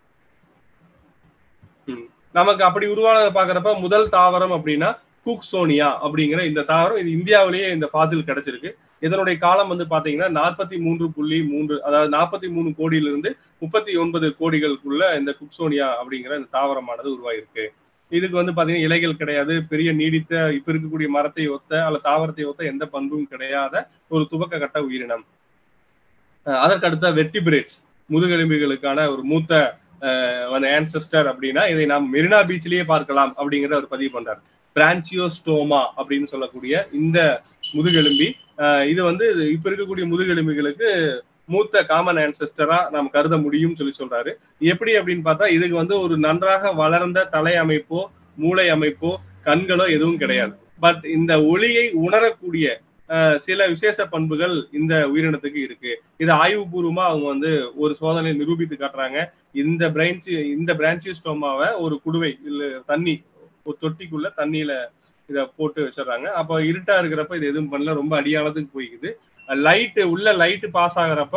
நமக்கு அப்படி உருவானதை பாக்குறப்ப முதல் தாவரம் அப்படின்னா குக்சோனியா அப்படிங்கிற இந்த தாவரம் இது இந்தியாவிலேயே இந்த பாசில் கிடைச்சிருக்கு இதனுடைய காலம் வந்து பாத்தீங்கன்னா நாற்பத்தி மூன்று புள்ளி மூன்று அதாவது நாற்பத்தி மூணு கோடியிலிருந்து முப்பத்தி ஒன்பது கோடிகளுக்குள்ள இந்த குக்சோனியா அப்படிங்கிற இந்த தாவரமானது உருவாயிருக்கு இதுக்கு வந்து பாத்தீங்கன்னா இலைகள் கிடையாது பெரிய நீடித்த இப்ப இருக்கக்கூடிய மரத்தை ஒத்த அல்ல தாவரத்தை ஒத்த எந்த பண்பும் கிடையாத ஒரு துவக்க கட்ட உயிரினம் அதற்கடுத்த வெட்டிபிரேட்ஸ் முதுகெலும்புகளுக்கான ஒரு மூத்த ஆன்செஸ்டர் அப்படின்னா இதை நாம் மெரினா பீச்லயே பார்க்கலாம் அப்படிங்கிறத அவர் பதிவு பண்றார் பிரான்சியோஸ்டோமா அப்படின்னு சொல்லக்கூடிய இந்த முதுகெலும்பி இது வந்து இப்ப இருக்கக்கூடிய முதுகெலும்பிகளுக்கு மூத்த காமன் ஆன்செஸ்டரா நாம் கருத முடியும் சொல்லி சொல்றாரு எப்படி அப்படின்னு பார்த்தா இதுக்கு வந்து ஒரு நன்றாக வளர்ந்த தலை அமைப்போ மூளை அமைப்போ கண்களோ எதுவும் கிடையாது பட் இந்த ஒளியை உணரக்கூடிய சில விசேஷ பண்புகள் இந்த உயிரினத்துக்கு இருக்கு இது ஆய்வுபூர்வமா அவங்க வந்து ஒரு சோதனை நிரூபித்து காட்டுறாங்க இந்த பிரான்ச் இந்த பிரான்சியோஸ்டோமாவை ஒரு குடுவை இல்ல தண்ணி ஒரு தொட்டிக்குள்ள தண்ணியில இத போட்டு வச்சிடறாங்க அப்ப இருட்டா இருக்கிறப்ப இது எதுவும் பண்ணல ரொம்ப அடியானதுக்கு போய்க்குது லைட்டு உள்ள லைட்டு பாஸ் ஆகிறப்ப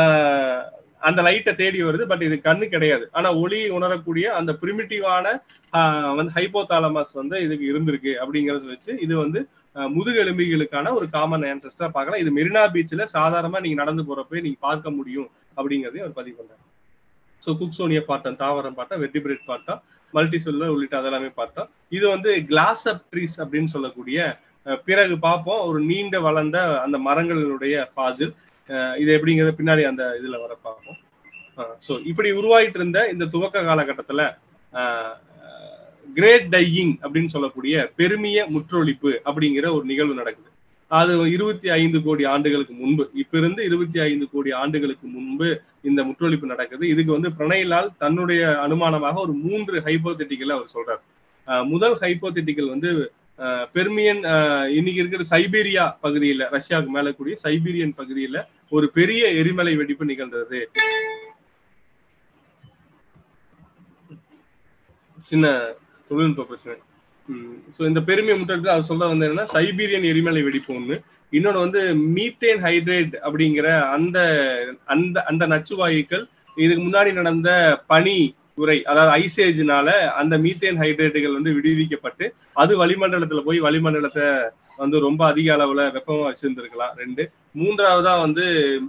அந்த லைட்டை தேடி வருது பட் இது கண்ணு கிடையாது ஆனா ஒளி உணரக்கூடிய அந்த பிரிமிட்டிவான வந்து ஹைப்போதாலமஸ் வந்து இதுக்கு இருந்திருக்கு அப்படிங்கறத வச்சு இது வந்து முதுகெலும்பிகளுக்கான ஒரு காமன் ஆன்சஸ்டரா பார்க்கலாம் இது மெரினா பீச்ல சாதாரணமா நீங்க நடந்து போறப்ப நீங்க பார்க்க முடியும் அப்படிங்கறதையும் அவர் பதிவு பண்றாரு ஸோ குக்சோனியா பாட்டம் தாவரம் பாட்டம் வெட்டிபிரேட் பாட்டம் மல்டி செல்லுலர் உள்ளிட்ட அதெல்லாமே பார்த்தோம் இது வந்து கிளாஸ் அப் ட்ரீஸ் அப்படின்னு சொல்லக்கூடிய பிறகு பார்ப்போம் ஒரு நீண்ட வளர்ந்த அந்த மரங்களினுடைய ஃபாசில் இது எப்படிங்கிறத பின்னாடி அந்த இதுல வர பார்ப்போம் ஸோ இப்படி உருவாயிட்டு இருந்த இந்த துவக்க காலகட்டத்துல கிரேட் டையிங் அப்படின்னு சொல்லக்கூடிய பெருமிய முற்றொழிப்பு அப்படிங்கிற ஒரு நிகழ்வு நடக்குது அது இருபத்தி ஐந்து கோடி ஆண்டுகளுக்கு முன்பு இப்ப இருந்து இருபத்தி ஐந்து கோடி ஆண்டுகளுக்கு முன்பு இந்த முற்றொழிப்பு நடக்குது இதுக்கு வந்து பிரணயிலால் தன்னுடைய அனுமானமாக ஒரு மூன்று ஹைப்போதெட்டிக்கல் அவர் சொல்றார் முதல் ஹைப்போதெட்டிக்கல் வந்து பெர்மியன் இன்னைக்கு இருக்கிற சைபீரியா பகுதியில ரஷ்யாவுக்கு மேல கூடிய சைபீரியன் பகுதியில ஒரு பெரிய எரிமலை வெடிப்பு நிகழ்ந்தது சின்ன தொழில்நுட்ப பிரச்சனை ஸோ இந்த பெருமை முட்டத்தில் அவர் சொல்ல வந்து என்னன்னா சைபீரியன் எரிமலை வெடிப்பு ஒன்று இன்னொன்று வந்து மீத்தேன் ஹைட்ரேட் அப்படிங்கிற அந்த அந்த அந்த நச்சுவாயுக்கள் இதுக்கு முன்னாடி நடந்த பனி உரை அதாவது ஐசேஜ்னால அந்த மீத்தேன் ஹைட்ரேட்டுகள் வந்து விடுவிக்கப்பட்டு அது வளிமண்டலத்துல போய் வளிமண்டலத்தை வந்து ரொம்ப அதிக அளவுல வெப்பமா வச்சிருந்திருக்கலாம் ரெண்டு மூன்றாவதா வந்து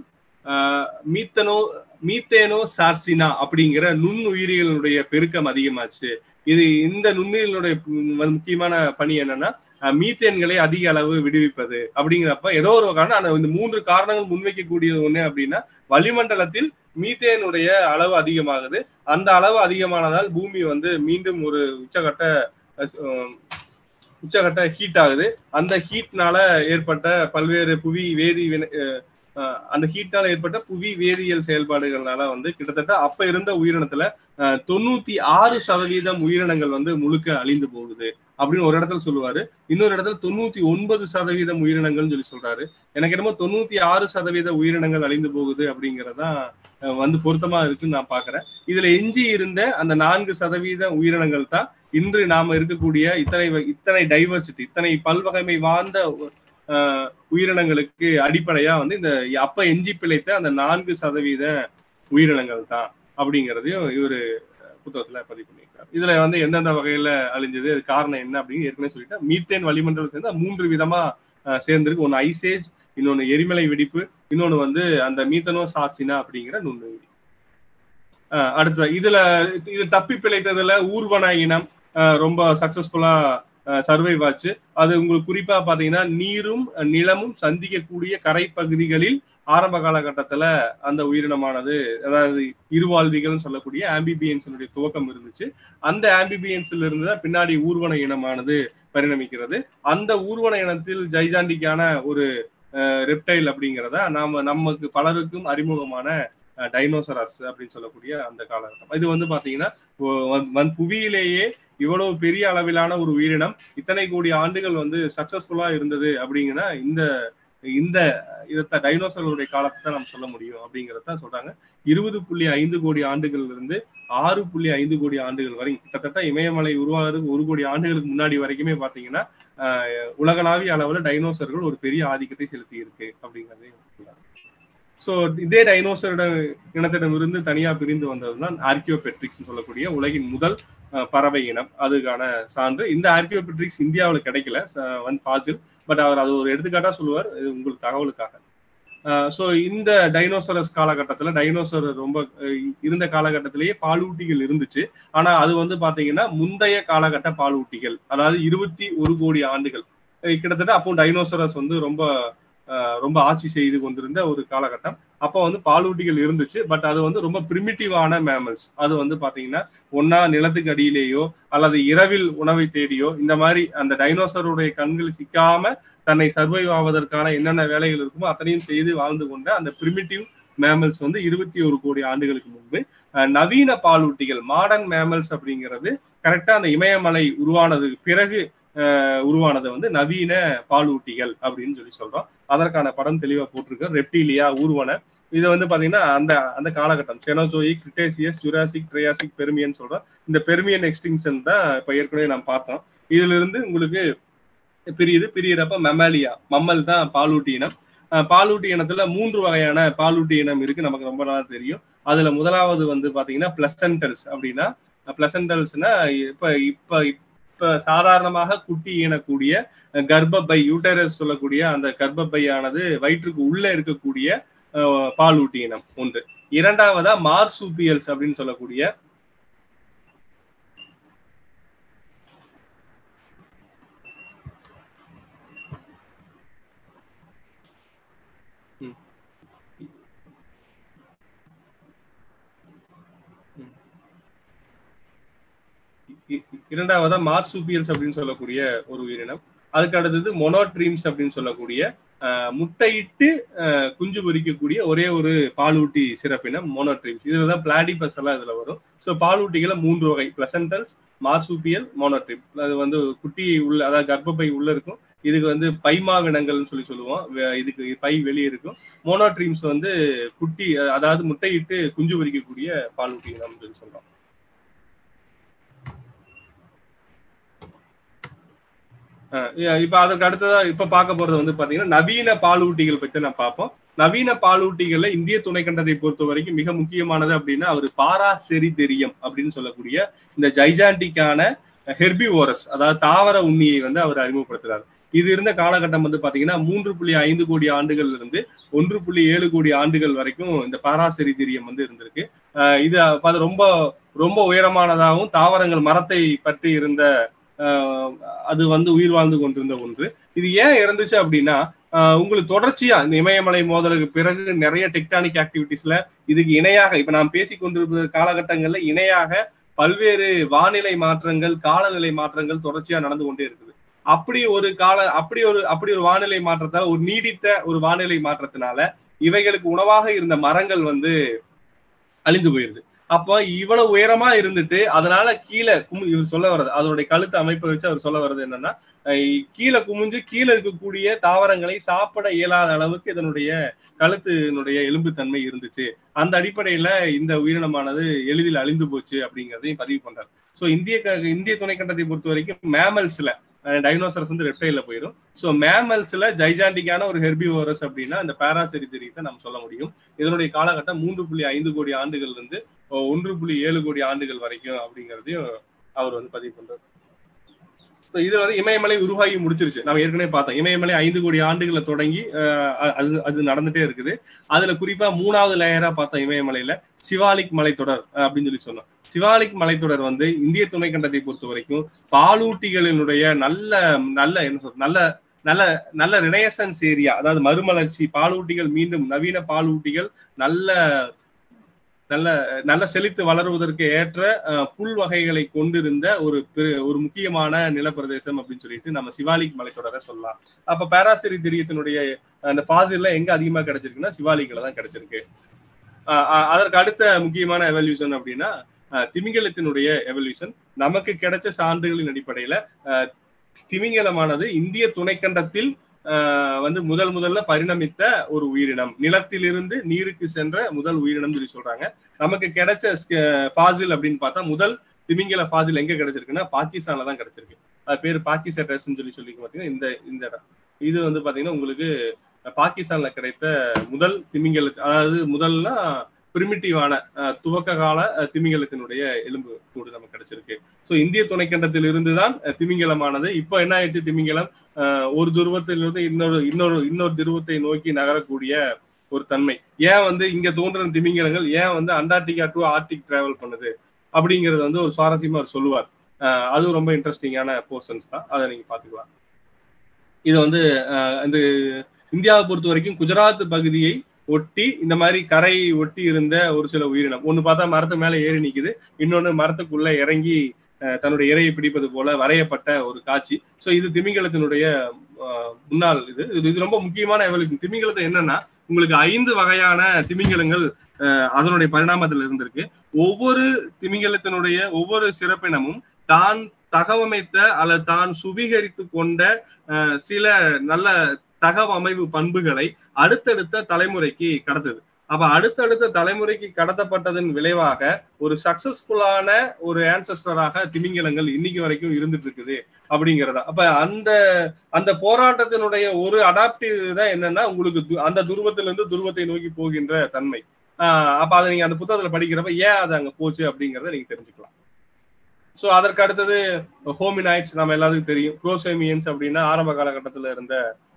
மீத்தனோ மீத்தேனோ சார்சினா அப்படிங்கிற நுண்ணுயிரிகளுடைய பெருக்கம் அதிகமாச்சு இது இந்த நுண்ணுயிர்களுடைய முக்கியமான பணி என்னன்னா மீத்தேன்களை அதிக அளவு விடுவிப்பது அப்படிங்கிறப்ப ஏதோ ஒரு காரணம் அந்த இந்த மூன்று காரணங்கள் முன்வைக்கக்கூடியது ஒண்ணு அப்படின்னா வளிமண்டலத்தில் மீத்தேனுடைய அளவு அதிகமாகுது அந்த அளவு அதிகமானதால் பூமி வந்து மீண்டும் ஒரு உச்சகட்ட உச்சகட்ட ஹீட் ஆகுது அந்த ஹீட்னால ஏற்பட்ட பல்வேறு புவி வேதி அந்த ஹீட்னால ஏற்பட்ட புவி வேதியியல் செயல்பாடுகள்னால வந்து கிட்டத்தட்ட அப்ப இருந்த உயிரினத்துல தொண்ணூத்தி ஆறு சதவீதம் உயிரினங்கள் வந்து முழுக்க அழிந்து போகுது அப்படின்னு ஒரு இடத்துல சொல்லுவாரு இன்னொரு இடத்துல தொண்ணூத்தி ஒன்பது சதவீதம் உயிரினங்கள்னு சொல்லி சொல்றாரு எனக்கு என்னமோ தொண்ணூத்தி ஆறு சதவீத உயிரினங்கள் அழிந்து போகுது அப்படிங்கறதான் வந்து பொருத்தமா இருக்குன்னு நான் பாக்குறேன் இதுல எஞ்சி இருந்த அந்த நான்கு சதவீத உயிரினங்கள் தான் இன்று நாம இருக்கக்கூடிய இத்தனை இத்தனை டைவர்சிட்டி இத்தனை பல்வகைமை வாழ்ந்த உயிரினங்களுக்கு அடிப்படையா வந்து இந்த அப்ப எஞ்சி பிழைத்த அந்த நான்கு சதவீத உயிரினங்கள் தான் அப்படிங்கிறதையும் இவரு புத்தகத்துல பதிவு பண்ணியிருக்காரு இதுல வந்து எந்தெந்த வகையில அழிஞ்சது அது காரணம் என்ன அப்படின்னு ஏற்கனவே சொல்லிட்டேன் மீத்தேன் வளிமண்டலம் சேர்ந்து மூன்று விதமா சேர்ந்திருக்கு ஒன்னு ஐசேஜ் இன்னொன்னு எரிமலை வெடிப்பு இன்னொன்னு வந்து அந்த மீத்தனோ சார்சினா அப்படிங்கிற நுண்ணுயிரி அடுத்த இதுல இது தப்பி பிழைத்ததுல ஊர்வன இனம் ரொம்ப சக்சஸ்ஃபுல்லா சர்வைவ் ஆச்சு அது உங்களுக்கு குறிப்பா பாத்தீங்கன்னா நீரும் நிலமும் சந்திக்கக்கூடிய கரை பகுதிகளில் ஆரம்ப காலகட்டத்துல அந்த உயிரினமானது அதாவது இருவாழ்விகள்னு சொல்லக்கூடிய ஆம்பிபியன்ஸினுடைய துவக்கம் இருந்துச்சு அந்த ஆம்பிபியன்ஸ்ல இருந்து தான் பின்னாடி ஊர்வன இனமானது பரிணமிக்கிறது அந்த ஊர்வன இனத்தில் ஜைஜாண்டிக்கான ஒரு ரெப்டைல் அப்படிங்கிறத நாம நமக்கு பலருக்கும் அறிமுகமான டைனோசரஸ் அப்படின்னு சொல்லக்கூடிய அந்த காலகட்டம் இது வந்து பாத்தீங்கன்னா புவியிலேயே இவ்வளவு பெரிய அளவிலான ஒரு உயிரினம் இத்தனை கோடி ஆண்டுகள் வந்து சக்சஸ்ஃபுல்லா இருந்தது அப்படிங்கன்னா இந்த இந்த இதை டைனோசர்களுடைய காலத்தை தான் நம்ம சொல்ல முடியும் அப்படிங்கறத சொல்றாங்க இருபது புள்ளி ஐந்து கோடி ஆண்டுகள்ல இருந்து ஆறு புள்ளி ஐந்து கோடி ஆண்டுகள் வரை கிட்டத்தட்ட இமயமலை உருவாகிறதுக்கு ஒரு கோடி ஆண்டுகளுக்கு முன்னாடி வரைக்குமே பாத்தீங்கன்னா உலகளாவிய அளவுல டைனோசர்கள் ஒரு பெரிய ஆதிக்கத்தை செலுத்தி இருக்கு அப்படிங்கறதையும் சொல்றாங்க ஸோ இதே டைனோசரோட இனத்திடமிருந்து தனியா பிரிந்து வந்ததுதான் ஆர்கியோபெட்ரிக்ஸ் சொல்லக்கூடிய உலகின் முதல் பறவை இனம் அதுக்கான சான்று இந்த ஆர்கியோபெட்ரிக்ஸ் இந்தியாவில் கிடைக்கல ஒன் பாசில் பட் அவர் அது ஒரு எடுத்துக்காட்டா சொல்லுவார் உங்களுக்கு தகவலுக்காக ஸோ இந்த டைனோசரஸ் காலகட்டத்தில் டைனோசர் ரொம்ப இருந்த காலகட்டத்திலேயே பாலூட்டிகள் இருந்துச்சு ஆனா அது வந்து பாத்தீங்கன்னா முந்தைய காலகட்ட பாலூட்டிகள் அதாவது இருபத்தி ஒரு கோடி ஆண்டுகள் கிட்டத்தட்ட அப்போ டைனோசரஸ் வந்து ரொம்ப ரொம்ப ஆட்சி செய்து கொண்டிருந்த ஒரு காலகட்டம் அப்போ வந்து பாலூட்டிகள் இருந்துச்சு பட் அது வந்து ரொம்ப பிரிமிட்டிவான மேமல்ஸ் அது வந்து பாத்தீங்கன்னா ஒன்னா நிலத்துக்கு அடியிலேயோ அல்லது இரவில் உணவை தேடியோ இந்த மாதிரி அந்த டைனோசருடைய கண்கள் சிக்காம தன்னை சர்வைவ் ஆவதற்கான என்னென்ன வேலைகள் இருக்குமோ அத்தனையும் செய்து வாழ்ந்து கொண்ட அந்த பிரிமிட்டிவ் மேமல்ஸ் வந்து இருபத்தி ஒரு கோடி ஆண்டுகளுக்கு முன்பு நவீன பாலூட்டிகள் மாடர்ன் மேமல்ஸ் அப்படிங்கிறது கரெக்டா அந்த இமயமலை உருவானதுக்கு பிறகு உருவானது வந்து நவீன பாலூட்டிகள் அப்படின்னு சொல்லி சொல்றோம் அதற்கான படம் தெளிவா போட்டிருக்கு ரெப்டீலியா ஊர்வன இது வந்து பாத்தீங்கன்னா அந்த அந்த காலகட்டம் Cenozoic Cretaceous Jurassic Triassic Permian சொல்றோம் இந்த பெருமியன் எக்ஸ்டிங்ஷன் தான் இப்ப ஏற்கனவே நாம் பார்த்தோம் இதுல இருந்து உங்களுக்கு பிரியுது பிரியறப்ப மெமாலியா மம்மல் தான் பாலூட்டி இனம் பாலூட்டி இனத்துல மூன்று வகையான பாலூட்டி இனம் இருக்கு நமக்கு ரொம்ப நாளா தெரியும் அதுல முதலாவது வந்து பாத்தீங்கன்னா பிளசன்டல்ஸ் அப்படின்னா பிளசன்டல்ஸ்னா இப்ப இப்ப இப்ப சாதாரணமாக குட்டி ஈனக்கூடிய கர்ப்பப்பை யூட்டரஸ் சொல்லக்கூடிய அந்த கர்ப்பப்பையானது வயிற்றுக்கு உள்ள இருக்கக்கூடிய பாலூட்டி இனம் ஒன்று இரண்டாவதா மார்சூபியல்ஸ் அப்படின்னு சொல்லக்கூடிய இரண்டாவதா மார்சூபியல்ஸ் அப்படின்னு சொல்லக்கூடிய ஒரு உயிரினம் அதுக்கு அடுத்தது மொனோட்ரீம்ஸ் அப்படின்னு சொல்லக்கூடிய முட்டையிட்டு குஞ்சு பொறிக்கக்கூடிய ஒரே ஒரு பாலூட்டி சிறப்பினம் மோனோட்ரீம்ஸ் இதுல தான் பிளாடிபஸ் எல்லாம் இதுல வரும் ஸோ பாலூட்டிகளை மூன்று வகை பிளசன்டல்ஸ் மார்சூபியல் மோனோட்ரீம் அது வந்து குட்டி உள்ள அதாவது கர்ப்பப்பை உள்ள இருக்கும் இதுக்கு வந்து பைமாவினங்கள்னு சொல்லி சொல்லுவோம் இதுக்கு பை வெளியே இருக்கும் மோனோட்ரீம்ஸ் வந்து குட்டி அதாவது முட்டையிட்டு குஞ்சு பொறிக்கக்கூடிய பாலூட்டி இனம் சொல்லி சொல்றோம் இப்ப அதற்கு அடுத்ததா இப்ப பார்க்க போறது வந்து பாத்தீங்கன்னா நவீன பாலூட்டிகள் பத்தி நான் பார்ப்போம் நவீன பாலூட்டிகள்ல இந்திய துணைக்கண்டத்தை பொறுத்த வரைக்கும் மிக முக்கியமானது அப்படின்னா அவர் பாராசெரிதெரியம் அப்படின்னு சொல்லக்கூடிய இந்த ஜைஜாண்டிக்கான ஹெர்பிவோரஸ் அதாவது தாவர உண்ணியை வந்து அவர் அறிமுகப்படுத்துறாரு இது இருந்த காலகட்டம் வந்து பாத்தீங்கன்னா மூன்று புள்ளி ஐந்து கோடி ஆண்டுகள் இருந்து ஒன்று புள்ளி ஏழு கோடி ஆண்டுகள் வரைக்கும் இந்த பாராசெரிதிரியம் வந்து இருந்திருக்கு இது ரொம்ப ரொம்ப உயரமானதாகவும் தாவரங்கள் மரத்தை பற்றி இருந்த அது வந்து உயிர் வாழ்ந்து கொண்டிருந்த ஒன்று இது ஏன் இறந்துச்சு அப்படின்னா உங்களுக்கு தொடர்ச்சியா இந்த இமயமலை மோதலுக்கு பிறகு நிறைய டெக்டானிக் ஆக்டிவிட்டிஸ்ல இதுக்கு இணையாக இப்ப நாம் பேசி கொண்டிருப்பது காலகட்டங்கள்ல இணையாக பல்வேறு வானிலை மாற்றங்கள் காலநிலை மாற்றங்கள் தொடர்ச்சியா நடந்து கொண்டே இருக்குது அப்படி ஒரு கால அப்படி ஒரு அப்படி ஒரு வானிலை மாற்றத்தால் ஒரு நீடித்த ஒரு வானிலை மாற்றத்தினால இவைகளுக்கு உணவாக இருந்த மரங்கள் வந்து அழிந்து போயிருது அப்போ இவ்வளவு உயரமா இருந்துட்டு அதனால கீழே குமி இவர் சொல்ல வர்றது அதனுடைய கழுத்து அமைப்பை வச்சு அவர் சொல்ல வர்றது என்னன்னா கீழே குமிஞ்சு கீழே இருக்கக்கூடிய தாவரங்களை சாப்பிட இயலாத அளவுக்கு இதனுடைய கழுத்தினுடைய எலும்புத்தன்மை இருந்துச்சு அந்த அடிப்படையில இந்த உயிரினமானது எளிதில் அழிந்து போச்சு அப்படிங்கிறதையும் பதிவு பண்றாரு ஸோ இந்திய இந்திய துணைக்கண்டத்தை பொறுத்த வரைக்கும் மேமல்ஸ்ல டைனோசரஸ் வந்து ரெப்டைல போயிடும் ஸோ மேமல்ஸ்ல ஜைஜாண்டிக்கான ஒரு ஹெர்பிவோரஸ் அப்படின்னா இந்த பேராசெரிதரியத்தை நம்ம சொல்ல முடியும் இதனுடைய காலகட்டம் மூன்று புள்ளி ஐந்து கோடி ஆண்டுகள் இருந்து ஒன்று புள்ளி ஏழு கோடி ஆண்டுகள் வரைக்கும் அப்படிங்கிறதையும் அவர் வந்து பதிவு பண்றாரு ஸோ இது வந்து இமயமலை உருவாகி முடிச்சிருச்சு நம்ம ஏற்கனவே பார்த்தோம் இமயமலை ஐந்து கோடி ஆண்டுகளை தொடங்கி அது அது நடந்துட்டே இருக்குது அதுல குறிப்பா மூணாவது லேயரா பார்த்தோம் இமயமலையில சிவாலிக் மலைத்தொடர் அப்படின்னு சொல்லி சொன்னோம் சிவாலிக் மலைத்தொடர் வந்து இந்திய துணைக்கண்டத்தை பொறுத்த வரைக்கும் பாலூட்டிகளினுடைய நல்ல நல்ல என்ன சொல்ற நல்ல நல்ல நல்ல ரினைசன்ஸ் ஏரியா அதாவது மறுமலர்ச்சி பாலூட்டிகள் மீண்டும் நவீன பாலூட்டிகள் நல்ல நல்ல நல்ல செழித்து வளருவதற்கு ஏற்ற புல் வகைகளை கொண்டிருந்த ஒரு ஒரு முக்கியமான நிலப்பிரதேசம் அப்படின்னு சொல்லிட்டு நம்ம சிவாலிக் மலைத்தொடரை சொல்லலாம் அப்ப பேராசிரி திரியத்தினுடைய அந்த பாசில எங்க அதிகமா கிடைச்சிருக்குன்னா சிவாலிக்ல தான் கிடைச்சிருக்கு அதற்கு அடுத்த முக்கியமான எவல்யூஷன் அப்படின்னா திமிங்கலத்தினுடைய எவல்யூஷன் நமக்கு கிடைச்ச சான்றுகளின் அடிப்படையில திமிங்கலமானது இந்திய துணைக்கண்டத்தில் வந்து முதல் முதல்ல பரிணமித்த ஒரு உயிரினம் நிலத்திலிருந்து நீருக்கு சென்ற முதல் உயிரினம் சொல்லி சொல்றாங்க நமக்கு கிடைச்ச பாசில் அப்படின்னு பார்த்தா முதல் திமிங்கல பாசில் எங்க கிடைச்சிருக்குன்னா பாகிஸ்தான்ல தான் கிடைச்சிருக்கு அது பேர் பாகிஸ்டஸ் சொல்லி சொல்லி பாத்தீங்கன்னா இந்த இந்த இடம் இது வந்து பாத்தீங்கன்னா உங்களுக்கு பாகிஸ்தான்ல கிடைத்த முதல் திமிங்கல அதாவது முதல்னா பிரிமிட்டிவான துவக்க கால திமிங்கலத்தினுடைய எலும்பு கூடு நமக்கு கிடைச்சிருக்கு ஸோ இந்திய துணைக்கண்டத்தில் இருந்துதான் திமிங்கலமானது இப்போ என்ன ஆயிடுச்சு திமிங்கலம் ஒரு துருவத்திலிருந்து இன்னொரு இன்னொரு இன்னொரு துருவத்தை நோக்கி நகரக்கூடிய ஒரு தன்மை ஏன் வந்து இங்க தோன்றின திமிங்கலங்கள் ஏன் வந்து அண்டார்டிகா டு ஆர்டிக் டிராவல் பண்ணுது அப்படிங்கறது வந்து ஒரு சுவாரஸ்யமா அவர் சொல்லுவார் அதுவும் ரொம்ப இன்ட்ரெஸ்டிங்கான போர்ஷன்ஸ் தான் அதை நீங்க பாத்துக்கலாம் இது வந்து இந்த இந்தியாவை பொறுத்த வரைக்கும் குஜராத் பகுதியை ஒட்டி இந்த மாதிரி கரை ஒட்டி இருந்த ஒரு சில உயிரினம் ஒண்ணு பார்த்தா மரத்து மேல ஏறி நிக்குது இன்னொன்னு மரத்துக்குள்ள இறங்கி தன்னுடைய இறையை பிடிப்பது போல வரையப்பட்ட ஒரு காட்சி ஸோ இது திமிங்கலத்தினுடைய முன்னாள் இது இது ரொம்ப முக்கியமான எவல்யூஷன் திமிங்கலத்தை என்னன்னா உங்களுக்கு ஐந்து வகையான திமிங்கலங்கள் அதனுடைய பரிணாமத்தில் இருந்திருக்கு ஒவ்வொரு திமிங்கலத்தினுடைய ஒவ்வொரு சிறப்பினமும் தான் தகவமைத்த அல்லது தான் சுவீகரித்து கொண்ட சில நல்ல தகவமைவு பண்புகளை அடுத்தடுத்த தலைமுறைக்கு கடத்துது அப்ப அடுத்தடுத்த தலைமுறைக்கு கடத்தப்பட்டதன் விளைவாக ஒரு சக்சஸ்ஃபுல்லான ஒரு ஆன்சஸ்டராக திமிங்கலங்கள் இன்னைக்கு வரைக்கும் இருந்துட்டு இருக்குது அப்படிங்கிறதா அப்ப அந்த அந்த போராட்டத்தினுடைய ஒரு அடாப்டிவ் தான் என்னன்னா உங்களுக்கு அந்த துருவத்திலிருந்து துருவத்தை நோக்கி போகின்ற தன்மை ஆஹ் அப்ப அதை நீங்க அந்த புத்தகத்துல படிக்கிறப்ப ஏன் அது அங்க போச்சு அப்படிங்கறத நீங்க தெரிஞ்சுக்கலாம் ஸோ அதற்கு அடுத்தது ஹோமினாய்ட்ஸ் நம்ம எல்லாத்துக்கும் தெரியும் குரோசேமியன்ஸ் அப்படின்னா ஆரம்ப காலகட்டத்தில் இருந்த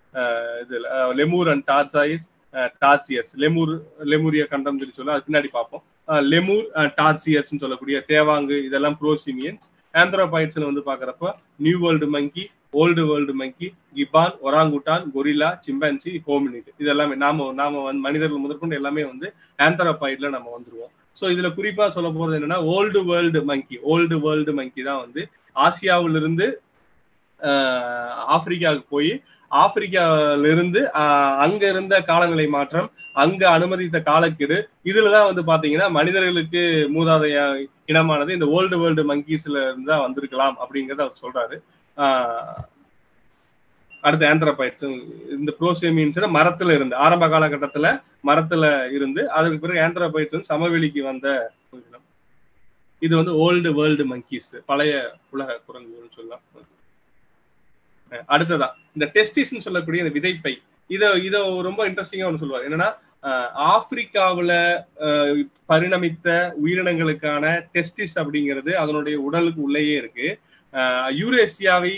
இது லெமூர் அண்ட் டார்சாயிஸ் டார்சியர்ஸ் லெமூர் லெமூரிய கண்டம் சொல்லி சொல்ல அது பின்னாடி பார்ப்போம் லெமூர் டார்சியர்ஸ் சொல்லக்கூடிய தேவாங்கு இதெல்லாம் ப்ரோசிமியன்ஸ் ஆந்த்ரோபாய்ட்ஸ்னு வந்து பாக்குறப்ப new world monkey old world monkey gibbon orangutan gorilla chimpanzee hominid இது எல்லாமே நாம நாம வந்து மனிதர்கள் முதற்கொண்டு எல்லாமே வந்து ஆந்த்ரோபாய்ட்ல நம்ம வந்துருவோம் ஸோ இதுல குறிப்பா சொல்ல போறது என்னன்னா old world monkey old world monkey தான் வந்து ஆசியாவிலிருந்து ஆப்பிரிக்காவுக்கு போய் ஆப்பிரிக்காவில இருந்து அங்க இருந்த காலநிலை மாற்றம் அங்க அனுமதித்த காலக்கெடு இதுலதான் வந்து பாத்தீங்கன்னா மனிதர்களுக்கு மூதாதைய இனமானது இந்த ஓல்டு வேர்ல்டு மங்கீஸ்ல இருந்து தான் வந்திருக்கலாம் அப்படிங்கறத அவர் சொல்றாரு அடுத்த ஆந்த்ரபாய்ட்ஸ் இந்த ப்ரோசேமியன்ஸ் மரத்துல இருந்து ஆரம்ப காலகட்டத்துல மரத்துல இருந்து அதுக்கு பிறகு ஆந்த்ரபாய்ட்ஸ் வந்து சமவெளிக்கு வந்த இது வந்து ஓல்டு வேர்ல்டு மங்கீஸ் பழைய உலக குரங்குன்னு சொல்லலாம் அடுத்ததா இந்த டெஸ்டிஸ்ன்னு சொல்லக்கூடிய இந்த விதைப்பை இத இத ரொம்ப இன்ட்ரெஸ்டிங்கா ஒன்று சொல்லுவார் என்னன்னா ஆப்பிரிக்காவுல பரிணமித்த உயிரினங்களுக்கான டெஸ்டிஸ் அப்படிங்கிறது அதனுடைய உடலுக்கு உள்ளேயே இருக்கு யூரேசியாவை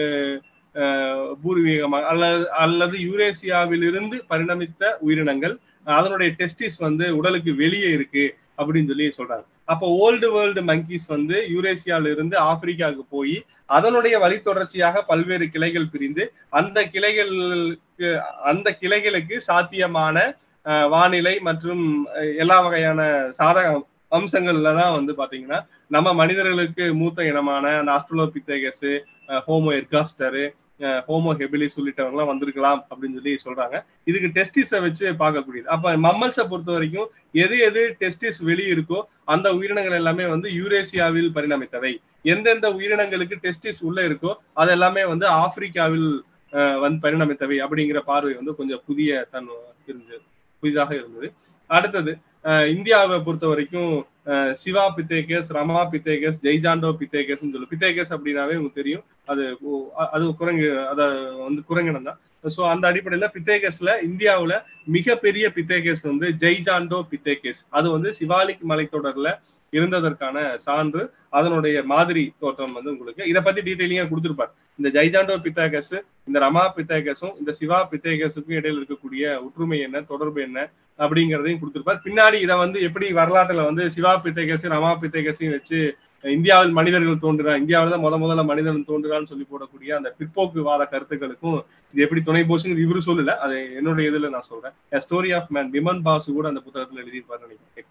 பூர்வீகமாக அல்லது அல்லது யூரேசியாவிலிருந்து பரிணமித்த உயிரினங்கள் அதனுடைய டெஸ்டிஸ் வந்து உடலுக்கு வெளியே இருக்கு அப்படின்னு சொல்லி சொல்றாங்க அப்போ ஓல்டு வேர்ல்டு மங்கீஸ் வந்து யூரேசியாவில இருந்து ஆப்பிரிக்காவுக்கு போய் அதனுடைய வழித்தொடர்ச்சியாக பல்வேறு கிளைகள் பிரிந்து அந்த கிளைகளுக்கு அந்த கிளைகளுக்கு சாத்தியமான வானிலை மற்றும் எல்லா வகையான சாதக அம்சங்கள்ல தான் வந்து பாத்தீங்கன்னா நம்ம மனிதர்களுக்கு மூத்த இனமான அந்த Australopithecus Homo ergaster Homo habilis உள்ளிட்டவங்கலாம் வந்திருக்கலாம் அப்படின்னு சொல்லி சொல்றாங்க இதுக்கு டெஸ்டிஸை வச்சு பார்க்கக்கூடியது அப்ப மம்மல்ஸை பொறுத்த வரைக்கும் எது எது டெஸ்டிஸ் வெளியே இருக்கோ அந்த உயிரினங்கள் எல்லாமே வந்து யூரேசியாவில் பரிணமித்தவை எந்தெந்த உயிரினங்களுக்கு டெஸ்டிஸ் உள்ள இருக்கோ அது எல்லாமே வந்து ஆப்பிரிக்காவில் வந்து பரிணமித்தவை அப்படிங்கிற பார்வை வந்து கொஞ்சம் புதிய தன் இருந்தது புதிதாக இருந்தது அடுத்தது இந்தியாவை பொறுத்த வரைக்கும் சிவா பித்தேகேஸ் ரமா பித்தேகேஸ் ஜெய்ஜாண்டோ பித்தேகேஸ் சொல்லு பித்தேகேஸ் அப்படின்னாவே உங்களுக்கு தெரியும் அது அது குரங்கு அத வந்து குரங்கினம் தான் ஸோ அந்த அடிப்படையில பித்தேகேஸ்ல இந்தியாவுல மிகப்பெரிய பித்தேகேஸ் வந்து ஜெய்ஜாண்டோ பித்தேகேஸ் அது வந்து சிவாலிக் மலைத்தொடர்ல இருந்ததற்கான சான்று அதனுடைய மாதிரி தோற்றம் வந்து உங்களுக்கு இதை பத்தி டீட்டெயிலிங்கா கொடுத்துருப்பார் இந்த ஜைஜாண்டோ பித்தாகஸ் இந்த ரமா பித்தாகஸும் இந்த சிவா பித்தாகஸுக்கும் இடையில இருக்கக்கூடிய ஒற்றுமை என்ன தொடர்பு என்ன அப்படிங்கிறதையும் கொடுத்திருப்பார் பின்னாடி இதை வந்து எப்படி வரலாற்றுல வந்து சிவா பித்தேகஸ் ரமா பித்தேகஸையும் வச்சு இந்தியாவில் மனிதர்கள் தோன்றுறா இந்தியாவில் தான் முத முதல்ல மனிதன் தோன்றுறான்னு சொல்லி போடக்கூடிய அந்த பிற்போக்குவாத கருத்துக்களுக்கும் இது எப்படி துணை போச்சுன்னு இவரு சொல்லல அது என்னுடைய இதுல நான் சொல்றேன் story of man Biman Basu கூட அந்த புத்தகத்துல எழுதியிருப்பாரு நினைக்கிறேன்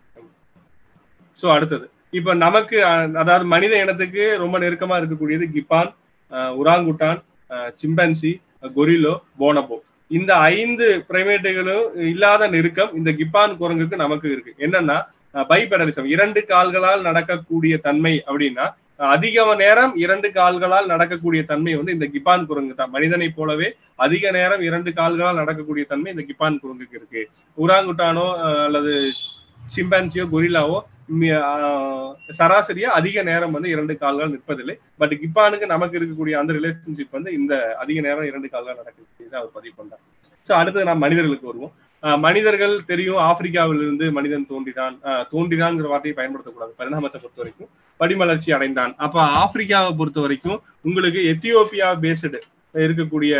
சோ அடுத்தது இப்ப நமக்கு அதாவது மனித இனத்துக்கு ரொம்ப நெருக்கமா இருக்கக்கூடியது கிப்பான் உராங்குட்டான் சிம்பன்சி கொரிலோ போனபோ இந்த ஐந்து பிரைமேட்டுகளும் இல்லாத நெருக்கம் இந்த கிப்பான் குரங்குக்கு நமக்கு இருக்கு என்னன்னா பைபெடலிசம் இரண்டு கால்களால் நடக்கக்கூடிய தன்மை அப்படின்னா அதிக நேரம் இரண்டு கால்களால் நடக்கக்கூடிய தன்மை வந்து இந்த கிப்பான் குரங்கு தான் மனிதனை போலவே அதிக நேரம் இரண்டு கால்களால் நடக்கக்கூடிய தன்மை இந்த கிப்பான் குரங்குக்கு இருக்கு உராங்குட்டானோ அல்லது சிம்பான்சியோ கொரில்லாவோ சராசரியா அதிக நேரம் வந்து இரண்டு கால்கள் நிற்பதில்லை பட் கிப்பானுக்கு நமக்கு இருக்கக்கூடிய அந்த ரிலேஷன்ஷிப் வந்து இந்த அதிக நேரம் இரண்டு கால்கள் நடக்குது அவர் பதிவு பண்றார் ஸோ அடுத்தது நாம் மனிதர்களுக்கு வருவோம் மனிதர்கள் தெரியும் ஆப்பிரிக்காவிலிருந்து மனிதன் தோன்றினான் தோன்றினான்ங்கிற வார்த்தையை பயன்படுத்தக்கூடாது பரிணாமத்தை பொறுத்த வரைக்கும் படிமலர்ச்சி அடைந்தான் அப்ப ஆப்பிரிக்காவை பொறுத்த வரைக்கும் உங்களுக்கு எத்தியோப்பியா பேஸ்டு இருக்கக்கூடிய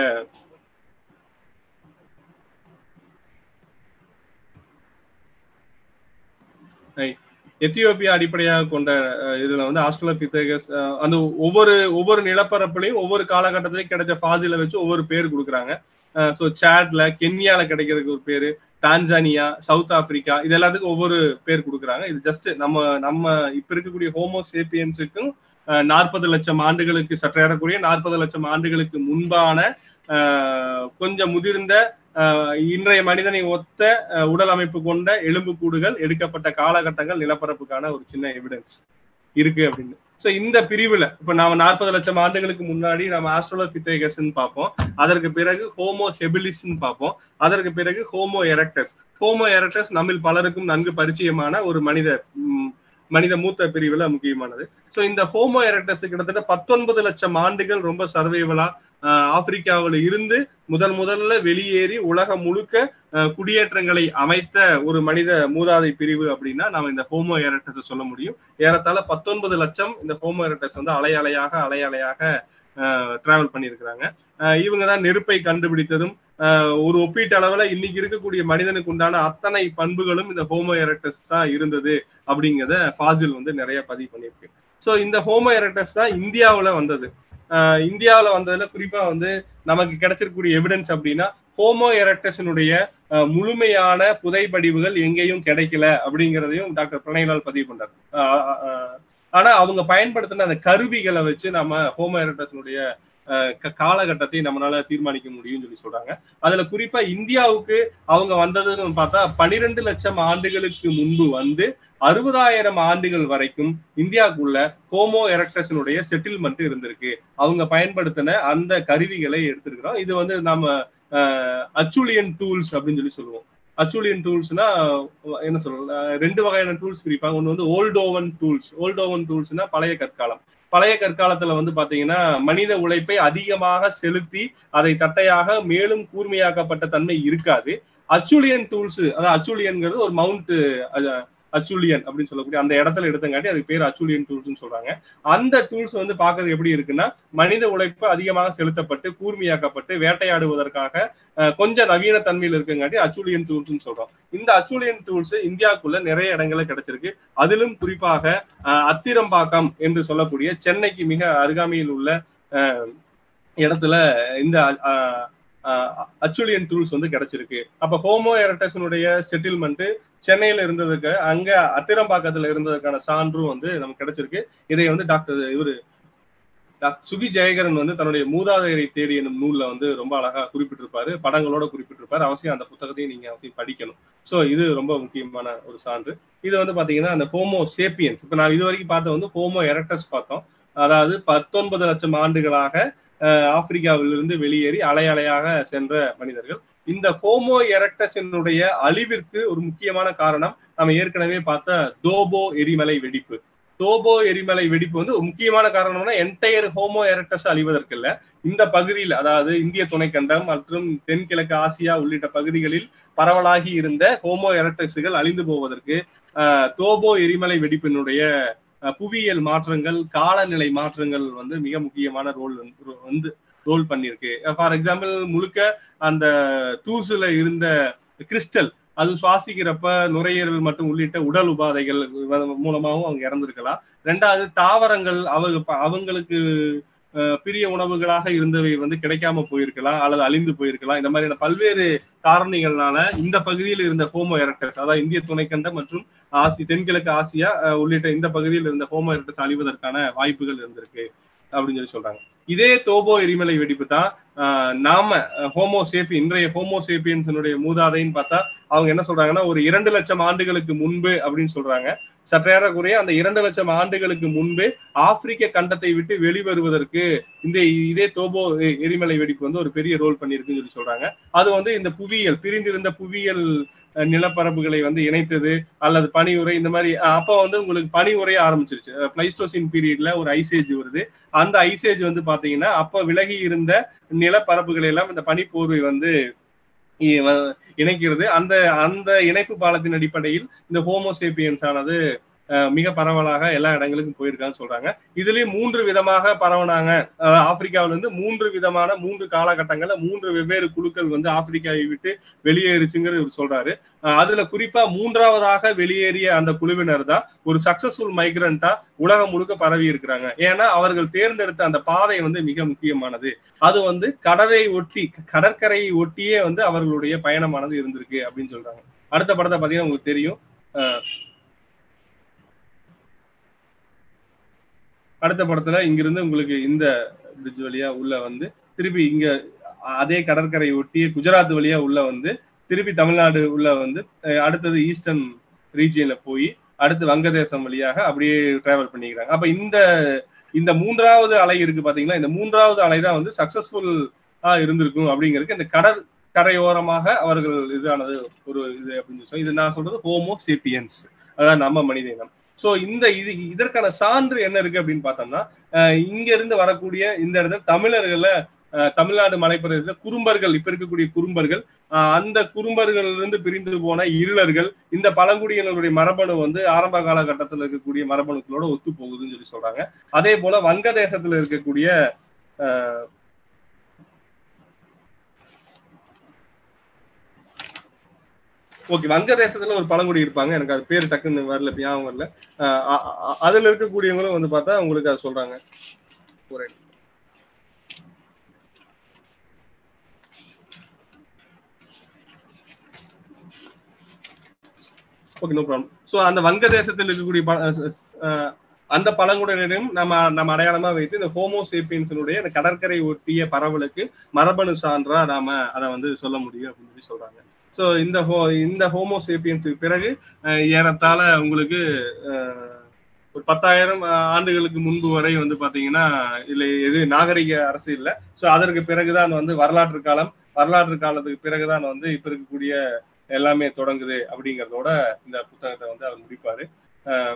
எத்தியோப்பியா அடிப்படையாக கொண்ட இதுல வந்து ஆஸ்ட்ரலோபித்தகஸ் அந்த ஒவ்வொரு ஒவ்வொரு நிலப்பரப்புலையும் ஒவ்வொரு காலகட்டத்திலையும் கிடைச்ச ஃபாசில வச்சு ஒவ்வொரு பேர் கொடுக்குறாங்க ஸோ சேட்ல கென்யால கிடைக்கிறதுக்கு ஒரு பேரு டான்சானியா சவுத் ஆப்பிரிக்கா இது எல்லாத்துக்கும் ஒவ்வொரு பேர் கொடுக்குறாங்க இது ஜஸ்ட் நம்ம நம்ம இப்ப இருக்கக்கூடிய ஹோமோ சேப்பியன்ஸுக்கும் நாற்பது லட்சம் ஆண்டுகளுக்கு சற்றேறக்கூடிய நாற்பது லட்சம் ஆண்டுகளுக்கு முன்பான கொஞ்சம் முதிர்ந்த இன்றைய மனிதனை ஒத்த உடல் அமைப்பு கொண்ட எலும்புக்கூடுகள் எடுக்கப்பட்ட காலகட்டங்கள் நிலப்பரப்புக்கான ஒரு சின்ன எவிடன்ஸ் இருக்கு அப்படின்னு ஸோ இந்த பிரிவுல இப்ப நாம நாற்பது லட்சம் ஆண்டுகளுக்கு முன்னாடி நம்ம ஆஸ்ட்ரோலோபித்தேகஸ்ன்னு பார்ப்போம் அதற்கு பிறகு ஹோமோ ஹெபிலிஸ்ன்னு பார்ப்போம் அதற்கு பிறகு ஹோமோ எரக்டஸ் ஹோமோ எரக்டஸ் நம்மில் பலருக்கும் நன்கு பரிச்சயமான ஒரு மனித மனித மூத்த பிரிவுல முக்கியமானது ஸோ இந்த ஹோமோ எரக்டஸ் கிட்டத்தட்ட பத்தொன்பது லட்சம் ஆண்டுகள் ரொம்ப சர்வைவலா ஆப்பிரிக்காவில் இருந்து முதல் முதல்ல வெளியேறி உலகம் முழுக்க குடியேற்றங்களை அமைத்த ஒரு மனித மூதாதை பிரிவு அப்படின்னா நம்ம இந்த ஹோமோ எரட்டஸ் சொல்ல முடியும் ஏறத்தாழ பத்தொன்பது லட்சம் இந்த ஹோமோ எரட்டஸ் வந்து அலை அலையாக அலை அலையாக டிராவல் பண்ணியிருக்கிறாங்க இவங்க தான் நெருப்பை கண்டுபிடித்ததும் ஒரு ஒப்பீட்டு அளவுல இன்னைக்கு இருக்கக்கூடிய மனிதனுக்கு உண்டான அத்தனை பண்புகளும் இந்த ஹோமோ எரக்டஸ் தான் இருந்தது அப்படிங்கிறத ஃபாசில் வந்து நிறைய பதிவு பண்ணியிருக்கு ஸோ இந்த ஹோமோ எரக்டஸ் தான் இந்தியாவில் வந்தது இந்தியாவில் வந்ததுல குறிப்பா வந்து நமக்கு கிடைச்சிருக்கக்கூடிய எவிடன்ஸ் அப்படின்னா ஹோமோ எரக்டஸினுடைய முழுமையான புதைப்படிவுகள் எங்கேயும் கிடைக்கல அப்படிங்கிறதையும் டாக்டர் பிரணயலால் பதிவு பண்றாரு ஆனா அவங்க பயன்படுத்தின அந்த கருவிகளை வச்சு நம்ம ஹோமோ எரக்டஸினுடைய காலகட்டத்தை நம்மளால தீர்மானிக்க முடியும்னு சொல்லி சொல்றாங்க அதுல குறிப்பா இந்தியாவுக்கு அவங்க வந்ததுன்னு பார்த்தா பனிரெண்டு லட்சம் ஆண்டுகளுக்கு முன்பு வந்து அறுபதாயிரம் ஆண்டுகள் வரைக்கும் இந்தியாவுக்குள்ள ஹோமோ எரக்டஸினுடைய செட்டில்மெண்ட் இருந்திருக்கு அவங்க பயன்படுத்தின அந்த கருவிகளை எடுத்திருக்கிறோம் இது வந்து நம்ம அச்சுலியன் டூல்ஸ் அப்படின்னு சொல்லி சொல்லுவோம் அச்சுலியன் டூல்ஸ்னா என்ன சொல்றது ரெண்டு வகையான டூல்ஸ் பிரிப்பாங்க ஒன்று வந்து ஓல்டோவன் டூல்ஸ் ஓல்டோவன் டூல்ஸ்னா பழைய கற்காலம் பழைய கற்காலத்துல வந்து பாத்தீங்கன்னா மனித உழைப்பை அதிகமாக செலுத்தி அதை தட்டையாக மேலும் கூர்மையாக்கப்பட்ட தன்மை இருக்காது அச்சுலியன் டூல்ஸ் அதாவது அச்சுலியன்ங்கிறது ஒரு மவுண்ட் அச்சுலியன் அப்படின்னு சொல்லக்கூடிய அந்த இடத்துல எடுத்தங்காட்டி அதுக்கு பேர் அச்சுலியன் டூல்ஸ்னு சொல்றாங்க அந்த டூல்ஸ் வந்து பாக்குறது எப்படி இருக்குன்னா மனித உழைப்பு அதிகமாக செலுத்தப்பட்டு கூர்மையாக்கப்பட்டு வேட்டையாடுவதற்காக கொஞ்சம் நவீன தன்மையில் இருக்குங்காட்டி அச்சுலியன் டூல்ஸ்னு சொல்றோம் இந்த அச்சுலியன் டூல்ஸ் இந்தியாவுக்குள்ள நிறைய இடங்கள்ல கிடைச்சிருக்கு அதிலும் குறிப்பாக அத்திரம்பாக்கம் என்று சொல்லக்கூடிய சென்னைக்கு மிக அருகாமையில் உள்ள இடத்துல இந்த அச்சுலியன் டூல்ஸ் வந்து கிடைச்சிருக்கு அப்ப ஹோமோ எரட்டஸனுடைய செட்டில்மெண்ட் சென்னையில இருந்ததுக்கு அங்க அத்திரம்பாக்கத்துல இருந்ததுக்கான சான்றும் வந்து நமக்கு கிடைச்சிருக்கு இதை வந்து டாக்டர் இவரு சுகி ஜெயகரன் வந்து தன்னுடைய மூதாதையரை தேடி என்னும் நூல்ல வந்து ரொம்ப அழகா குறிப்பிட்டிருப்பாரு படங்களோட குறிப்பிட்டிருப்பாரு அவசியம் அந்த புத்தகத்தையும் நீங்க அவசியம் படிக்கணும் சோ இது ரொம்ப முக்கியமான ஒரு சான்று இது வந்து பாத்தீங்கன்னா அந்த ஹோமோ சேப்பியன்ஸ் இப்ப நான் இது வரைக்கும் பார்த்த வந்து ஹோமோ எரக்டஸ் பார்த்தோம் அதாவது பத்தொன்பது லட்சம் ஆண்டுகளாக ஆப்பிரிக்காவிலிருந்து வெளியேறி அலை அலையாக சென்ற மனிதர்கள் இந்த ஹோமோ எரக்டஸினுடைய அழிவிற்கு ஒரு முக்கியமான காரணம் நம்ம ஏற்கனவே பார்த்த தோபோ எரிமலை வெடிப்பு தோபோ எரிமலை வெடிப்பு வந்து முக்கியமான காரணம்னா என்டையர் ஹோமோ எரக்டஸ் அழிவதற்கு இல்ல இந்த பகுதியில் அதாவது இந்திய துணைக்கண்டம் மற்றும் தென்கிழக்கு ஆசியா உள்ளிட்ட பகுதிகளில் பரவலாகி இருந்த ஹோமோ எரக்டஸுகள் அழிந்து போவதற்கு தோபோ எரிமலை வெடிப்பினுடைய புவியியல் மாற்றங்கள் காலநிலை மாற்றங்கள் வந்து மிக முக்கியமான ரோல் வந்து ரோல் பண்ணியிருக்கு ஃபார் எக்ஸாம்பிள் முழுக்க அந்த தூசுல இருந்த கிறிஸ்டல் அது சுவாசிக்கிறப்ப நுரையீரல் மற்றும் உள்ளிட்ட உடல் உபாதைகள் மூலமாகவும் அவங்க இறந்திருக்கலாம் ரெண்டாவது தாவரங்கள் அவங்க அவங்களுக்கு பிரிய உணவுகளாக இருந்தவை வந்து கிடைக்காம போயிருக்கலாம் அல்லது அழிந்து போயிருக்கலாம் இந்த மாதிரியான பல்வேறு காரணிகள்னால இந்த பகுதியில் இருந்த ஹோமோ எரக்டஸ் அதாவது இந்திய துணைக்கண்டம் மற்றும் ஆசி தென்கிழக்கு ஆசியா உள்ளிட்ட இந்த பகுதியில் இருந்த ஹோமோ எரக்டஸ் அழிவதற்கான வாய்ப்புகள் இருந்திருக்கு அப்படின்னு சொல்லி சொல்றாங்க இதே தோபோ எரிமலை வெடிப்பு தான் ஆஹ், நாம ஹோமோசேப்பி இன்றைய ஹோமோசேப்பியன்ஸனுடைய மூதாதைன்னு பார்த்தா அவங்க என்ன சொல்றாங்கன்னா ஒரு இரண்டு லட்சம் ஆண்டுகளுக்கு முன்பு அப்படின்னு சொல்றாங்க சற்றேறக்குறைய அந்த இரண்டு லட்சம் ஆண்டுகளுக்கு முன்பே ஆப்பிரிக்க கண்டத்தை விட்டு வெளிவருவதற்கு இந்த இதே தோபோ எ- எரிமலை வெடிப்பு வந்து ஒரு பெரிய ரோல் பண்ணியிருக்குன்னு சொல்லி சொல்றாங்க அது வந்து இந்த புவியியல் பிரிந்திருந்த புவியியல் அஹ், நிலப்பரப்புகளை வந்து இணைத்தது அல்லது பனியுறை இந்த மாதிரி அஹ், அப்போ வந்து உங்களுக்கு பனியுறைய ஆரம்பிச்சிருச்சு பிளைஸ்டோசின் பீரியட்ல ஒரு ஐசேஜ் வருது அந்த ஐசேஜ் வந்து பாத்தீங்கன்னா அப்ப விலகி இருந்த நிலப்பரப்புகளை எல்லாம் இந்த பனிப்போர்வை வந்து இ- வ- இணைக்கிறது அந்த அந்த இணைப்பு பாலத்தின் அடிப்படையில் இந்த ஹோமோசேப்பியன்ஸ் ஆனது அஹ், மிக பரவலாக எல்லா இடங்களுக்கும் போயிருக்கான்னு சொல்றாங்க இதுலயும் மூன்று விதமாக பரவனாங்க அஹ், ஆப்பிரிக்காவுல இருந்து மூன்று விதமான மூன்று காலகட்டங்கள்ல மூன்று வெவ்வேறு குழுக்கள் வந்து ஆப்பிரிக்காவை விட்டு வெளியேறுச்சுங்கிறது இவர் சொல்றாரு அஹ், அதுல குறிப்பா மூன்றாவதாக வெளியேறிய அந்த குழுவினர் தான் ஒரு சக்சஸ்ஃபுல் மைக்ரண்டா உலகம் முழுக்க பரவி இருக்கிறாங்க ஏன்னா அவர்கள் தேர்ந்தெடுத்த அந்த பாதை வந்து மிக முக்கியமானது அது வந்து கடலை ஒட்டி கடற்கரையை ஒட்டியே வந்து அவர்களுடைய பயணமானது இருந்திருக்கு அப்படின்னு சொல்றாங்க அடுத்த படத்தை பாத்தீங்கன்னா உங்களுக்கு தெரியும் அஹ், அடுத்த படத்துல இங்கிருந்து உங்களுக்கு இந்த பிரிட்ஜ் வழியா உள்ள வந்து திருப்பி இங்க அதே கடற்கரை ஒட்டி குஜராத் வழியா உள்ள வந்து திருப்பி தமிழ்நாடு உள்ள வந்து அஹ், அடுத்தது ஈஸ்டர்ன் ரீஜியன்ல போய் அடுத்து வங்கதேசம் வழியாக அப்படியே டிராவல் பண்ணிக்கிறாங்க அப்ப இந்த இந்த மூன்றாவது அலை இருக்கு பாத்தீங்களா இந்த மூன்றாவது அலை தான் வந்து சக்சஸ்ஃபுல் இருந்திருக்கும் அப்படிங்கிறதுக்கு இந்த கடல் கரையோரமாக அவர்கள் இதானது ஒரு இது அப்படின்னு சொல்லி இது நான் சொல்றது ஹோமோ சேப்பியன்ஸ் அதாவது நம்ம மனித இனம் சோ இந்த இது இதற்கான சான்று என்ன இருக்கு அப்படின்னு பார்த்தோம்னா அஹ் இங்க இருந்து வரக்கூடிய இந்த இடத்துல தமிழர்கள அஹ் தமிழ்நாடு மலைப்பிரதேசத்துல குறும்பர்கள் இப்ப இருக்கக்கூடிய குறும்பர்கள் அஹ் அந்த குறும்பர்கள் இருந்து பிரிந்து போன இருளர்கள் இந்த பழங்குடியினருடைய மரபணு வந்து ஆரம்ப காலகட்டத்தில் இருக்கக்கூடிய மரபணுக்களோட ஒத்து போகுதுன்னு சொல்லி சொல்றாங்க அதே போல வங்கதேசத்துல இருக்கக்கூடிய அஹ், ஓகே வங்கதேசத்துல ஒரு பழங்குடி இருப்பாங்க எனக்கு அது பேர் டக்குன்னு வரல இப்ப ஞாபகம் வரல அஹ் அ- அ- அதுல இருக்கக்கூடியவங்களும் வந்து பார்த்தா உங்களுக்கு அது சொல்றாங்க ஒரு ஓகே நோ ப்ராப்ளம் ஸோ அந்த வங்கதேசத்தில் இருக்கக்கூடிய ப- அஹ் அஹ் அந்த பழங்குடியினரையும் நம்ம நம்ம அடையாளமா வைத்து இந்த ஹோமோசேப்பியன்ஸினுடைய அந்த கடற்கரை ஒட்டிய பரவலுக்கு மரபணு சான்றா நாம அதை வந்து சொல்ல முடியும் அப்படின்னு சொல்லி சொல்றாங்க ஸோ இந்த ஹோ இந்த ஹோமோசேப்பியன்ஸுக்கு பிறகு அஹ், ஏறத்தாழ உங்களுக்கு அஹ், ஒரு பத்தாயிரம் அஹ், ஆண்டுகளுக்கு முன்பு வரை வந்து பாத்தீங்கன்னா இல்ல எது நாகரிக அரசு இல்லை ஸோ அதற்கு பிறகுதான் வந்து வரலாற்று காலம் வரலாற்று காலத்துக்கு பிறகுதான் வந்து இப்ப இருக்கக்கூடிய எல்லாமே தொடங்குது அப்படிங்கறதோட இந்த புத்தகத்தை வந்து அவர் முடிப்பாரு அஹ்,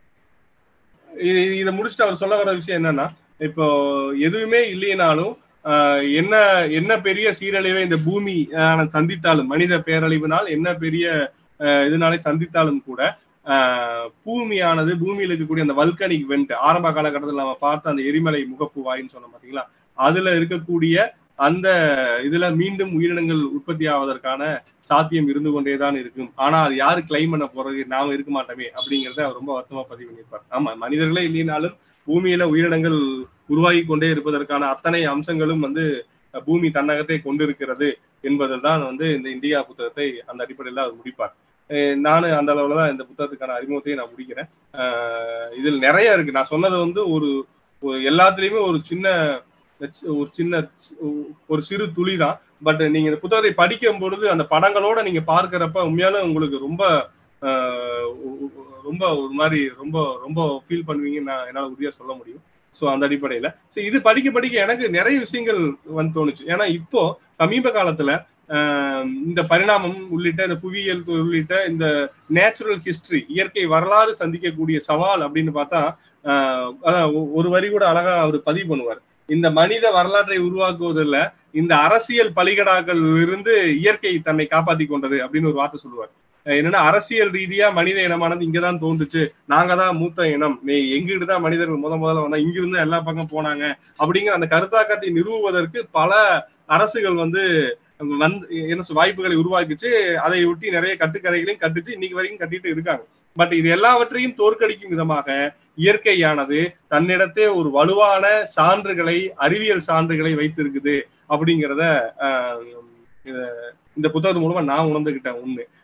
இது இதை முடிச்சுட்டு அவர் சொல்ல வர விஷயம் என்னன்னா இப்போ எதுவுமே இல்லைனாலும் ஆஹ் என்ன என்ன பெரிய சீரழிவை இந்த பூமி ஆஹ் சந்தித்தாலும் மனித பேரழிவினால் என்ன பெரிய ஆஹ் இதனாலே சந்தித்தாலும் கூட ஆஹ் பூமியானது பூமியில் இருக்கக்கூடிய அந்த வல்கனிக் வெண்ட் ஆரம்ப காலகட்டத்தில் நம்ம பார்த்த அந்த எரிமலை முகப்பு வாயின்னு சொன்னோம் பாத்தீங்களா அதுல இருக்கக்கூடிய அந்த இதுல மீண்டும் உயிரினங்கள் உற்பத்தி ஆவதற்கான சாத்தியம் இருந்து கொண்டேதான் இருக்கும் ஆனா அது யாரு கிளைம் பண்ண போறது நாம இருக்க மாட்டோமே அப்படிங்கறத அவர் ரொம்ப வருத்தமா பதிவு பண்ணியிருப்பார் ஆமா மனிதர்களே இல்லைனாலும் பூமியில உயிரினங்கள் உருவாகி கொண்டே இருப்பதற்கான அத்தனை அம்சங்களும் வந்து அஹ், பூமி தன்னகத்தை கொண்டிருக்கிறது என்பதில் தான் வந்து இந்த இந்தியா புத்தகத்தை அந்த அடிப்படையில் அவர் முடிப்பார் அஹ் நானு அந்த அளவுல தான் இந்த புத்தகத்துக்கான அறிமுகத்தையும் நான் முடிக்கிறேன் அஹ் இதில் நிறைய இருக்கு நான் சொன்னது வந்து ஒரு ஒரு எல்லாத்துலயுமே ஒரு சின்ன ஒரு சின்ன ஒரு சிறு துளி தான் பட் நீங்க இந்த புத்தகத்தை படிக்கும் பொழுது அந்த படங்களோட நீங்க பார்க்கிறப்ப உண்மையாலும் உங்களுக்கு ரொம்ப ஆஹ் ரொம்ப ஒரு மாதிரி ரொம்ப ரொம்ப ஃபீல் பண்ணுவீங்கன்னு நான் என்னால உறுதியா சொல்ல முடியும் ஸோ அந்த அடிப்படையில சரி இது படிக்க படிக்க எனக்கு நிறைய விஷயங்கள் வந்து தோணுச்சு ஏன்னா இப்போ சமீப காலத்துல ஆஹ் இந்த பரிணாமம் உள்ளிட்ட இந்த புவியியல் உள்ளிட்ட இந்த நேச்சுரல் ஹிஸ்டரி இயற்கை வரலாறு சந்திக்கக்கூடிய சவால் அப்படின்னு பார்த்தா ஆஹ் அதான் ஒ- ஒரு வரி கூட அழகா அவர் பதிவு பண்ணுவார் இந்த மனித வரலாற்றை உருவாக்குவதில் இந்த அரசியல் பலிகடாக்கள் இருந்து இயற்கை தன்னை காப்பாத்தி கொண்டது அப்படின்னு ஒரு வார்த்தை சொல்லுவார் அஹ் என்னன்னா அரசியல் ரீதியா மனித இனமானது இங்கதான் தோன்றுச்சு நாங்க தான் மூத்த இனம் நீ எங்கிட்டு தான் மனிதர்கள் முத முதல்ல வந்தா இங்கிருந்து எல்லா பக்கம் போனாங்க அப்படிங்கிற அந்த கருத்தாக்கத்தை நிறுவுவதற்கு பல அரசுகள் வந்து வந்து என்ன சொல் வாய்ப்புகளை உருவாக்கிச்சு அதை ஒட்டி நிறைய கட்டுக்கதைகளையும் கட்டுச்சு இன்னைக்கு வரைக்கும் கட்டிட்டு இருக்காங்க பட் இது எல்லாவற்றையும் தோற்கடிக்கும் விதமாக இயற்கையானது தன்னிடத்தே ஒரு வலுவான சான்றுகளை அறிவியல் சான்றுகளை வைத்திருக்குது அப்படிங்கிறத ஆஹ், இத- இந்த புத்தகத்து மூலமா நான் உணர்ந்துகிட்டேன் ஒண்ணு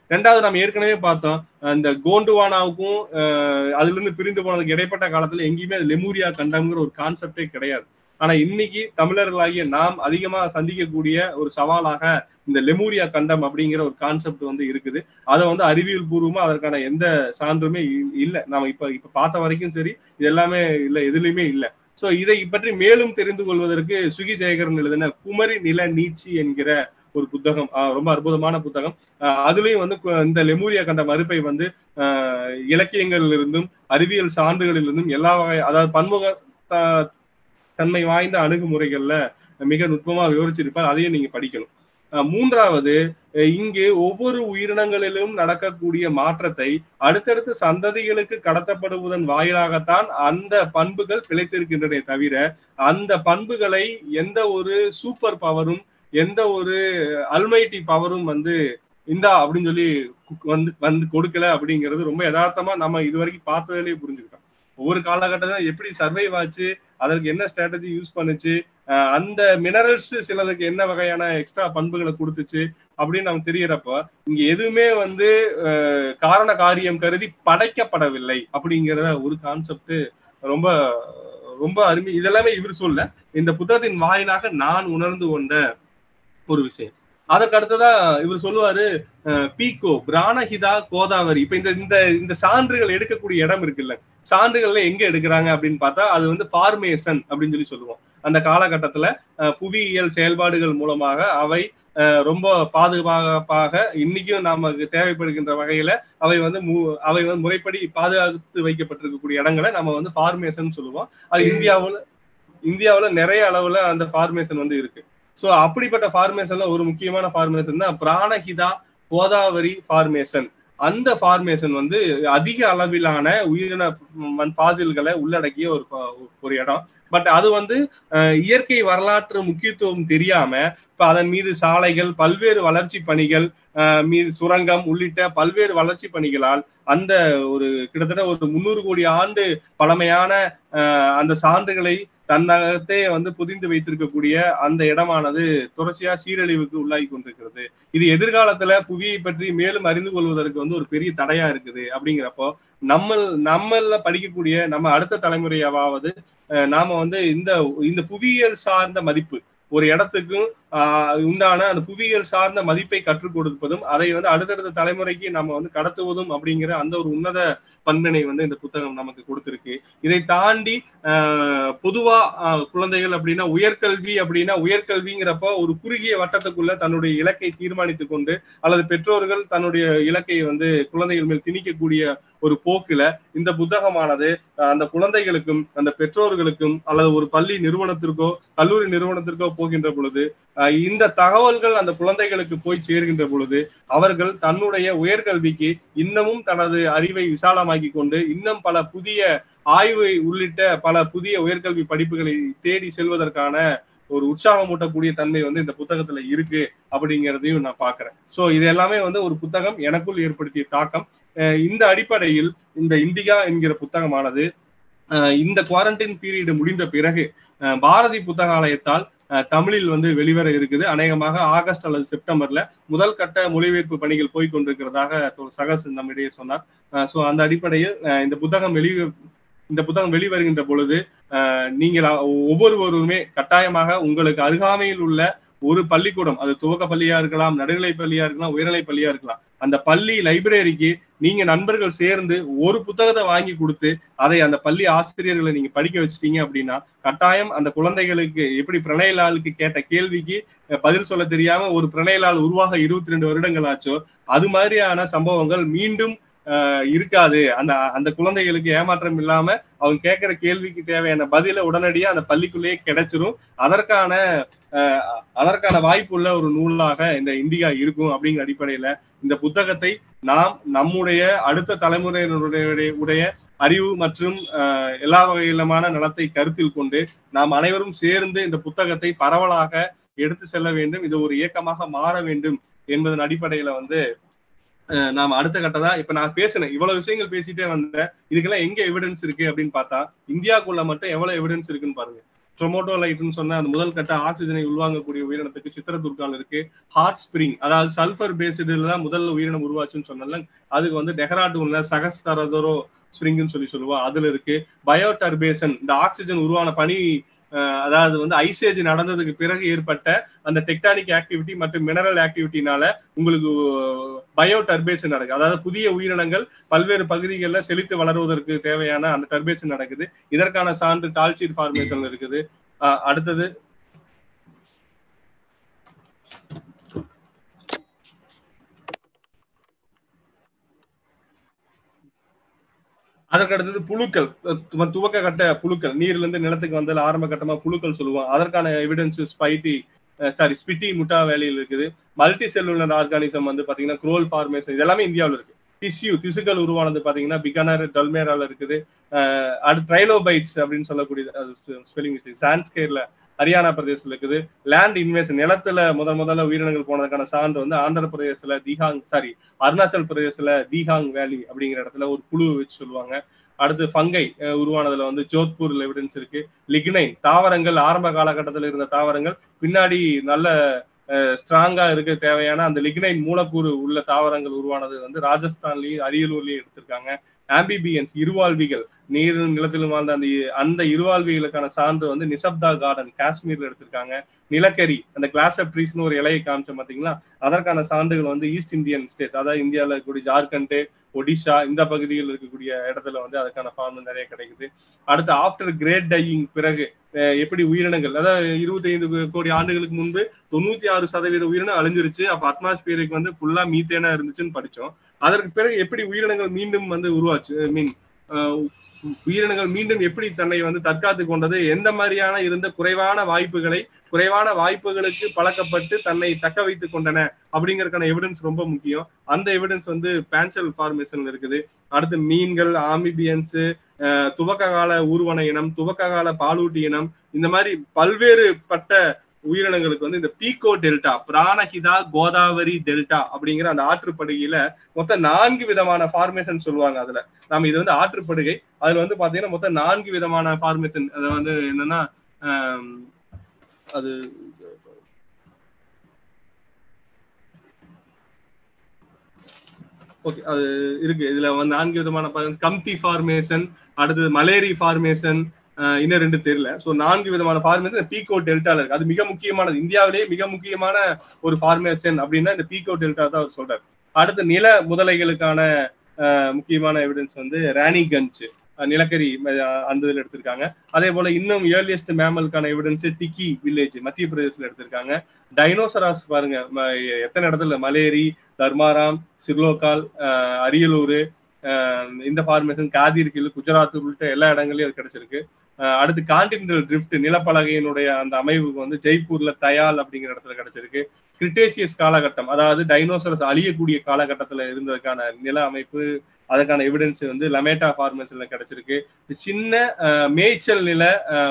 ரெண்டாவது நம்ம ஏற்கனவே பார்த்தோம் இந்த கோண்டுவானாவுக்கும் அதுல இருந்து பிரிந்து போனதுக்கு இடைப்பட்ட காலத்துல எங்கேயுமே லெமூரியா கண்டம்ங்கிற ஒரு கான்செப்டே கிடையாது ஆனா இன்னைக்கு தமிழர்களாகிய நாம் அதிகமா சந்திக்கக்கூடிய ஒரு சவாலாக இந்த லெமூரியா கண்டம் அப்படிங்கிற ஒரு கான்செப்ட் வந்து இருக்குது அதை வந்து அறிவியல் பூர்வமா அதற்கான எந்த சான்றுமே இல்லை நம்ம இப்ப இப்ப பார்த்த வரைக்கும் சரி இது எல்லாமே இல்லை எதுலையுமே இல்லை சோ இதை பற்றி மேலும் தெரிந்து கொள்வதற்கு சுகி ஜெயகரன் எழுதின குமரி நில நீச்சி என்கிற ஒரு புத்தகம் ரொம்ப அற்புதமான புத்தகம் அதுலயும் வந்து இந்த லெமூரியா கண்ட மறுப்பை வந்து இலக்கியங்களில் இருந்தும் அறிவியல் சான்றுகளில் இருந்தும் எல்லா வகை அதாவது பன்முக தன்மை வாய்ந்த அணுகுமுறைகள்ல மிக நுட்பமா விவரிச்சிருப்பார் அதையும் நீங்க படிக்கணும் மூன்றாவது இங்கு ஒவ்வொரு உயிரினங்களிலும் நடக்கக்கூடிய மாற்றத்தை அடுத்தடுத்த சந்ததிகளுக்கு கடத்தப்படுவதன் வாயிலாகத்தான் அந்த பண்புகள் பிழைத்திருக்கின்றன தவிர அந்த பண்புகளை எந்த ஒரு சூப்பர் பவரும் எந்த ஒரு அல்மைட்டி பவரும் வந்து இந்தா அப்படின்னு சொல்லி வந்து வந்து கொடுக்கல அப்படிங்கிறது ரொம்ப யதார்த்தமா நம்ம இது வரைக்கும் பார்த்ததுலயே புரிஞ்சுக்கிட்டோம் ஒவ்வொரு காலகட்டத்திலும் எப்படி சர்வைவ் ஆச்சு அதற்கு என்ன ஸ்ட்ராட்டஜி யூஸ் பண்ணுச்சு அந்த மினரல்ஸ் சிலதுக்கு என்ன வகையான எக்ஸ்ட்ரா பண்புகளை கொடுத்துச்சு அப்படின்னு நமக்கு தெரியறப்ப இங்க எதுவுமே வந்து காரண காரியம் கருதி படைக்கப்படவில்லை அப்படிங்கிறத ஒரு கான்செப்ட் ரொம்ப ரொம்ப அருமை இதெல்லாமே இவர் சொல்ல இந்த புத்தகத்தின் வாயிலாக நான் உணர்ந்து கொண்ட ஒரு விஷயம் அதற்கு அடுத்ததா இவர் சொல்லுவாரு பீகோ பிராணஹிதா கோதாவரி இப்ப இந்த இந்த இந்த சான்றுகள் எடுக்கக்கூடிய இடம் இருக்குல்ல சான்றுகள்ல எங்க எடுக்கிறாங்க அப்படின்னு பார்த்தா அது வந்து ஃபார்மேஷன் அப்படின்னு சொல்லி சொல்லுவோம் அந்த காலகட்டத்துல புவியியல் செயல்பாடுகள் மூலமாக அவை ரொம்ப பாதுகாப்பாக இன்னைக்கும் நமக்கு தேவைப்படுகின்ற வகையில அவை வந்து அவை வந்து முறைப்படி பாதுகாத்து வைக்கப்பட்டிருக்கக்கூடிய இடங்களை நம்ம வந்து ஃபார்மேஷன் சொல்லுவோம் அது இந்தியாவுல இந்தியாவுல நிறைய அளவுல அந்த ஃபார்மேஷன் வந்து இருக்கு சோ அப்படிப்பட்ட ஃபார்மேஷன்ல ஒரு முக்கியமான ஃபார்மேஷன் தான் பிராணஹிதா கோதாவரி ஃபார்மேஷன் அந்த ஃபார்மேஷன் வந்து அதிக அளவிலான உயிரின பாசில்களை உள்ளடக்கிய ஒரு ஒரு இடம் பட் அது வந்து இயற்கை வரலாற்று முக்கியத்துவம் தெரியாம இப்ப அதன் மீது சாலைகள் பல்வேறு வளர்ச்சி பணிகள் மீது சுரங்கம் உள்ளிட்ட பல்வேறு வளர்ச்சி பணிகளால் அந்த ஒரு கிட்டத்தட்ட ஒரு முன்னூறு கோடி ஆண்டு பழமையான அந்த சான்றுகளை தன்னகத்தே வந்து புதிந்து வைத்திருக்கக்கூடிய அந்த இடமானது தொடர்ச்சியா சீரழிவுக்கு உள்ளாகி கொண்டிருக்கிறது இது எதிர்காலத்துல புவியை பற்றி மேலும் அறிந்து கொள்வதற்கு வந்து ஒரு பெரிய தடையா இருக்குது அப்படிங்கிறப்போ நம்ம நம்மள படிக்கக்கூடிய நம்ம அடுத்த தலைமுறையாவது நாம வந்து இந்த இந்த புவியியல் சார்ந்த மதிப்பு ஒரு இடத்துக்கும் உண்டான அந்த புவியியல் சார்ந்த மதிப்பை கற்றுக் கொடுப்பதும் அதை வந்து அடுத்தடுத்த தலைமுறைக்கு நம்ம வந்து கடத்துவதும் அப்படிங்கிற அந்த ஒரு உன்னத பண்பினை வந்து இந்த புத்தகம் நமக்கு கொடுத்திருக்கு இதை தாண்டி பொதுவா குழந்தைகள் அப்படின்னா உயர்கல்வி அப்படின்னா உயர்கல்விங்கிறப்ப ஒரு குறுகிய வட்டத்துக்குள்ள தன்னுடைய இலக்கை தீர்மானித்துக் கொண்டு அல்லது பெற்றோர்கள் தன்னுடைய இலக்கை வந்து குழந்தைகள் மேல் திணிக்கக்கூடிய ஒரு போக்குல இந்த புத்தகமானது அந்த குழந்தைகளுக்கும் அந்த பெற்றோர்களுக்கும் அல்லது ஒரு பள்ளி நிறுவனத்திற்கோ கல்லூரி நிறுவனத்திற்கோ போகின்ற பொழுது இந்த தகவல்கள் அந்த குழந்தைகளுக்கு போய் சேர்கின்ற பொழுது அவர்கள் தன்னுடைய உயர்கல்விக்கு இன்னமும் தனது அறிவை விசாலமாக்கி கொண்டு இன்னும் பல புதிய ஆய்வு உள்ளிட்ட பல புதிய உயர்கல்வி படிப்புகளை தேடி செல்வதற்கான ஒரு உற்சாகமூட்டக்கூடிய தன்மை வந்து இந்த புத்தகத்துல இருக்கு அப்படிங்கிறதையும் நான் பாக்குறேன் சோ இது எல்லாமே வந்து ஒரு புத்தகம் எனக்குள் ஏற்படுத்திய தாக்கம் இந்த அடிப்படையில் இந்த இண்டிகா என்கிற புத்தகமானது இந்த குவாரண்டைன் பீரியட் முடிந்த பிறகு பாரதி புத்தகாலயத்தால் தமிழில் வந்து வெளிவர இருக்குது அநேகமாக ஆகஸ்ட் அல்லது செப்டம்பர்ல முதல் கட்ட மொழிபெயர்ப்பு பணிகள் போய் கொண்டிருக்கிறதாக சகஸ் நம்மிடையே சொன்னார் சோ அந்த அடிப்படையில் இந்த புத்தகம் வெளி இந்த புத்தகம் வெளிவருகின்ற பொழுது நீங்கள் ஒவ்வொருவருமே கட்டாயமாக உங்களுக்கு அருகாமையில் உள்ள ஒரு பள்ளிக்கூடம் அது துவக்க பள்ளியா இருக்கலாம் நடுநிலை பள்ளியா இருக்கலாம் உயர்நிலை பள்ளியா இருக்கலாம் அந்த பள்ளி லைப்ரரிக்கு நீங்க நண்பர்கள் சேர்ந்து ஒரு புத்தகத்தை வாங்கி கொடுத்து அதை அந்த பள்ளி ஆசிரியர்களை நீங்க படிக்க வச்சிட்டீங்க அப்படின்னா கட்டாயம் அந்த குழந்தைகளுக்கு எப்படி பிரணயலாலுக்கு கேட்ட கேள்விக்கு பதில் சொல்ல தெரியாம ஒரு பிரணயலால் உருவாக இருபத்தி ரெண்டு வருடங்கள் ஆச்சோ அது மாதிரியான சம்பவங்கள் மீண்டும் இருக்காது அந்த அந்த குழந்தைகளுக்கு ஏமாற்றம் இல்லாம அவங்க கேட்கிற கேள்விக்கு தேவையான பதில உடனடியா அந்த பள்ளிக்குள்ளேயே கிடைச்சிரும் அதற்கான அதற்கான வாய்ப்பு உள்ள ஒரு நூலாக இந்த இந்தியா இருக்கும் அப்படிங்கிற அடிப்படையில இந்த புத்தகத்தை நாம் நம்முடைய அடுத்த தலைமுறையினருடைய உடைய அறிவு மற்றும் எல்லா வகையிலுமான நலத்தை கருத்தில் கொண்டு நாம் அனைவரும் சேர்ந்து இந்த புத்தகத்தை பரவலாக எடுத்து செல்ல வேண்டும் இது ஒரு இயக்கமாக மாற வேண்டும் என்பதன் அடிப்படையில வந்து நாம் அடுத்த கட்டதா இப்ப நான் பேசினேன் இவ்வளவு விஷயங்கள் பேசிட்டே வந்தேன் இதுக்கெல்லாம் எங்க எவிடன்ஸ் இருக்கு அப்படின்னு பார்த்தா இந்தியாக்குள்ள மட்டும் எவ்வளவு எவிடன்ஸ் இருக்குன்னு பாருங்க ட்ரொமோட்டோலைட்னு சொன்ன அந்த முதல் கட்ட ஆக்சிஜனை உள்வாங்கக்கூடிய உயிரினத்துக்கு சித்திரதுர்கால் இருக்கு ஹாட் ஸ்பிரிங் அதாவது சல்ஃபர் பேஸ்டுல தான் முதல் உயிரினம் உருவாச்சுன்னு சொன்னால அதுக்கு வந்து டெஹராடூன்ல சகஸ்தரதோரோ ஸ்பிரிங்னு சொல்லி சொல்லுவோம் அதுல இருக்கு பயோடர்பேசன் இந்த ஆக்சிஜன் உருவான பனி அதாவது வந்து ஐசேஜ் நடந்ததுக்கு பிறகு ஏற்பட்ட அந்த டெக்டானிக் ஆக்டிவிட்டி மற்றும் மினரல் ஆக்டிவிட்டினால உங்களுக்கு பயோ டர்பேஷன் நடக்குது அதாவது புதிய உயிரினங்கள் பல்வேறு பகுதிகளில் செழித்து வளருவதற்கு தேவையான அந்த டர்பேஷன் நடக்குது இதற்கான சான்று டால்ச்சீர் ஃபார்மேஷன் இருக்குது அடுத்தது அதற்கு அடுத்தது புழுக்கள் துவக்க கட்ட புழுக்கள் நீர்ல இருந்து நிலத்துக்கு வந்தால் ஆரம்ப கட்டமா புழுக்கள் சொல்லுவோம் அதற்கான எவிடன்ஸ் ஸ்பைட்டி சாரி ஸ்பிட்டி முட்டா வேலையில் இருக்குது மல்டி செல்லுலர் ஆர்கானிசம் வந்து பாத்தீங்கன்னா குரோல் ஃபார்மேஷன் இதெல்லாமே இந்தியாவில் இருக்கு டிஷ்யூ திசுக்கள் உருவானது பாத்தீங்கன்னா பிகனர் டல்மேரால இருக்குது அடுத்து ட்ரைலோபைட்ஸ் அப்படின்னு சொல்லக்கூடிய ஸ்பெல்லிங் சான்ஸ்கேர்ல ஹரியானா பிரதேசத்துல இருக்குது லேண்ட் இன்வேஷன் நிலத்துல முதல் முதல்ல உயிரினங்கள் போனதுக்கான சான்று வந்து ஆந்திர பிரதேசத்துல தீஹாங் சாரி அருணாச்சல் பிரதேசத்துல தீஹாங் வேலி அப்படிங்கிற இடத்துல ஒரு குழு வச்சு சொல்லுவாங்க அடுத்து ஃபங்கை உருவானதுல வந்து ஜோத்பூர் எவிடன்ஸ் இருக்கு லிக்னைன் தாவரங்கள் ஆரம்ப காலகட்டத்தில் இருந்த தாவரங்கள் பின்னாடி நல்ல ஸ்ட்ராங்கா இருக்க தேவையான அந்த லிக்னைன் மூலக்கூறு உள்ள தாவரங்கள் உருவானது வந்து ராஜஸ்தான்லயும் அரியலூர்லயும் எடுத்திருக்காங்க ஆம்பிபியன்ஸ் இருவாழ்விகள் நீர் நிலத்திலும் வாழ்ந்த அந்த அந்த இருவாழ்விகளுக்கான சான்று வந்து நிசப்தா கார்டன் காஷ்மீர்ல எடுத்திருக்காங்க நிலக்கரி அந்த கிளாஸ் ஆஃப் ட்ரீஸ்னு ஒரு இலையை காமிச்சோம் பாத்தீங்களா அதற்கான சான்றுகள் வந்து ஈஸ்ட் இந்தியன் ஸ்டேட் அதாவது இந்தியாவில் இருக்கக்கூடிய ஜார்க்கண்ட் ஒடிஷா இந்த பகுதியில் இருக்கக்கூடிய இடத்துல வந்து அதுக்கான ஃபார்ம் நிறைய கிடைக்குது அடுத்து ஆஃப்டர் கிரேட் டையிங் பிறகு எப்படி உயிரினங்கள் அதாவது இருபத்தி ஐந்து கோடி ஆண்டுகளுக்கு முன்பு தொண்ணூத்தி ஆறு சதவீத உயிரினம் அழிஞ்சிருச்சு அப்ப அட்மாஸ்பியருக்கு வந்து ஃபுல்லா மீத்தேனா இருந்துச்சுன்னு படிச்சோம் அதற்கு பிறகு எப்படி உயிரினங்கள் மீண்டும் வந்து உருவாச்சு மீன் உயிரினங்கள் மீண்டும் எப்படி தன்னை வந்து தற்காத்து கொண்டது எந்த மாதிரியான இருந்த குறைவான வாய்ப்புகளை குறைவான வாய்ப்புகளுக்கு பழக்கப்பட்டு தன்னை தக்க வைத்துக் கொண்டன அப்படிங்கறதுக்கான எவிடன்ஸ் ரொம்ப முக்கியம் அந்த எவிடன்ஸ் வந்து பேன்சல் ஃபார்மேஷன்ல இருக்குது அடுத்து மீன்கள் ஆமிபியன்ஸ் துவக்க கால ஊர்வன இனம் துவக்க கால பாலூட்டி இனம் இந்த மாதிரி பல்வேறு பட்ட உயிரினங்களுக்கு வந்து இந்த பீகோ டெல்டா பிராணஹிதா கோதாவரி டெல்டா அப்படிங்கிற அந்த ஆற்றுப்படுகையில மொத்தம் நான்கு விதமான ஃபார்மேஷன் சொல்லுவாங்க அதுல நம்ம இது வந்து ஆற்றுப்படுகை அதுல வந்து பாத்தீங்கன்னா மொத்தம் நான்கு விதமான ஃபார்மேஷன் அது வந்து என்னன்னா அது ஓகே அது இருக்கு இதுல வந்து நான்கு விதமான கம்தி ஃபார்மேஷன் அடுத்தது மலேரி ஃபார்மேஷன் இன்னும் ரெண்டு தெரியல ஸோ நான்கு விதமான ஃபார்மேஷன் பீகோ டெல்டால இருக்கு அது மிக முக்கியமானது இந்தியாவிலேயே மிக முக்கியமான ஒரு ஃபார்மேஷன் அப்படின்னா இந்த பீகோ டெல்டா தான் அவர் சொல்றாரு அடுத்து நில முதலைகளுக்கான முக்கியமான எவிடன்ஸ் வந்து ராணிகஞ்ச் நிலக்கரி அந்த இதில் எடுத்திருக்காங்க அதே போல இன்னும் ஏர்லியஸ்ட் மேமலுக்கான எவிடன்ஸ் டிக்கி வில்லேஜ் மத்திய பிரதேசத்துல எடுத்திருக்காங்க டைனோசராஸ் பாருங்க எத்தனை இடத்துல மலேரி தர்மாராம் சிர்லோகால் அரியலூர் இந்த ஃபார்மேஷன் காதிர்கில் குஜராத் உள்ளிட்ட எல்லா இடங்களையும் அது கிடைச்சிருக்கு அடுத்து கான்டினென்டல் ட்ரிஃப்ட் நிலப்பலகையினுடைய அந்த அமைவுக்கு வந்து ஜெய்ப்பூர்ல தயால் அப்படிங்கிற இடத்துல கிடைச்சிருக்கு கிரிட்டேசியஸ் காலகட்டம் அதாவது டைனோசரஸ் அழியக்கூடிய காலகட்டத்துல இருந்ததுக்கான நில அமைப்பு அதுக்கான எவிடன்ஸ் வந்து லமேட்டா ஃபார்மேஷன்ல கிடைச்சிருக்கு சின்ன மேய்ச்சல் நில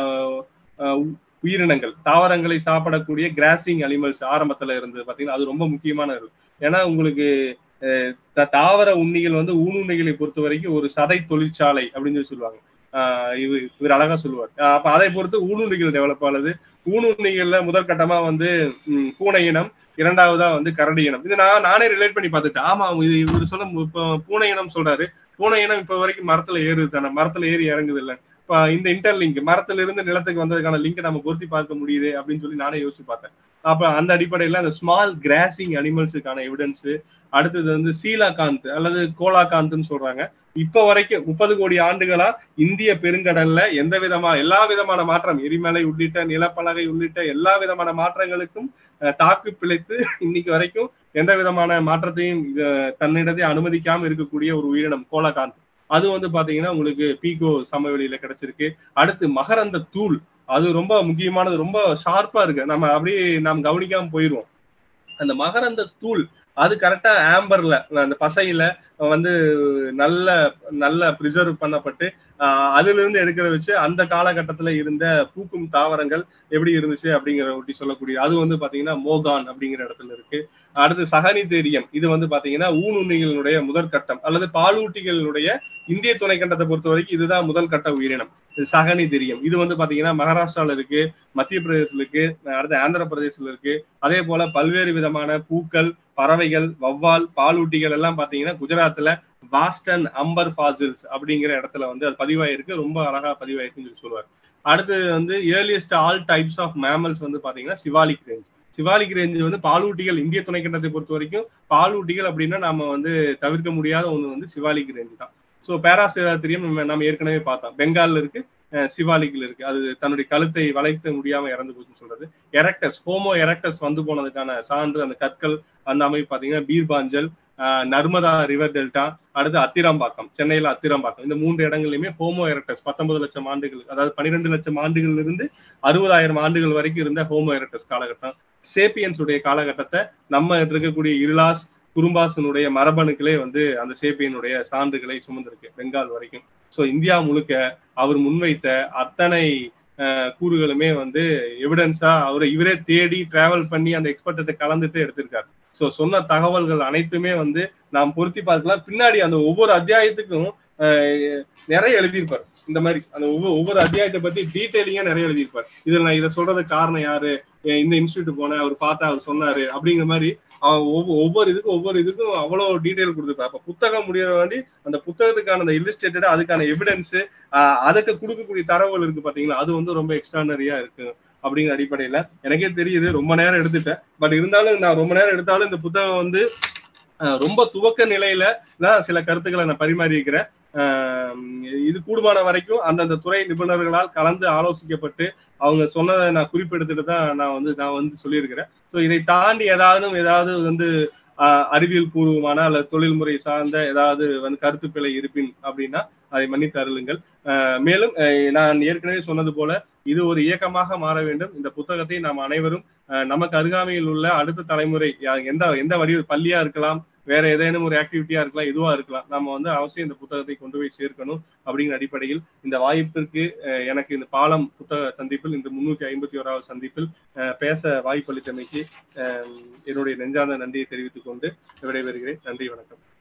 உயிரினங்கள் தாவரங்களை சாப்பிடக்கூடிய கிராசிங் அனிமல்ஸ் ஆரம்பத்துல இருந்தது பாத்தீங்கன்னா அது ரொம்ப முக்கியமான ஏன்னா உங்களுக்கு தாவர உண்ணிகள் வந்து ஊனுண்ணிகளை பொறுத்த வரைக்கும் ஒரு சதை தொழிற்சாலை அப்படின்னு சொல்லி சொல்லுவாங்க இவர் இவர் அழகா சொல்லுவார் அப்ப அதை பொறுத்து ஊனுண்ணிகள் டெவலப் ஆனது ஊனுண்ணிகள்ல முதற்கட்டமா வந்து பூனை இனம் இரண்டாவதா வந்து கரடி இனம் இது நான் நானே ரிலேட் பண்ணி பார்த்துட்டேன் ஆமா இது இவர் சொல்ல இப்போ பூனை இனம் சொல்றாரு பூனை இனம் இப்ப வரைக்கும் மரத்துல ஏறுது தானே மரத்துல ஏறி இறங்குது இல்லை இப்ப இந்த இன்டர்லிங்க் மரத்துல இருந்து நிலத்துக்கு வந்ததுக்கான லிங்க் நம்ம பொருத்தி பார்க்க முடியுது அப்படின்னு சொல்லி நானே யோசிச்சு பார்த்தேன் அப்ப அந்த அடிப்படையில அந்த ஸ்மால் கிராசிங் அனிமல்ஸுக்கான எவிடன்ஸ் அடுத்தது வந்து சீலாகாந்த் அல்லது கோலாகாந்த்னு சொல்றாங்க இப்ப வரைக்கும் முப்பது கோடி ஆண்டுகளா இந்திய பெருங்கடல்ல எந்த விதமா எல்லா விதமான மாற்றம் எரிமலை உள்ளிட்ட நிலப்பலகை உள்ளிட்ட எல்லா விதமான மாற்றங்களுக்கும் தாக்கு பிழைத்து இன்னைக்கு வரைக்கும் எந்த விதமான மாற்றத்தையும் தன்னிடத்தை அனுமதிக்காம இருக்கக்கூடிய ஒரு உயிரினம் கோலகாந்த் அது வந்து பாத்தீங்கன்னா உங்களுக்கு பீகோ சமவெளியில கிடைச்சிருக்கு அடுத்து மகரந்த தூள் அது ரொம்ப முக்கியமானது ரொம்ப ஷார்ப்பா இருக்கு நம்ம அப்படியே நாம் கவனிக்காம போயிருவோம் அந்த மகரந்த தூள் அது கரெக்டா ஆம்பர்ல அந்த பசையில வந்து நல்ல நல்ல ப்ரிசர்வ் பண்ணப்பட்டு அதுல இருந்து எடுக்கிற வச்சு அந்த காலகட்டத்துல இருந்த பூக்கும் தாவரங்கள் எப்படி இருந்துச்சு அப்படிங்கிற ஒட்டி சொல்லக்கூடிய அது வந்து பாத்தீங்கன்னா மோகான் அப்படிங்கிற இடத்துல இருக்கு அடுத்து சகனிதேரியம் இது வந்து பாத்தீங்கன்னா ஊனுண்ணிகளினுடைய முதற்கட்டம் அல்லது பாலூட்டிகளினுடைய இந்திய துணைக்கண்டத்தை பொறுத்த வரைக்கும் இதுதான் முதல் கட்ட உயிரினம் இது சகனிதேரியம் இது வந்து பாத்தீங்கன்னா மகாராஷ்டிரால இருக்கு மத்திய பிரதேசத்துல இருக்கு அடுத்து ஆந்திர பிரதேசத்துல இருக்கு அதே போல பல்வேறு விதமான பூக்கள் பறவைகள் வவ்வால் பாலூட்டிகள் எல்லாம் பாத்தீங்கன்னா குஜராத்ல பாஸ்டன் அம்பர் ஃபாசில்ஸ் அப்படிங்கிற இடத்துல வந்து அது பதிவாயிருக்கு ரொம்ப அழகா பதிவாயிருக்குன்னு சொல்லி சொல்லுவார் அடுத்து வந்து earliest all types of mammals வந்து பாத்தீங்கன்னா சிவாலிக் ரேஞ்ச் சிவாலிக் ரேஞ்ச் வந்து பாலூட்டிகள் இந்திய துணைக்கண்டத்தை பொறுத்த வரைக்கும் பாலூட்டிகள் அப்படின்னா நம்ம வந்து தவிர்க்க முடியாத ஒன்று வந்து சிவாலிக் ரேஞ்ச் தான் ஸோ பேராசிராத்திரியம் நம்ம நம்ம ஏற்கனவே பார்த்தோம் பெங்கால்ல இருக்கு சிவாலிக்ல இருக்கு அது தன்னுடைய கழுத்தை வளைக்க முடியாம இறந்து போச்சுன்னு சொல்றது எரக்டஸ் ஹோமோ எரக்டஸ் வந்து போனதுக்கான சான்று அந்த கற்கள் அந்த அமைப்பு பாத்தீங்கன்னா பீர்பாஞ்சல் நர்மதா ரிவர் டெல்டா அடுத்து அத்திராம்பாக்கம் சென்னையில அத்திராம்பாக்கம் இந்த மூன்று இடங்கள்லயுமே ஹோமோ எரக்டஸ் பத்தொன்பது லட்சம் ஆண்டுகள் அதாவது பன்னிரெண்டு லட்சம் ஆண்டுகள் இருந்து அறுபதாயிரம் ஆண்டுகள் வரைக்கும் இருந்த ஹோமோ எரக்டஸ் காலகட்டம் சேப்பியன்ஸ் உடைய காலகட்டத்தை நம்ம இருக்கக்கூடிய இருளாஸ் குறும்பாசனுடைய மரபணுக்களே வந்து அந்த சேப்பியனுடைய சான்றுகளை சுமந்திருக்கு பெங்கால் வரைக்கும் ஸோ இந்தியா முழுக்க அவர் முன்வைத்த அத்தனை கூறுகளுமே வந்து எவிடன்ஸா அவரை இவரே தேடி டிராவல் பண்ணி அந்த எக்ஸ்பர்ட்டை கலந்துட்டு எடுத்திருக்காரு ஸோ சொன்ன தகவல்கள் அனைத்துமே வந்து நாம் பொருத்தி பார்க்கலாம் பின்னாடி அந்த ஒவ்வொரு அத்தியாயத்துக்கும் நிறைய எழுதியிருப்பார் இந்த மாதிரி அந்த ஒவ்வொரு ஒவ்வொரு அத்தியாயத்தை பத்தி டீட்டெயிலிங்கா நிறைய எழுதியிருப்பார் இதுல நான் இதை சொல்றதுக்கு காரணம் யாரு இந்த இன்ஸ்டியூட் போனேன் அவர் பார்த்தா அவர் சொன்னாரு அப்படிங்கிற மாதிரி ஒவ்வொரு இதுக்கும் ஒவ்வொரு இதுக்கும் அவ்வளவு டீட்டெயில் கொடுத்துருப்பாரு அப்ப புத்தகம் முடிய வேண்டி அந்த புத்தகத்துக்கான அந்த இல்லுஸ்ட்ரேட்டட் அதுக்கான எவிடன்ஸ் அதுக்கு கொடுக்கக்கூடிய தரவுகள் இருக்கு பாத்தீங்களா அது வந்து ரொம்ப எக்ஸ்ட்ரானரியா இருக்கு அப்படிங்கிற அடிப்படையில எனக்கே தெரியுது ரொம்ப நேரம் எடுத்துட்டேன் பட் இருந்தாலும் நான் ரொம்ப நேரம் எடுத்தாலும் இந்த புத்தகம் வந்து ரொம்ப துவக்க நிலையில தான் சில கருத்துக்களை நான் பரிமாறி இருக்கிறேன் இது கூடுமான வரைக்கும் அந்தந்த துறை நிபுணர்களால் கலந்து ஆலோசிக்கப்பட்டு அவங்க சொன்னதை நான் குறிப்பெடுத்துட்டு தான் நான் வந்து நான் வந்து சொல்லியிருக்கிறேன் ஸோ இதை தாண்டி ஏதாவது ஏதாவது வந்து அறிவியல் பூர்வமான அல்லது தொழில்முறை சார்ந்த ஏதாவது வந்து கருத்து பிழை இருப்பின் அப்படின்னா அதை மன்னித்து அருளுங்கள் மேலும் நான் ஏற்கனவே சொன்னது போல இது ஒரு இயக்கமாக மாற வேண்டும் இந்த புத்தகத்தை நாம் அனைவரும் நமக்கு அருகாமையில் உள்ள அடுத்த தலைமுறை எந்த எந்த வடிவ பள்ளியா இருக்கலாம் வேற ஏதேனும் ஒரு ஆக்டிவிட்டியா இருக்கலாம் எதுவா இருக்கலாம் நம்ம வந்து அவசியம் இந்த புத்தகத்தை கொண்டு போய் சேர்க்கணும் அப்படிங்கிற அடிப்படையில் இந்த வாய்ப்பிற்கு எனக்கு இந்த பாலம் புத்தக சந்திப்பில் இந்த முன்னூத்தி ஐம்பத்தி ஓராவது சந்திப்பில் பேச வாய்ப்பளித்தமைக்கு என்னுடைய நெஞ்சார்ந்த நன்றியை தெரிவித்துக் கொண்டு விடைபெறுகிறேன் நன்றி வணக்கம்